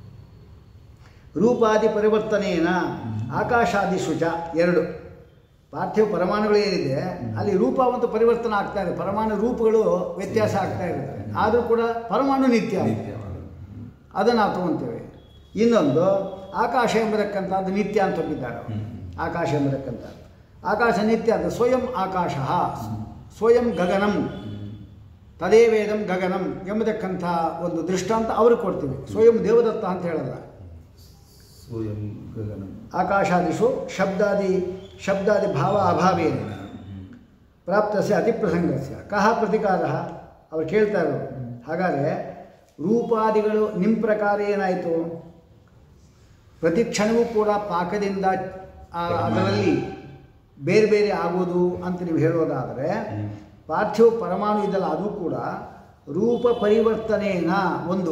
ರೂಪಾದಿ ಪರಿವರ್ತನೇನ ಆಕಾಶಾದಿ ಶುಚ ಎರಡು ಪಾರ್ಥಿವ ಪರಮಾಣುಗಳು ಏನಿದೆ ಅಲ್ಲಿ ರೂಪ ಮತ್ತು ಪರಿವರ್ತನೆ ಆಗ್ತಾ ಇದೆ ಪರಮಾಣು ರೂಪಗಳು ವ್ಯತ್ಯಾಸ ಆಗ್ತಾ ಇರುತ್ತೆ ಆದರೂ ಕೂಡ ಪರಮಾಣು ನಿತ್ಯ ನಿತ್ಯವಾದ ಅದನ್ನು ನಾವು ತಗೊತೇವೆ ಇನ್ನೊಂದು ಆಕಾಶ ಎಂಬುದಕ್ಕಂಥದ್ದು ನಿತ್ಯ ಅಂತ ಒಪ್ಪಿದ್ದಾರೆ ಅವರು. ಆಕಾಶ ಎಂಬುದಕ್ಕಂಥದ್ದು ಆಕಾಶ ನಿತ್ಯ ಅಂತ ಸ್ವಯಂ ಆಕಾಶ ಸ್ವಯಂ ಗಗನಂ ತದೇ ವೇದಂ ಗಗನಂ ಎಂಬುದಕ್ಕಂಥ ಒಂದು ದೃಷ್ಟಾಂತ ಅವರು ಕೊಡ್ತೀವಿ ಸ್ವಯಂ ದೇವದತ್ತ ಅಂತ ಹೇಳಲ್ಲ ಸ್ವಯಂ ಗಗನ ಆಕಾಶಾದಿಷು ಶಬ್ದಾದಿ ಶಬ್ದಾದಿ ಭಾವ ಅಭಾವೇನ ಪ್ರಾಪ್ತಸ್ಯ ಅತಿಪ್ರಸಂಗಸ್ಯ ಕಹ ಪ್ರತಿಕಾರ ಅವ್ರು ಕೇಳ್ತಾ ಇರೋರು ಹಾಗಾದರೆ ರೂಪಾದಿಗಳು ನಿಮ್ಮ ಪ್ರಕಾರ ಏನಾಯಿತು ಪ್ರತಿ ಕ್ಷಣವೂ ಕೂಡ ಪಾಕದಿಂದ ಆ ಅದರಲ್ಲಿ ಬೇರೆ ಬೇರೆ ಆಗೋದು ಅಂತ ನೀವು ಹೇಳೋದಾದರೆ ಪಾರ್ಥಿವ ಪರಮಾಣು ಇದಲ್ಲ ಅದು ಕೂಡ ರೂಪ ಪರಿವರ್ತನೆಯನ್ನ ಒಂದು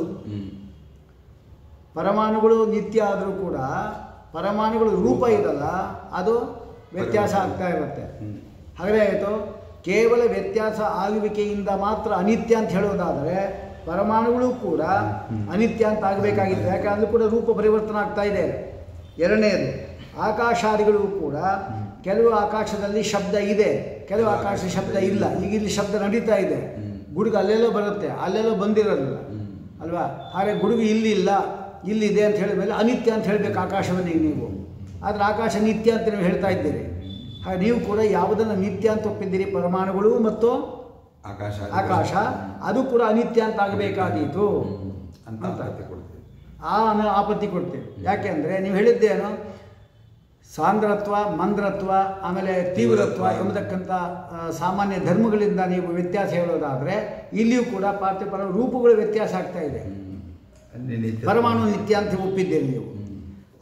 ಪರಮಾಣುಗಳು ನಿತ್ಯ ಆದರೂ ಕೂಡ ಪರಮಾಣುಗಳು ರೂಪ ಇದಲ್ಲ ಅದು ವ್ಯತ್ಯಾಸ ಆಗ್ತಾ ಇರುತ್ತೆ ಹಾಗಾದ್ರೆ ಆಯಿತು ಕೇವಲ ವ್ಯತ್ಯಾಸ ಆಗುವಿಕೆಯಿಂದ ಮಾತ್ರ ಅನಿತ್ಯ ಅಂತ ಹೇಳೋದಾದರೆ ಪರಮಾಣುಗಳು ಕೂಡ ಅನಿತ್ಯ ಅಂತ ಆಗಬೇಕಾಗಿತ್ತು ಯಾಕಂದ್ರೆ ಕೂಡ ರೂಪ ಪರಿವರ್ತನೆ ಆಗ್ತಾ ಇದೆ ಎರಡನೇದು ಆಕಾಶಾದಿಗಳು ಕೂಡ ಕೆಲವು ಆಕಾಶದಲ್ಲಿ ಶಬ್ದ ಇದೆ ಕೆಲವು ಆಕಾಶ ಶಬ್ದ ಇಲ್ಲ ಈಗ ಇಲ್ಲಿ ಶಬ್ದ ನಡೀತಾ ಇದೆ ಗುಡುಗು ಅಲ್ಲೆಲ್ಲೋ ಬರುತ್ತೆ ಅಲ್ಲೆಲ್ಲೋ ಬಂದಿರೋದಿಲ್ಲ ಅಲ್ವಾ ಹಾಗೆ ಗುಡುಗು ಇಲ್ಲಿ ಇಲ್ಲ ಇಲ್ಲಿದೆ ಅಂತ ಹೇಳಿದ ಮೇಲೆ ಅನಿತ್ಯ ಅಂತ ಹೇಳಬೇಕು ಆಕಾಶವನ್ನೇ ನೀವು ಆದರೆ ಆಕಾಶ ನಿತ್ಯ ಅಂತ ನೀವು ಹೇಳ್ತಾ ಇದ್ದೀರಿ ಹಾಗೆ ನೀವು ಕೂಡ ಯಾವುದನ್ನು ನಿತ್ಯ ಅಂತ ಒಪ್ಪಿದ್ದೀರಿ ಪರಮಾಣುಗಳು ಮತ್ತು ಆಕಾಶ ಆಕಾಶ ಅದು ಕೂಡ ಅನಿತ್ಯ ಅಂತ ಆಗಬೇಕಾದೀತು ಅಂತ ಅರ್ಥ ಕೊಡ್ತೀವಿ ಆ ಅನ- ಆಪತ್ತಿ ಕೊಡ್ತೀವಿ ಯಾಕೆಂದರೆ ನೀವು ಹೇಳಿದ್ದೇನು ಸಾಂದ್ರತ್ವ ಮಂದ್ರತ್ವ ಆಮೇಲೆ ತೀವ್ರತ್ವ ಎಂಬುದಕ್ಕಂಥ ಆ, ಸಾಮಾನ್ಯ ಧರ್ಮಗಳಿಂದ ನೀವು ವ್ಯತ್ಯಾಸ ಹೇಳೋದಾದರೆ ಇಲ್ಲಿಯೂ ಕೂಡ ಪಾರ್ಥಿವ ರೂಪಗಳು ವ್ಯತ್ಯಾಸ ಆಗ್ತಾ ಇದೆ ಅಲ್ಲಿ ನಿತ್ಯ ಪರಮಾಣು ನಿತ್ಯ ಅಂತ ಒಪ್ಪಿದ್ದೀರಿ ನೀವು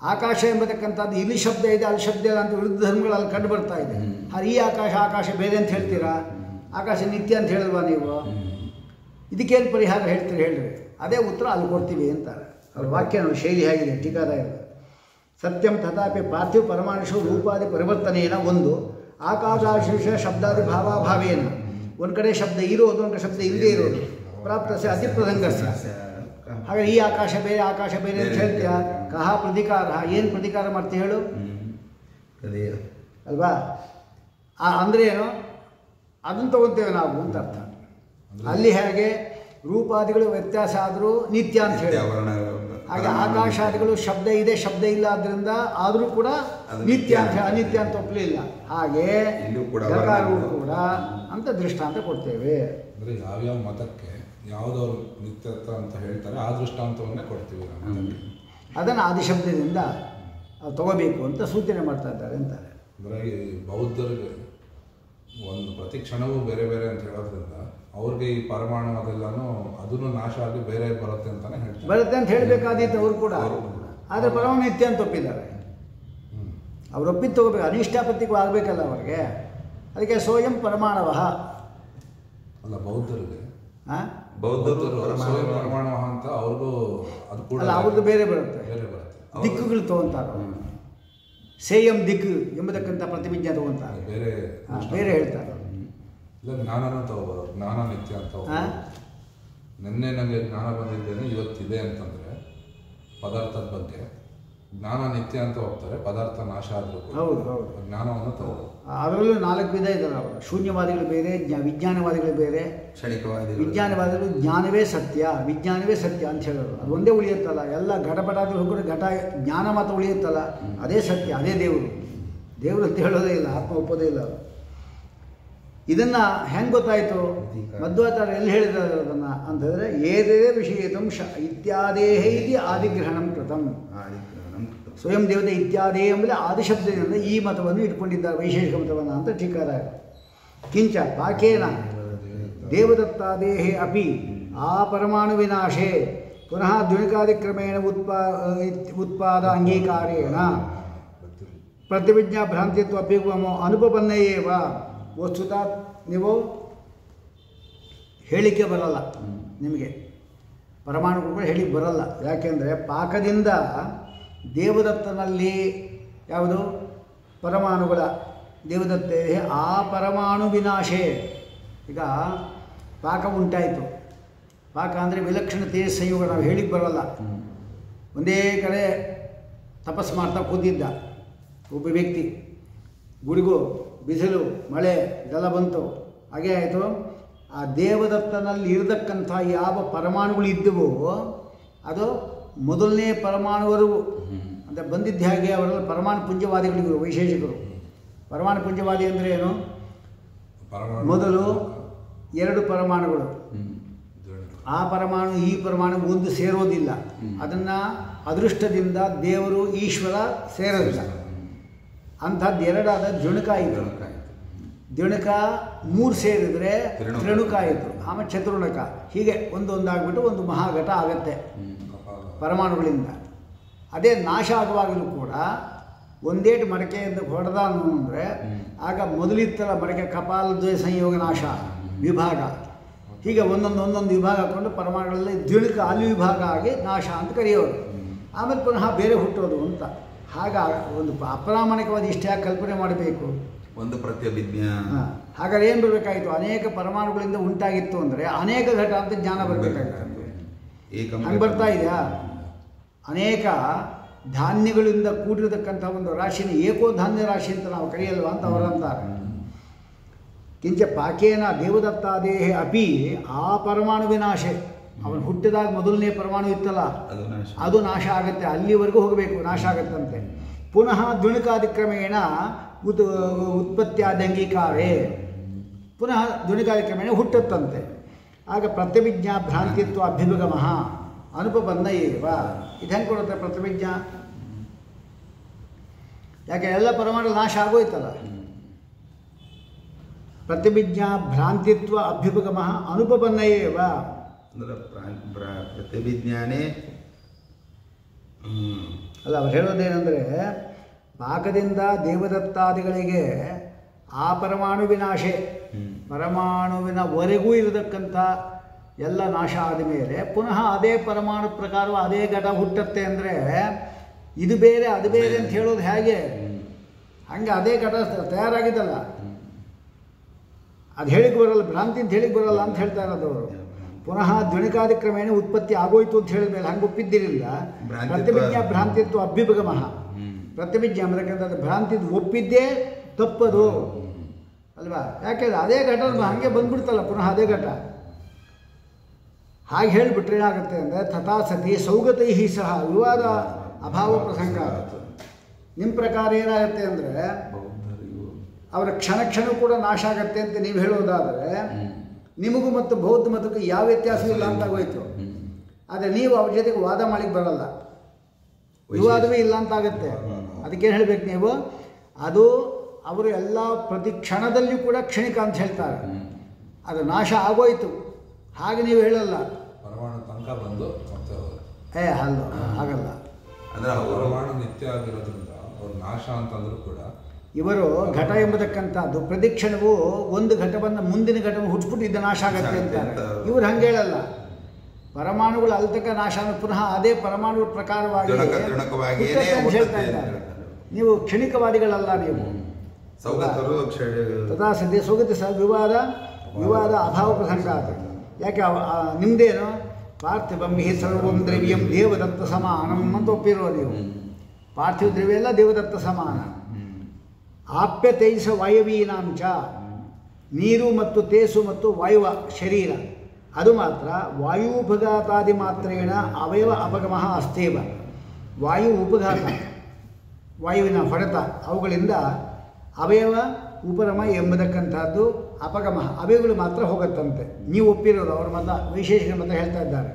ಆಕಾಶ ಎಂಬತಕ್ಕಂಥದ್ದು ಇಲ್ಲಿ ಶಬ್ದ ಇದೆ ಅಲ್ಲಿ ಶಬ್ದ ಇಲ್ಲ ಅಂತ ವಿರುದ್ಧ ಧರ್ಮಗಳಲ್ಲಿ ಕಂಡು ಬರ್ತಾ ಇದೆ ಹಾಗೆ ಈ ಆಕಾಶ ಆಕಾಶ ಬೇರೆ ಅಂತ ಹೇಳ್ತೀರಾ ಆಕಾಶ ನಿತ್ಯ ಅಂತ ಹೇಳಿಲ್ವಾ ನೀವು ಇದಕ್ಕೇನು ಪರಿಹಾರ ಹೇಳ್ತೀರಿ ಹೇಳ್ರಿ ಅದೇ ಉತ್ತರ ಅಲ್ಲಿ ಕೊಡ್ತೀವಿ ಅಂತಾರೆ ಅವ್ರ ವಾಕ್ಯ ನೋಡಿ ಶೈಲಿ ಹೇಗಿದೆ ಟೀಕಾದ ಇದೆ ಸತ್ಯಂ ತಥಾಪಿ ಪಾರ್ಥಿವ ಪರಮಾಣುಷು ರೂಪಾದಿ ಪರಿವರ್ತನೇನ ಒಂದು ಆಕಾಶಾಶಿಷ ಶಬ್ದಾದಿ ಭಾವಾಭಾವೇನ ಒಂದು ಕಡೆ ಶಬ್ದ ಇರೋದು ಒಂದು ಕಡೆ ಶಬ್ದ ಇಲ್ಲದೇ ಇರೋದು ಪ್ರಾಪ್ತಸ್ಯ ಅತಿಪ್ರಸಂಗಸ್ಯ ಹಾಗಾದ್ರೆ ಈ ಆಕಾಶ ಬೇರೆ ಆಕಾಶ ಬೇರೆ ಅಂತ ಹೇಳ್ತೀಯಾ ಕಹ ಪ್ರತಿಕಾರ ಏನು ಪ್ರತಿಕಾರ ಮಾಡ್ತೀಯ ಹೇಳು ಅದೇ ಅಲ್ವಾ ಆ ಅಂದರೆ ಏನು ಅದನ್ನು ತಗೊತೇವೆ ನಾವು ಅಂತ ಅರ್ಥ ಅಲ್ಲಿ ಹೇಗೆ ರೂಪಾದಿಗಳು ವ್ಯತ್ಯಾಸ ಆದರೂ ನಿತ್ಯ ಅಂತ ಹೇಳಿ ಹಾಗೆ ಆಕಾಶಾದಿಗಳು ಶಬ್ದ ಇದೆ ಶಬ್ದ ಇಲ್ಲ ಆದ್ರಿಂದ ಆದರೂ ಕೂಡ ಅದು ನಿತ್ಯ ಅಂತ ನಿತ್ಯ. ಅನಿತ್ಯ ಅಂತ ಒಪ್ಪಲಿಲ್ಲ ಹಾಗೆ ಇಲ್ಲೂ ಕೂಡ ಜಲಕಾರವು ವರ್ಣಗಳು. ಕೂಡ ಅಂತ ದೃಷ್ಟಾಂತ ಕೊಡ್ತೇವೆ ಅಂದರೆ ಯಾವ್ಯಾವ ಮತಕ್ಕೆ ಯಾವುದವ್ರು ನಿತ್ಯತ್ವ ಅಂತ ಹೇಳ್ತಾರೆ ಆ ದೃಷ್ಟಾಂತವನ್ನೇ ಕೊಡ್ತೀವಿ ನಾವು ಮತಕ್ಕೆ. ಅದನ್ನು ಆದಿಶಬ್ದದಿಂದ ಅವ್ರು ತಗೋಬೇಕು ಅಂತ ಸೂಚನೆ ಮಾಡ್ತಾ ಇದ್ದಾರೆ ಅಂತಾರೆ ಅಂದರೆ ಈ ಬೌದ್ಧರಿಗೆ ಒಂದು ಪ್ರತಿ ಕ್ಷಣವೂ ಬೇರೆ ಬೇರೆ ಅಂತ ಹೇಳೋದ್ರಿಂದ ಅವ್ರಿಗೆ ಈ ಪರಮಾಣು ಅದೆಲ್ಲನೂ ಅದನ್ನು ನಾಶ ಆಗಿ ಬೇರೆ ಬರುತ್ತೆ ಅಂತಾನೆ ಹೇಳ್ತಾರೆ ಬರುತ್ತೆ ಅಂತ ಹೇಳಬೇಕಾದಿತ್ತು ಅವರು ಕೂಡ ಆದರೆ ಪರಮ ನಿತ್ಯ ಅಂತ ಒಪ್ಪಿದ್ದಾರೆ ಹ್ಮ್. ಅವ್ರು ಒಪ್ಪಿದ್ದು ತಗೋಬೇಕು ಅನಿಷ್ಟಾಪತ್ತಿಗೂ ಆಗಬೇಕಲ್ಲ ಅವ್ರಿಗೆ ಅದಕ್ಕೆ ಸ್ವಯಂ ಪರಮಾಣವ ಅಲ್ಲ ಬೌದ್ಧರಿಗೆ ಹಾಂ ಬೌದ್ಧರು ಬೌದ್ಧರು ಪರಮಾಣು- ಸ್ವಯಂ ಪರಮಾಣು ಅಂತ ಅವ್ರಿಗೂ ಅದು ಕೂಡ ಅಲ್ಲ ಅವ್ರದ್ದು ಬೇರೆ ಬರುತ್ತೆ ಬೇರೆ ಬರುತ್ತೆ ದಿಕ್ಕುಗಳು ತಗೊಂತಾರೆ ಸೇಯಂ ದಿಕ್ಕು ಎಂಬತಕ್ಕಂಥ ಪ್ರತಿವಿಜ್ಞೆ ತಗೊಂತಾರೆ ಅದು ಬೇರೆ ಹಾ, ಬೇರೆ ಹೇಳ್ತಾರೆ ಇಲ್ಲ ಜ್ಞಾನನೂ ತಗೋಬೋದು ಜ್ಞಾನ ನಿತ್ಯ ಅಂತ ಹಾ? ನಿನ್ನೆ ನನಗೆ ಜ್ಞಾನ ಬಂದಿದ್ದೇನೆ ಇವತ್ತಿದೆ ಅಂತಂದ್ರೆ ಪದಾರ್ಥದ ಬಗ್ಗೆ ಜ್ಞಾನ ನಿತ್ಯ ಅಂತ ಹೋಗ್ತಾರೆ ಪದಾರ್ಥ ನಾಶ ಆದ್ರೂ ಕೂಡ ಹೌದು ಹೌದು ಜ್ಞಾನವನ್ನು ತಗೋಬೋದು ಅದರಲ್ಲೂ ನಾಲ್ಕು ವಿಧ ಇದ್ದಾರೆ ಅವರು ಶೂನ್ಯವಾದಿಗಳು ಬೇರೆ ಜ್ಞಾ ವಿಜ್ಞಾನವಾದಿಗಳು ಬೇರೆ ಕ್ಷಣಿಕವಾದಿ ವಿಜ್ಞಾನವಾದಿಗಳು ಜ್ಞಾನವೇ ಸತ್ಯ ವಿಜ್ಞಾನವೇ ಸತ್ಯ ಅಂತ ಹೇಳೋರು ಅದು ಒಂದೇ ಉಳಿಯುತ್ತಲ್ಲ ಎಲ್ಲ ಘಟಪಟಾದಿ ಹೋಗ್ಬಿಟ್ಟು ಘಟ ಜ್ಞಾನ ಮಾತ್ರ ಉಳಿಯುತ್ತಲ್ಲ ಅದೇ ಸತ್ಯ ಅದೇ ದೇವರು ದೇವರು ಅಂತ ಹೇಳೋದೇ ಇಲ್ಲ ಆತ್ಮ ಒಪ್ಪೋದೇ ಇಲ್ಲ ಅವರು ಇದನ್ನು ಹೆಂಗೆ ಗೊತ್ತಾಯಿತು ಮಧ್ವಾಚಾರ್ಯ ಎಲ್ಲಿ ಹೇಳಿದ್ದಾರೆ ಅದನ್ನು ಅಂತಂದರೆ ಏದೇ ವಿಷಯತಂ ಶ ಇತ್ಯಾದೇಹ ಇತಿ ಆದಿಗ್ರಹಣಂ ಕೃತಂ ಸ್ವಯಂ ದೇವತೆ ಇತ್ಯಾದಿ ಎಂಬುದೇ ಆದಿಶಬ್ದದಿಂದ ಈ ಮತವನ್ನು ಇಟ್ಕೊಂಡಿದ್ದಾರೆ ವೈಶೇಷಿಕ ಮತವನ್ನು ಅಂತ ಟೀಕಾರ ಕಿಂಚ ಪಾಕೇನ ದೇವದತ್ತಾದೇಹೇ ಅಪಿ ಆ ಪರಮಾಣು ವಿನಾಶೆ ಪುನಃ ದ್ವಿಣಿಕಾದಿಕ್ರಮೇಣ ಉತ್ಪಾ ಇತ್- ಉತ್ಪಾದ ಅಂಗೀಕಾರೇಣ ಪ್ರತಿವಿಜ್ಞಾ ಭ್ರಾಂತಿತ್ವ ಅಪಿಗುವಮೋ ಅನುಪಬನ್ನೆಯೇವ ವಸ್ತುತ ನೀವು ಹೇಳಿಕೆ ಬರಲ್ಲ ನಿಮಗೆ ಪರಮಾಣುಗಳು ಕೂಡ ಹೇಳಿಕೆ ಬರಲ್ಲ ಯಾಕೆಂದರೆ ಪಾಕದಿಂದ ದೇವದತ್ತನಲ್ಲಿ ಯಾವುದು ಪರಮಾಣುಗಳ ದೇವದತ್ತೆ ಆ ಪರಮಾಣು ವಿನಾಶೆ ಈಗ ಪಾಕ ಉಂಟಾಯಿತು ಪಾಕ ಅಂದರೆ ವಿಲಕ್ಷಣ ತೇಜ ಸಂಯೋಗ ನಾವು ಹೇಳಿಕ್ಕೆ ಬರಲ್ಲ ಒಂದೇ ಕಡೆ ತಪಸ್ ಮಾಡ್ತಾ ಕೂತಿದ್ದ ಒಬ್ಬ ವ್ಯಕ್ತಿ ಗುಡುಗು ಬಿಸಿಲು ಮಳೆ ಇದೆಲ್ಲ ಬಂತು ಹಾಗೆ ಆಯಿತು ಆ ದೇವದತ್ತನಲ್ಲಿ ಇರತಕ್ಕಂಥ ಯಾವ ಪರಮಾಣುಗಳು ಇದ್ದವೋ ಅದು ಮೊದಲನೇ ಪರಮಾಣುವರೆಗೂ ಅಂತ ಬಂದಿದ್ದ ಹಾಗೆ ಅವರೆಲ್ಲ ಪರಮಾಣು ಪುಂಜವಾದಿಗಳಿದ್ರು ವೈಶೇಷಿಕರು ಪರಮಾಣು ಪುಂಜವಾದಿ ಅಂದರೆ ಏನು ಪರಮಾಣು ಮೊದಲು ಎರಡು ಪರಮಾಣುಗಳು ದ್ರೋಣಿಕ. ಆ ಪರಮಾಣು ಈ ಪರಮಾಣು ಒಂದು ಸೇರೋದಿಲ್ಲ ಅದನ್ನು ಅದೃಷ್ಟದಿಂದ ದೇವರು ಈಶ್ವರ ಸೇರೋದಿಲ್ಲ ಅಂಥದ್ದು ಎರಡಾದ ದ್ಯುಣುಕ ಆಯಿತು ದ್ಯುಣುಕ ಮೂರು ಸೇರಿದರೆ ತ್ರಿಣುಕ. ತ್ರಿಣುಕ ಆಯಿತು ಆಮೇಲೆ ಚತುರ್ಣಕ ಹೀಗೆ ಒಂದೊಂದಾಗ್ಬಿಟ್ಟು ಒಂದು ಮಹಾಘಟ ಆಗತ್ತೆ ಕಪಾಲ. ಪರಮಾಣುಗಳಿಂದ ಅದೇ ನಾಶ ಆಗುವಾಗಲೂ ಕೂಡ ಒಂದೇಟು ಮಡಕೆಯಿಂದ ಹೊಡೆದ ಅಂದರೆ ಆಗ ಮೊದಲಿತ್ತಲ್ಲ ಮಡಕೆ ಕಪಾಲದ್ವಯ ಸಂಯೋಗ ನಾಶ ವಿಭಾಗ ಹೀಗೆ ಒಂದೊಂದು ಒಂದೊಂದು ವಿಭಾಗ ಹಾಕ್ಕೊಂಡು ಪರಮಾಣುಗಳಲ್ಲಿ ದ್ವಿಣುಕ ಅಲ್ಲಿ ವಿಭಾಗ ಆಗಿ ನಾಶ ಅಂತ ಕರೆಯೋರು ಆಮೇಲೆ ಪುನಃ ಬೇರೆ ಹುಟ್ಟೋದು ಅಂತ ಹಾಗ ಒಂದು ಅಪ್ರಾಮಾಣಿಕವಾದ ಇಷ್ಟ ಯಾಕೆ ಕಲ್ಪನೆ ಮಾಡಬೇಕು ಒಂದು ಪ್ರತ್ಯಭಿಜ್ಞ ಹಾಂ ಹಾಗಾದ್ರೆ ಏನು ಬರಬೇಕಾಯಿತು ಅನೇಕ ಪರಮಾಣುಗಳಿಂದ ಉಂಟಾಗಿತ್ತು ಅಂದರೆ ಅನೇಕ ಘಟ ಅಂತ ಜ್ಞಾನ ಬರಬೇಕಾಗಿತ್ತು ಏಕಂ ಹಂಗೆ ಬರ್ತಾ ಇದೆಯಾ ಅನೇಕ ಧಾನ್ಯಗಳಿಂದ ಕೂಡಿರತಕ್ಕಂಥ ಒಂದು ರಾಶಿನ ಏಕೋಧಾನ್ಯ ರಾಶಿ ಅಂತ ನಾವು ಕರೆಯಲ್ವಾ ಅಂತ ಅವರಂತಾರೆ ಕಿಂಚ ಪಾಕೇನ ದೇವದತ್ತಾದೇಹ ಅಪಿ ಆ ಪರಮಾಣು ವಿನಾಶೆ ಅವನು ಹುಟ್ಟಿದಾಗ ಮೊದಲನೇ ಪರಮಾಣು ಇತ್ತಲ್ಲ ಅದು ನಾಶ ಅದು ನಾಶ ಆಗುತ್ತೆ ಅಲ್ಲಿವರೆಗೂ ಹೋಗಬೇಕು ನಾಶ ಆಗುತ್ತಂತೆ ಪುನಃ ದ್ವಿಣಿಕಾದಿಕ್ರಮೇಣ ಉತ್ ಉತ್ಪತ್ತಿಯಾದಂಗೀಕಾರೇ ಪುನಃ ದ್ವಿಣಿಕಾದಿಕ್ರಮೇಣ ಹುಟ್ಟುತ್ತಂತೆ ಆಗ ಪ್ರತ್ಯಭಿಜ್ಞಾ ಭ್ರಾಂತಿತ್ವ ಅಭ್ಯುಗಮ ಅನುಪಬಂಧ ಏವ ಇದು ಹೆಂಗೆ ಕೊಡುತ್ತೆ ಪ್ರತಿಭಿಜ್ಞಾ ಯಾಕೆ ಎಲ್ಲ ಪರಮಾಣು ನಾಶ ಆಗೋಯ್ತಲ್ಲ ಪ್ರತಿಭಿಜ್ಞಾ ಭ್ರಾಂತಿತ್ವ ಅಭ್ಯುಪಗಮ ಅನುಪಬನ್ನ ಏವ ಅಂದ್ರೆ ಪ್ರಾ- ಪ್ರಾ- ಪ್ರತ್ಯಭಿಜ್ಞಾನೇ ಹ್ಮ್. ಅಲ್ಲ ಅವ್ರು ಹೇಳೋದೇನೆಂದರೆ ಪಾಕದಿಂದ ದೇವದತ್ತಾದಿಗಳಿಗೆ ಆ ಪರಮಾಣುವಿನಾಶೆ ಪರಮಾಣುವಿನವರೆಗೂ ಇರತಕ್ಕಂಥ ಎಲ್ಲ ನಾಶ ಆದ ಮೇಲೆ ಪುನಃ ಅದೇ ಪರಮಾಣು ಪ್ರಕಾರ ಅದೇ ಘಟ ಹುಟ್ಟತ್ತೆ ಅಂದರೆ ಇದು ಬೇರೆ ಅದು ಬೇರೆ ಅಂತ ಹೇಳೋದು ಹೇಗೆ ಹಂಗೆ ಅದೇ ಘಟ ತಯಾರಾಗಿದ್ದಲ್ಲ ಅದು ಹೇಳಿಕ್ ಬರಲ್ಲ ಭ್ರಾಂತಿ ಅಂತ ಹೇಳಿಕ್ ಬರಲ್ಲ ಅಂತ ಹೇಳ್ತಾ ಇರೋದು ಅವರು ಪುನಃ ದ್ವಿಣಿಕಾದಿ ಕ್ರಮೇಣ ಉತ್ಪತ್ತಿ ಆಗೋಯ್ತು ಅಂತ ಹೇಳಿದ ಮೇಲೆ ಹಂಗೆ ಒಪ್ಪಿದ್ದಿರಲಿಲ್ಲ ಭ್ರಾಂತಿತ್ವ- ಪ್ರತಿಭಿಜ್ಞಾ ಭ್ರಾಂತಿತ್ವ ಅಭ್ಯುಪಗಮಃ ಪ್ರತಿಭಿಜ್ಞೆ ಅಂತಕ್ಕಂಥದ್ದು ಭ್ರಾಂತಿದ್ ಒಪ್ಪಿದ್ದೇ ತಪ್ಪದು ಅಲ್ವಾ ಯಾಕೆಂದ್ರೆ ಅದೇ ಘಟ ಹಾಗೆ ಬಂದ್ಬಿಡ್ತಲ್ಲ ಪುನಃ ಅದೇ ಘಟ ಹಾಗೆ ಹೇಳಿಬಿಟ್ರೆ ಏನಾಗುತ್ತೆ ಅಂದರೆ ತಥಾ ಸತಿ ಸೌಗತೈ ಸಹ ವಿವಾದ ಅಭಾವ ಪ್ರಸಂಗ ನಿಮ್ಮ ಪ್ರಕಾರ ಏನಾಗುತ್ತೆ ಅಂದರೆ ಬೌದ್ಧರಿಗೂ ಅವರ ಕ್ಷಣ ಕ್ಷಣ ಕೂಡ ನಾಶ ಆಗತ್ತೆ ಅಂತ ನೀವು ಹೇಳೋದಾದರೆ ನಿಮಗೂ ಮತ್ತು ಬೌದ್ಧ ಮತಕ್ಕೂ ಯಾವ ವ್ಯತ್ಯಾಸ ಇಲ್ಲ ಅಂತ ಆಗೋಯ್ತು ಆದರೆ ನೀವು ಅವ್ರ ಜೊತೆಗೆ ವಾದ ಮಾಡ್ಲಿಕ್ಕೆ ಬರಲ್ಲ ವಿವಾದವೇ ಇಲ್ಲ ಅಂತ ಆಗುತ್ತೆ ಅದಕ್ಕೇನು ಹೇಳ್ಬೇಕು ನೀವು ಅದು ಅವರು ಎಲ್ಲ ಪ್ರತಿ ಕ್ಷಣದಲ್ಲಿಯೂ ಕೂಡ ಕ್ಷಣಿಕ ಅಂತ ಹೇಳ್ತಾರೆ ಅದು ನಾಶ ಆಗೋಯ್ತು ಹಾಗೆ ನೀವು ಹೇಳಲ್ಲ ಪರಮಾಣು ತನಕ ಬಂದು ಮತ್ತೆ ಹೋಗುತ್ತೆ ಏ ಅಲ್ಲ ಹಾಗಲ್ಲ ಅಂದ್ರೆ ಅವರು ಪರಮಾಣು ನಿತ್ಯ ಆಗಿರೋದ್ರಿಂದ ಅವ್ರು ನಾಶ ಅಂತಂದ್ರೂ ಕೂಡ ಇವರು ಘಟ ಎಂಬತಕ್ಕಂಥದ್ದು ಪ್ರತಿಕ್ಷಣವು ಒಂದು ಘಟವನ್ನು ಮುಂದಿನ ಘಟವನ್ನು ಹುಟ್ಬಿಟ್ಟು ಇದು ನಾಶ ಆಗತ್ತೆ ಅಂತಾರೆ ಇವ್ರು ಹಂಗೆ ಹೇಳಲ್ಲ ಪರಮಾಣುಗಳು ಅಲ್ತಕ ನಾಶ ಅಂದ್ರೆ ಪುನಃ ಅದೇ ಪರಮಾಣುಗಳ ಪ್ರಕಾರವಾಗಿ ತ್ರಿಣಕ ತ್ರಿಣಕವಾಗಿಯೇ ಹುಟ್ಟತ್ತೆ ಅಂತ ಹೇಳ್ತಾ ಹುಟ್ಟುತ್ತೆ ಇದ್ದಾರೆ. ಅಂತ ಹೇಳ್ತಾರೆ. ನೀವು ಕ್ಷಣಿಕವಾದಿಗಳಲ್ಲ ನೀವು ಸೌಗತರು ಕ್ಷಯ ತಥಾ ಸದ್ಯ ಸುಗತಿ ಸಹ ವಿವಾದ ವಿವಾದ ಅಭಾವ ಪ್ರಸಂಗ ಆಗುತ್ತೆ ಯಾಕೆ ಅವ- ಆ ನಿಮ್ದೇನು ಪಾರ್ಥಿವಂ ಹಿ ಸರ್ವಂ ದ್ರವ್ಯಂ ದೇವದತ್ತ ಸಮಾನಂ ಅಂತ ಒಪ್ಪಿರೋ ನೀವು ಪಾರ್ಥಿವ ದ್ರವ್ಯ ಎಲ್ಲ ದೇವದತ್ತ ಸಮಾನ ಆಪ್ಯ ತೇಜಸ ವಾಯವೀನಾಂಚ ನೀರು ಮತ್ತು ತೇಸು ಮತ್ತು ವಾಯುವ ಶರೀರ ಅದು ಮಾತ್ರ ವಾಯುಪಘಾತಾದಿ ಮಾತ್ರೇಣ ಅವಯವ ಅಪಗಮಃ ಅಸ್ತೇವ ವಾಯು ಉಪಘಾತ ವಾಯುವಿನ ಹೊಡೆತ ಅವುಗಳಿಂದ ಅವಯವ ಉಪರಮ ಎಂಬತಕ್ಕಂಥದ್ದು ಅಪಗಮ ಅವಯಗಳು ಮಾತ್ರ ಹೋಗುತ್ತಂತೆ ನೀವು ಒಪ್ಪಿರೋದು ಅವ್ರ ಮತ ವಿಶೇಷ ಮತ ಹೇಳ್ತಾ ಇದ್ದಾರೆ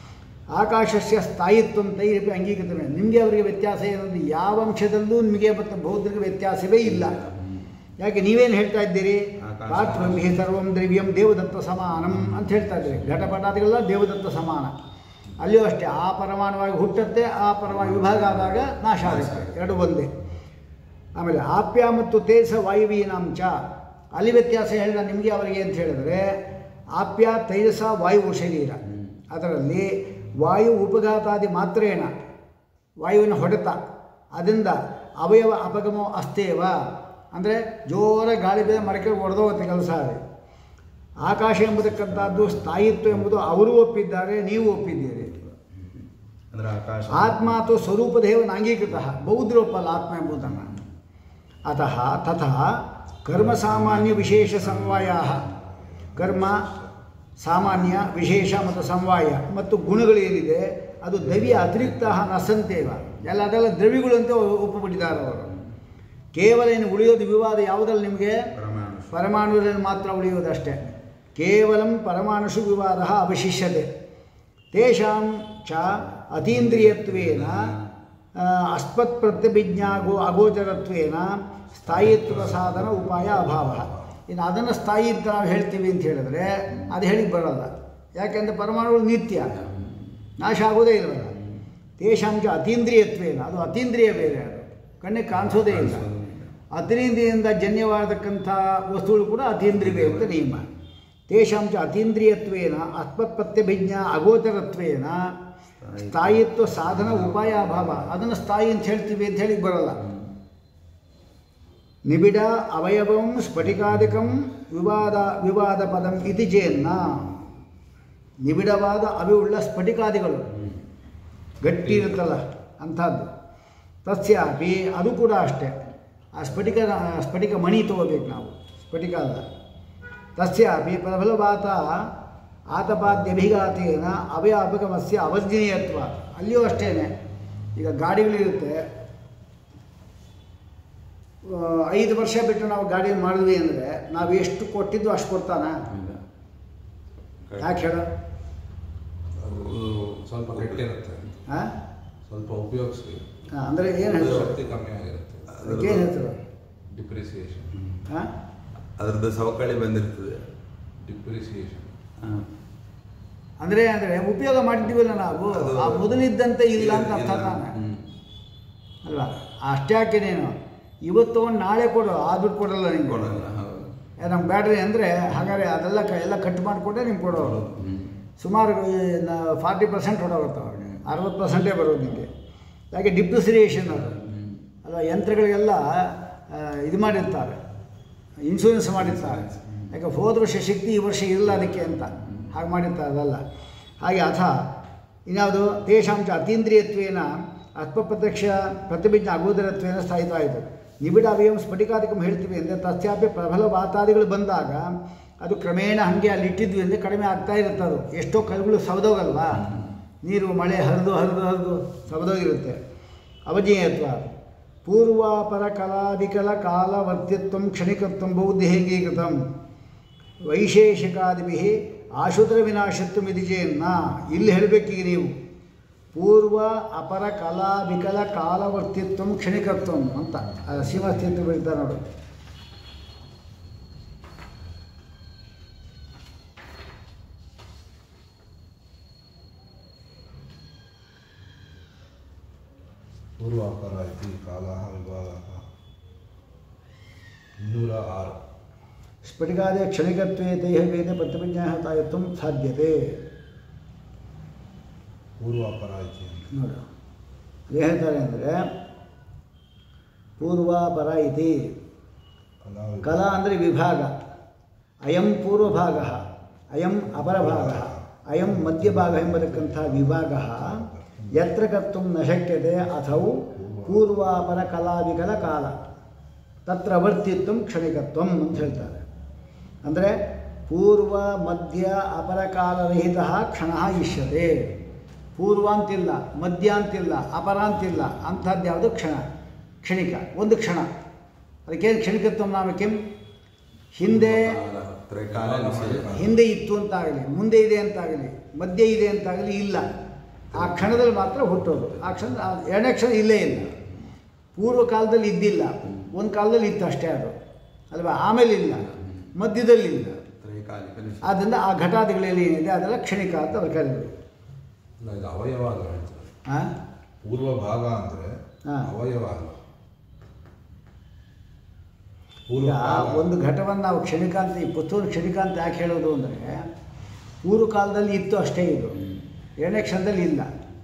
ಆಕಾಶಸ್ಯ ಸ್ಥಾಯಿತ್ವ ತೈರಪಿ ಅಂಗೀಕೃತವೇ ನಿಮಗೆ ಅವರಿಗೆ ವ್ಯತ್ಯಾಸ ಏನಂದ್ರೆ ಯಾವ ಅಂಶದಲ್ಲೂ ನಿಮಗೆ ಮತ್ತು ಬೌದ್ಧರಿಗೆ ವ್ಯತ್ಯಾಸವೇ ಇಲ್ಲ ಯಾಕೆ ನೀವೇನು ಹೇಳ್ತಾ ಇದ್ದೀರಿ ಆಕಾಶ. ಪಾತ್ರಂ ಹಿ ಸರ್ವಂ ದ್ರವ್ಯಂ ದೇವದತ್ತ ಸಮಾನಂ ಅಂತ ಹೇಳ್ತಾ ಇದ್ದೀರಿ ಘಟಪಟಾದಿಗಳೆಲ್ಲ ದೇವದತ್ತ ಸಮಾನ ಅಲ್ಲಿಯೂ ಅಷ್ಟೇ ಆ ಪರಮಾಣುವಾಗಿ ಹುಟ್ಟತ್ತೆ ಆ ಪರಮಾಣು ವಿಭಾಗ ಆದಾಗ ನಾಶ ಆಗುತ್ತೆ ಎರಡು ಒಂದೇ ಆಮೇಲೆ ಆಪ್ಯ ಮತ್ತು ತೇಜಸ ವಾಯುವೀನಾಂಚ ಅಲ್ಲಿ ವ್ಯತ್ಯಾಸ ಹೇಳಿದ ನಿಮಗೆ ಅವರಿಗೆ ಅಂತ ಹೇಳಿದ್ರೆ ಆಪ್ಯ ತೈಜಸ ವಾಯು ಶರೀರ ಅದರಲ್ಲಿ ವಾಯು ಉಪಘಾತಾದಿ ಮಾತ್ರೇಣ ವಾಯುವಿನ ಹೊಡೆತ ಅದರಿಂದ ಅವಯವ ಅಪಗಮ ಅಸ್ತೇವ ಅಂದರೆ ಜೋರ ಗಾಳಿ ಬೇರೆ ಮರಕ್ಕೆ ಹೊಡೆದೋಗುತ್ತೆ ಕೆಲಸ ಅದು ಆಕಾಶ ಎಂಬುದಕ್ಕಂಥದ್ದು ಸ್ಥಾಯಿತ್ವ ಎಂಬುದು ಅವರು ಒಪ್ಪಿದ್ದಾರೆ ನೀವು ಒಪ್ಪಿದ್ದೀರಿ ಅಂದ್ರೆ ಆಕಾಶ ಆತ್ಮ ಅಥವಾ ಸ್ವರೂಪದೇವ ನಾಂಗೀಕೃತ ಬೌದ್ಧರು ಒಪ್ಪಲ್ಲ ಆತ್ಮ ಎಂಬುದನ್ನು ಅತಃ ತತಃ ಕರ್ಮ ಸಾಮಾನ್ಯ ವಿಶೇಷ ಸಮವಾಯ ಕರ್ಮ ಸಾಮಾನ್ಯ ವಿಶೇಷ ಮತ್ತು ಸಮವಾಯ ಮತ್ತು ಗುಣಗಳೇನಿದೆ ಅದು ದವಿಯ ಅತಿರಿಕ್ತ ನಸಂತೇವ ಎಲ್ಲ ಅದೆಲ್ಲ ದ್ರವಿಗಳು ಅಂತ ಒಪ್ಪಿಬಿಟ್ಟಿದ್ದಾರೆ ಅವರು ಕೇವಲ ಇನ್ನು ಉಳಿಯೋದು ವಿವಾದ ಯಾವುದಲ್ಲಿ ನಿಮಗೆ ಪರಮಾಣು ಪರಮಾಣುವಿನಲ್ಲಿ ಮಾತ್ರ ಉಳಿಯುವುದಷ್ಟೇ ಕೇವಲ ಪರಮಾಣುಷು ವಿವಾದ ಅವಶಿಷ್ಯತೆ ತೇಷಾಂ ಚ ಅತೀಂದ್ರಿಯತ್ವೇನ ಆ, ಅಸ್ಮತ್ ಪ್ರತ್ಯಭಿಜ್ಞಾಗೋ ಅಗೋಚರತ್ವೇನ ಸ್ಥಾಯಿತ್ವ ಸಾಧನ ಉಪಾಯ ಅಭಾವ ಇನ್ನು ಅದನ್ನು ಸ್ಥಾಯಿ ಅಂತ ನಾವು ಹೇಳ್ತೀವಿ ಅಂತ ಹೇಳಿದ್ರೆ ಅದು ಹೇಳಿಕ್ಕೆ ಬರಲ್ಲ ಯಾಕೆಂದರೆ ಪರಮಾಣುಗಳು ನಿತ್ಯ ನಾಶ ಆಗೋದೇ ಇರಲ್ಲ ತೇಷಾಂಚ ಅತೀಂದ್ರಿಯತ್ವೇನ ಅದು ಅತೀಂದ್ರಿಯ ಬೇರೆ ಅದು ಕಣ್ಣಿಗೆ ಕಾಣಿಸೋದೇ ಇಲ್ಲ ಅತೀಂದ್ರಿಯಿಂದ ಜನ್ಯವಾದಕ್ಕಂಥ ವಸ್ತುಗಳು ಕೂಡ ಅತೀಂದ್ರಿಯವೇ ಅಂತ ನಿಯಮ ತೇಷಾಂಚ ಅತೀಂದ್ರಿಯತ್ವೇನ ಆತ್ಮಪ್ರತ್ಯಭಿಜ್ಞ ಅಗೋಚರತ್ವೇನ ಸ್ಥಾಯಿತ್ವ ಸಾಧನ ಉಪಾಯ ಅಭಾವ ಅದನ್ನು ಸ್ಥಾಯಿ ಅಂತ ಹೇಳ್ತೀವಿ ಅಂತ ಹೇಳಿ ಬರಲ್ಲ ನಿಬಿಡ ಅವಯವಂ ಸ್ಫಟಿಕಾದಿಕಂ ವಿವಾದ ವಿವಾದ ಪದಂ ಇತಿ ಚೇನ್ನ ನಿಬಿಡವಾದ ಅವಿವುಳ್ಳ ಸ್ಫಟಿಕಾದಿಗಳು ಗಟ್ಟಿ ಇರುತ್ತಲ್ಲ ಅಂಥದ್ದು ತಸ್ಯಾಪಿ ಅದು ಕೂಡ ಅಷ್ಟೇ ಆ ಸ್ಫಟಿಕ ಸ್ಫಟಿಕ ಮಣಿ ತಗೋಬೇಕು ನಾವು ಸ್ಫಟಿಕ ಅಲ್ಲ ತಸ್ಯಾಪಿ ಪ್ರಬಲವಾತ ಆತಪಾದ್ಯಭಿಘಾತೇನ ಅವಯಾಪಕಮಸ್ಯ ಅವರ್ಜನೀಯತ್ವ ಅಲ್ಲಿಯೂ ಅಷ್ಟೇ ಈಗ ಗಾಡಿಗಳಿರುತ್ತೆ ಆ, ಐದು ವರ್ಷ ಬಿಟ್ಟು ನಾವು ಗಾಡಿ ಮಾಡಿದ್ವಿ ಅಂದರೆ ನಾವು ಎಷ್ಟು ಕೊಟ್ಟಿದ್ದು ಅಷ್ಟು ಕೊಡ್ತಾನ ಯಾಕೆ ಹೇಳು ಅದು ಸ್ವಲ್ಪ ಗಟ್ಟಿರುತ್ತೆ ಹಾಂ ಸ್ವಲ್ಪ ಉಪಯೋಗಿಸಿ ಅಂದರೆ ಏನು ಹೇಳ್ತಾರೆ ಶಕ್ತಿ ಕಮ್ಮಿ ಆಗಿರುತ್ತೆ ಅದಕ್ಕೆ ಏನು ಹೇಳ್ತಾರೆ ಡಿಪ್ರಿಸಿಯೇಷನ್ ಹಾಂ ಅದ್ರದ್ದು ಸವಕಳಿ ಬಂದಿರ್ತದೆ ಡಿಪ್ರಿಸಿಯೇಷನ್ ಹಾ. ಅಂದರೆ ಅಂದರೆ ಉಪಯೋಗ ಮಾಡಿದ್ದೀವಲ್ಲ ನಾವು ಅದು- ಆ ಮೊದಲಿದ್ದಂತೆ ಇಲ್ಲ ಅಂತ ಅರ್ಥ ತಾನೆ ಹ್ಮ್. ಅಲ್ವಾ ಅಷ್ಟೇ ಯಾಕೆ ನೀನು ಇವತ್ತು ತೊಗೊಂಡು ನಾಳೆ ಕೊಡು ಆ ದುಡ್ಡು ಕೊಡಲ್ಲ ನಿಂಗೆ ಕೊಡಲ್ಲ ಹೌದು ನಮ್ಗೆ ಬ್ಯಾಡ್ರಿ ಅಂದರೆ ಹಾಗಾದ್ರೆ ಅದೆಲ್ಲ ಕ ಎಲ್ಲ ಕಟ್ ಮಾಡಿಕೊಟ್ಟೆ ನಿಮ್ಗೆ ಕೊಡೋರು ಹ್ಮ್. ಸುಮಾರು ಫಾರ್ಟಿ ಪರ್ಸೆಂಟ್ ಹೊಡೋಗುತ್ತೆ ಅವ್ರಿಗೆ ಅರವತ್ತು ಪರ್ಸೆಂಟೇ ಬರೋದು ನಿಮಗೆ ಯಾಕೆ ಡಿಪ್ರಿಸಿಯೇಷನ್ ಅದು ಅಲ್ವಾ ಯಂತ್ರಗಳಿಗೆಲ್ಲ ಆ, ಇದು ಮಾಡಿರ್ತಾರೆ ಇನ್ಶೂರೆನ್ಸ್ ಮಾಡಿರ್ತಾರೆ ಯಾಕೆ ಹೋದ ವರ್ಷ ಶಕ್ತಿ ಈ ವರ್ಷ ಇಲ್ಲ ಅದಕ್ಕೆ ಅಂತ ಹಾಗೆ ಮಾಡಿರ್ತಾರೆ ಅದಲ್ಲ ಹಾಗೆ ಅಥ ಇನ್ಯಾವುದು ತೇಷಾಂಚ ಅತೀಂದ್ರಿಯತ್ವೇನ ಅತ್ಮಪ್ರತ್ಯಕ್ಷ ಪ್ರತಿಭಿಜ್ಞ ಅಗೋದರತ್ವೇನ ಸ್ಥಾಯಿತಾಯಿತು ನಿಬಿಡ ಅವಯಂ ಸ್ಫಟಿಕಾದಿಕಂ ಹೇಳ್ತೀವಿ ಅಂದರೆ ತಸ್ಯಾಪಿ ಪ್ರಬಲ ವಾತಾದಿಗಳು ಬಂದಾಗ ಅದು ಕ್ರಮೇಣ ಹಾಗೆ ಅಲ್ಲಿ ಇಟ್ಟಿದ್ವಿ ಅಂದರೆ ಕಡಿಮೆ ಆಗ್ತಾ ಇರುತ್ತೆ ಅದು ಎಷ್ಟೋ ಕಲ್ಲುಗಳು ಸವದೋಗಲ್ವಾ ನೀರು ಮಳೆ ಹರಿದು ಹರಿದು ಹರಿದು ಸವದೋಗಿರುತ್ತೆ ಅವಜೀಯತ್ವ ಪೂರ್ವಾಪರ ಕಲಾದಿಕಲ ಕಾಲವರ್ತಿತ್ವ ಕ್ಷಣಿಕತ್ವ ಬೌದ್ಧೇಂಗೀಕೃತಂ ವೈಶೇಷಿಕಾದಿಭಿ ಆಶುತರ ವಿನಾಶತ್ವ ಮಿದಿಜೆಯನ್ನ ಇಲ್ಲಿ ಹೇಳಬೇಕೀಗ ನೀವು ಪೂರ್ವ ಅಪರ ಕಲಾ ವಿಕಲ ಕಾಲವರ್ತಿತ್ವ ಕ್ಷಣಿಕತ್ವ ಅಂತ ಶ್ರೀಮಸ್ತಿತ್ವ ಬರೀತಾರೆ ನೋಡಿ ಪೂರ್ವಾಪರ ಇತಿ ಕಾಲ ವಿಭಾಗ ಇನ್ನೂರ ಆರು ಸ್ಫಟಿಕಾದಿ ಕ್ಷಣಿಕತ್ವೇ ದೇಹ ವೇದ ಪ್ರತಿಪಜ್ಞಾ ತಾಯತ್ವ ಸಾಧ್ಯತೆ ಪೂರ್ವಾಪರ ಇತಿ ಅಂತ. ನೋಡು ಏನು ಹೇಳ್ತಾರೆ ಅಂದರೆ ಪೂರ್ವಾಪರ ಇತಿ ಕಲಾ ವಿಭಾಗ. ಕಲಾ ಅಂದರೆ ವಿಭಾಗ ಅಯಂ ಪೂರ್ವಭಾಗ ಅಯಂ ಅಪರಭಾಗ ಅಯಂ ಮಧ್ಯಭಾಗ ಎಂಬತಕ್ಕಂಥ ವಿಭಾಗ ಯತ್ರ ಕರ್ತು ನ ಶಕ್ಯತೆ ಅಥೌ ಪೂರ್ವಾಪರ ಕಲಾವಿಕಲ ಕಾಲ ತತ್ರ ವರ್ತಿತ್ವ ಕ್ಷಣಿಕತ್ವ ಅಂತ ಹೇಳ್ತಾರೆ ಅಂದರೆ ಪೂರ್ವ ಮಧ್ಯ ಅಪರಕಾಲರಹಿತ ಕ್ಷಣ ಇಷ್ಯತೆ ಪೂರ್ವ ಅಂತಿಲ್ಲ ಮಧ್ಯ ಅಂತಿಲ್ಲ ಅಪರ ಅಂತಿಲ್ಲ ಅಂಥದ್ದು ಯಾವುದು ಕ್ಷಣ ಕ್ಷಣಿಕ ಒಂದು ಕ್ಷಣ ಅದಕ್ಕೇನು ಕ್ಷಣಿಕತ್ವ ನಾಮ ಕೆಂ ಹಿಂದೆ ಕಾಲ, ತ್ರೈಕಾಲ ನಿಷೇಧ. ಹಿಂದೆ ಇತ್ತು ಅಂತಾಗಲಿ ಮುಂದೆ ಇದೆ ಅಂತಾಗಲಿ ಮಧ್ಯೆ ಇದೆ ಅಂತಾಗಲಿ ಇಲ್ಲ ಆ ಕ್ಷಣದಲ್ಲಿ ಮಾತ್ರ ಹುಟ್ಟೋದು ಆ ಕ್ಷಣ ಆ ಎರಡನೇ ಕ್ಷಣ ಇಲ್ಲೇ ಇಲ್ಲ ಪೂರ್ವ ಕಾಲದಲ್ಲಿ ಇದ್ದಿಲ್ಲ ಒಂದು ಕಾಲದಲ್ಲಿ ಇತ್ತು ಅಷ್ಟೇ ಅದು ಅಲ್ವಾ ಆಮೇಲೆ ಇಲ್ಲ ಮಧ್ಯದಲ್ಲಿ ಇಲ್ಲ ತ್ರೈಕಾಲಿಕ ನಿಷೇಧ. ಆದ್ದರಿಂದ ಆ ಘಟಾದಿಗಳಲ್ಲಿ ಏನಿದೆ ಅದೆಲ್ಲ ಕ್ಷಣಿಕ ಅಂತ ಅವ್ರು ಕರೆದ್ರು ಇಲ್ಲ, ಇದು ಅವಯವ ಅಲ್ಲ ಹೇಳ್ತಾರೆ ಹಾಂ ಪೂರ್ವ ಭಾಗ ಅಂದರೆ ಹಾ. ಅವಯವ ಅಲ್ಲ ಪೂರ್ವ ಈಗ ಕಾಲ ಒಂದು ಘಟವನ್ನು ನಾವು ಕ್ಷಣಿಕ ಅಂತ ಈ ಪುತ್ತೂರು ಕ್ಷಣಿಕ ಅಂತ ಯಾಕೆ ಹೇಳೋದು ಅಂದರೆ ಪೂರ್ವ ಕಾಲದಲ್ಲಿ ಇತ್ತು ಅಷ್ಟೇ ಇದು ಎರಡನೇ ಕ್ಷಣದಲ್ಲಿ ಇಲ್ಲ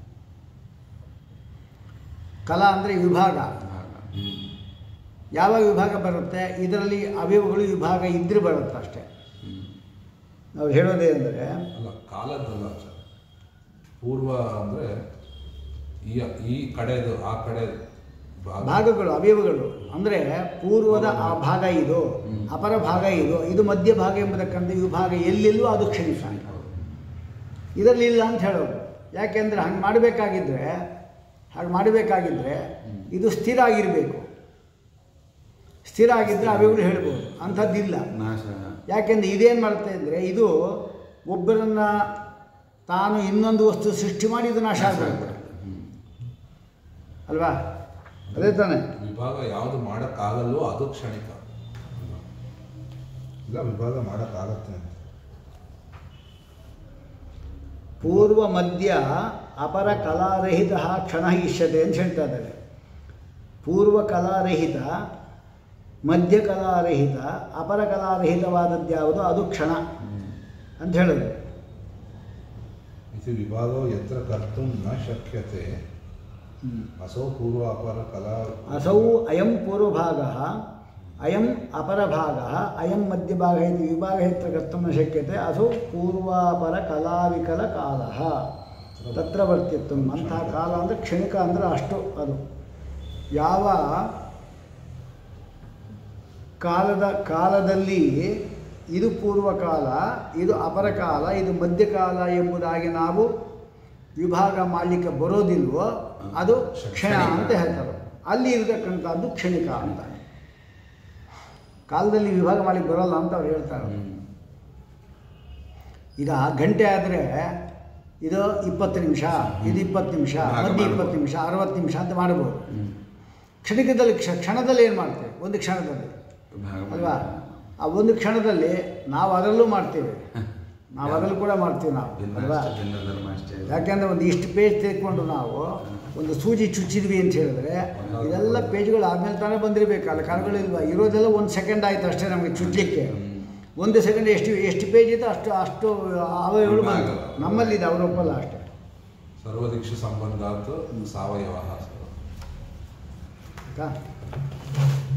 ಕಲಾ ಅಂದರೆ ವಿಭಾಗ ಹ್ಮ್. ಯಾವ ವಿಭಾಗ ಬರುತ್ತೆ ಇದರಲ್ಲಿ ಅವಯವಗಳು ವಿಭಾಗ ಇದ್ರೆ ಬರುತ್ತೆ ಅಷ್ಟೇ ಹ್ಮ್. ನಾವು ಹೇಳೋದೇ ಅಂದರೆ ಅಲ್ಲ ಕಾಲದ್ದಲ್ಲ ಸರ್ ಪೂರ್ವ ಅಂದರೆ ಈ ಈ ಕಡೆದು ಆ ಕಡೆ ಭಾಗ ಭಾಗಗಳು ಅವಯವಗಳು ಅಂದರೆ ಪೂರ್ವದ ಆ ಭಾಗ ಇದು ಅಪರ ಭಾಗ ಇದು ಇದು ಮಧ್ಯ ಭಾಗ ಎಂಬುದಕ್ಕಂಥ ವಿಭಾಗ ಎಲ್ಲಿಲ್ಲೂ ಅದು ಕ್ಷಣಿಕ ಇದರಲ್ಲಿ ಇಲ್ಲ ಅಂತ ಹೇಳೋದು ಯಾಕೆಂದರೆ ಹಂಗೆ ಮಾಡಬೇಕಾಗಿದ್ದರೆ ಹಾಗೆ ಮಾಡಬೇಕಾಗಿದ್ದರೆ ಇದು ಸ್ಥಿರ ಆಗಿರಬೇಕು ಸ್ಥಿರ ಆಗಿದ್ದರೆ ಅವಯವಗಳು ಹೇಳ್ಬೋದು ಅಂಥದ್ದಿಲ್ಲ ನಾಶ ಯಾಕೆಂದರೆ ಇದೇನು ಮಾಡುತ್ತೆ ಅಂದರೆ ಇದು ಒಬ್ಬರನ್ನು ತಾನು ಇನ್ನೊಂದು ವಸ್ತು ಸೃಷ್ಟಿ ಮಾಡಿ ಇದು ನಾಶ ಆಗಬೇಕು ಹ್ಮ್. ಅಲ್ವಾ ಅದೇ ತಾನೇ ವಿಭಾಗ ಯಾವುದು ಮಾಡೋಕ್ಕಾಗಲ್ವೋ ಅದು ಕ್ಷಣಿಕ ಇಲ್ಲ ವಿಭಾಗ ಮಾಡೋಕ್ಕಾಗತ್ತೆ ಅಂತ ಪೂರ್ವ ಮಧ್ಯ ಅಪರ ಕಲಾರಹಿತ ಕ್ಷಣ ಇಷ್ಯತೆ ಅಂತ ಹೇಳ್ತಾ ಇದ್ದಾರೆ ಪೂರ್ವ ಕಲಾರಹಿತ ಮಧ್ಯ ಕಲಾರಹಿತ ಅಪರ ಕಲಾರಹಿತವಾದದ್ದು ಯಾವುದು ಅದು ಕ್ಷಣ ಅಂತ ಹೇಳೋದು ಇದು ವಿಭಾಗವು ಯತ್ರ ಕರ್ತುಂ ನ ಶಕ್ಯತೆ ಅಸೌ ಪೂರ್ವ ಅಪರ ಕಲಾ ಅಸೌ ಅಯಂ ಪೂರ್ವಭಾಗ ಅಯಂ ಅಪರಭಾಗ ಅಯಂ ಮಧ್ಯಭಾಗ ಇದು ವಿಭಾಗ ಯತ್ರ ಕರ್ತುಂ ನ ಶಕ್ಯತೆ ಅಸೌ ಪೂರ್ವಾಪರ ಕಲಾವಿಕಲ ಕಾಲ ತತ್ರ ವರ್ತಿತ್ವ ಅಂತಹ ಕಾಲ ಅಂದರೆ ಕ್ಷಣಿಕ ಅಂದರೆ ಅಷ್ಟು ಅದು ಯಾವ ಕಾಲದ ಕಾಲದಲ್ಲಿ ಇದು ಪೂರ್ವಕಾಲ ಇದು ಅಪರಕಾಲ ಇದು ಮಧ್ಯಕಾಲ ಎಂಬುದಾಗಿ ನಾವು ವಿಭಾಗ ಮಾಡಲಿಕ್ಕೆ ಬರೋದಿಲ್ವೋ ಅದು ಕ್ಷಣ ಅಂತ ಹೇಳ್ತಾರೆ ಅಲ್ಲಿ ಇರತಕ್ಕಂಥದ್ದು ಕ್ಷಣಿಕ ಅಂತ ಕಾಲದಲ್ಲಿ ವಿಭಾಗ ಮಾಡಲಿಕ್ಕೆ ಬರೋಲ್ಲ ಅಂತ ಅವ್ರು ಹೇಳ್ತಾರೆ ಹ್ಮ್. ಈಗ ಗಂಟೆ ಆದರೆ ಇದು ಇಪ್ಪತ್ತು ನಿಮಿಷ ಇದು ಇಪ್ಪತ್ತು ನಿಮಿಷ ಭಾಗ ಮಧ್ಯೆ ಮಾಡ್ಬೋದು. ಇಪ್ಪತ್ತು ನಿಮಿಷ ಅರವತ್ತು ನಿಮಿಷ ಅಂತ ಮಾಡ್ಬೋದು ಹ್ಮ್. ಕ್ಷಣಿಕದಲ್ಲಿ ಕ್ಷ ಕ್ಷಣದಲ್ಲಿ ಏನು ಮಾಡ್ತೇವೆ ಒಂದು ಕ್ಷಣದಲ್ಲಿ ಭಾಗ ಅಲ್ವಾ ಆ ಒಂದು ಕ್ಷಣದಲ್ಲಿ ನಾವು ಅದರಲ್ಲೂ ಮಾಡ್ತೇವೆ ನಾವು ಅದನ್ನು ಕೂಡ ಮಾಡ್ತೀವಿ ನಾವು ಭಿನ್ನ ಅಲ್ವಾ ಅಷ್ಟೇ, ಭಿನ್ನ ಧರ್ಮ ಅಷ್ಟೇ ಯಾಕೆಂದರೆ ಒಂದು ಇಷ್ಟು ಪೇಜ್ ತೆಗೆದುಕೊಂಡು ನಾವು ಒಂದು ಸೂಜಿ ಚುಚ್ಚಿದ್ವಿ ಅಂತ ಹೇಳಿದ್ರೆ ಇದೆಲ್ಲ ಪೇಜ್ಗಳು ಆದಮೇಲೆ ತಾನೇ ಬಂದಿರಬೇಕಲ್ಲ ಕರುಗಳಿಲ್ವಾ ಇರೋದೆಲ್ಲ ಒಂದು ಸೆಕೆಂಡ್ ಆಯಿತು ಅಷ್ಟೇ ನಮಗೆ ಚುಚ್ಚಲಿಕ್ಕೆ ಒಂದು ಸೆಕೆಂಡ್ ಎಷ್ಟು ಎಷ್ಟು ಪೇಜ್ ಇತ್ತು ಅಷ್ಟು ಅಷ್ಟು ಅವಯವಗಳು ಬಂತು ನಮ್ಮಲ್ಲಿದೆ ಅವರು ಒಪ್ಪಲ್ಲ ಅಷ್ಟೇ ಸರ್ವದೀಕ್ಷ ಸಂಬಂಧಾತ್ ಸಾವಯವ ಆಯ್ತಾ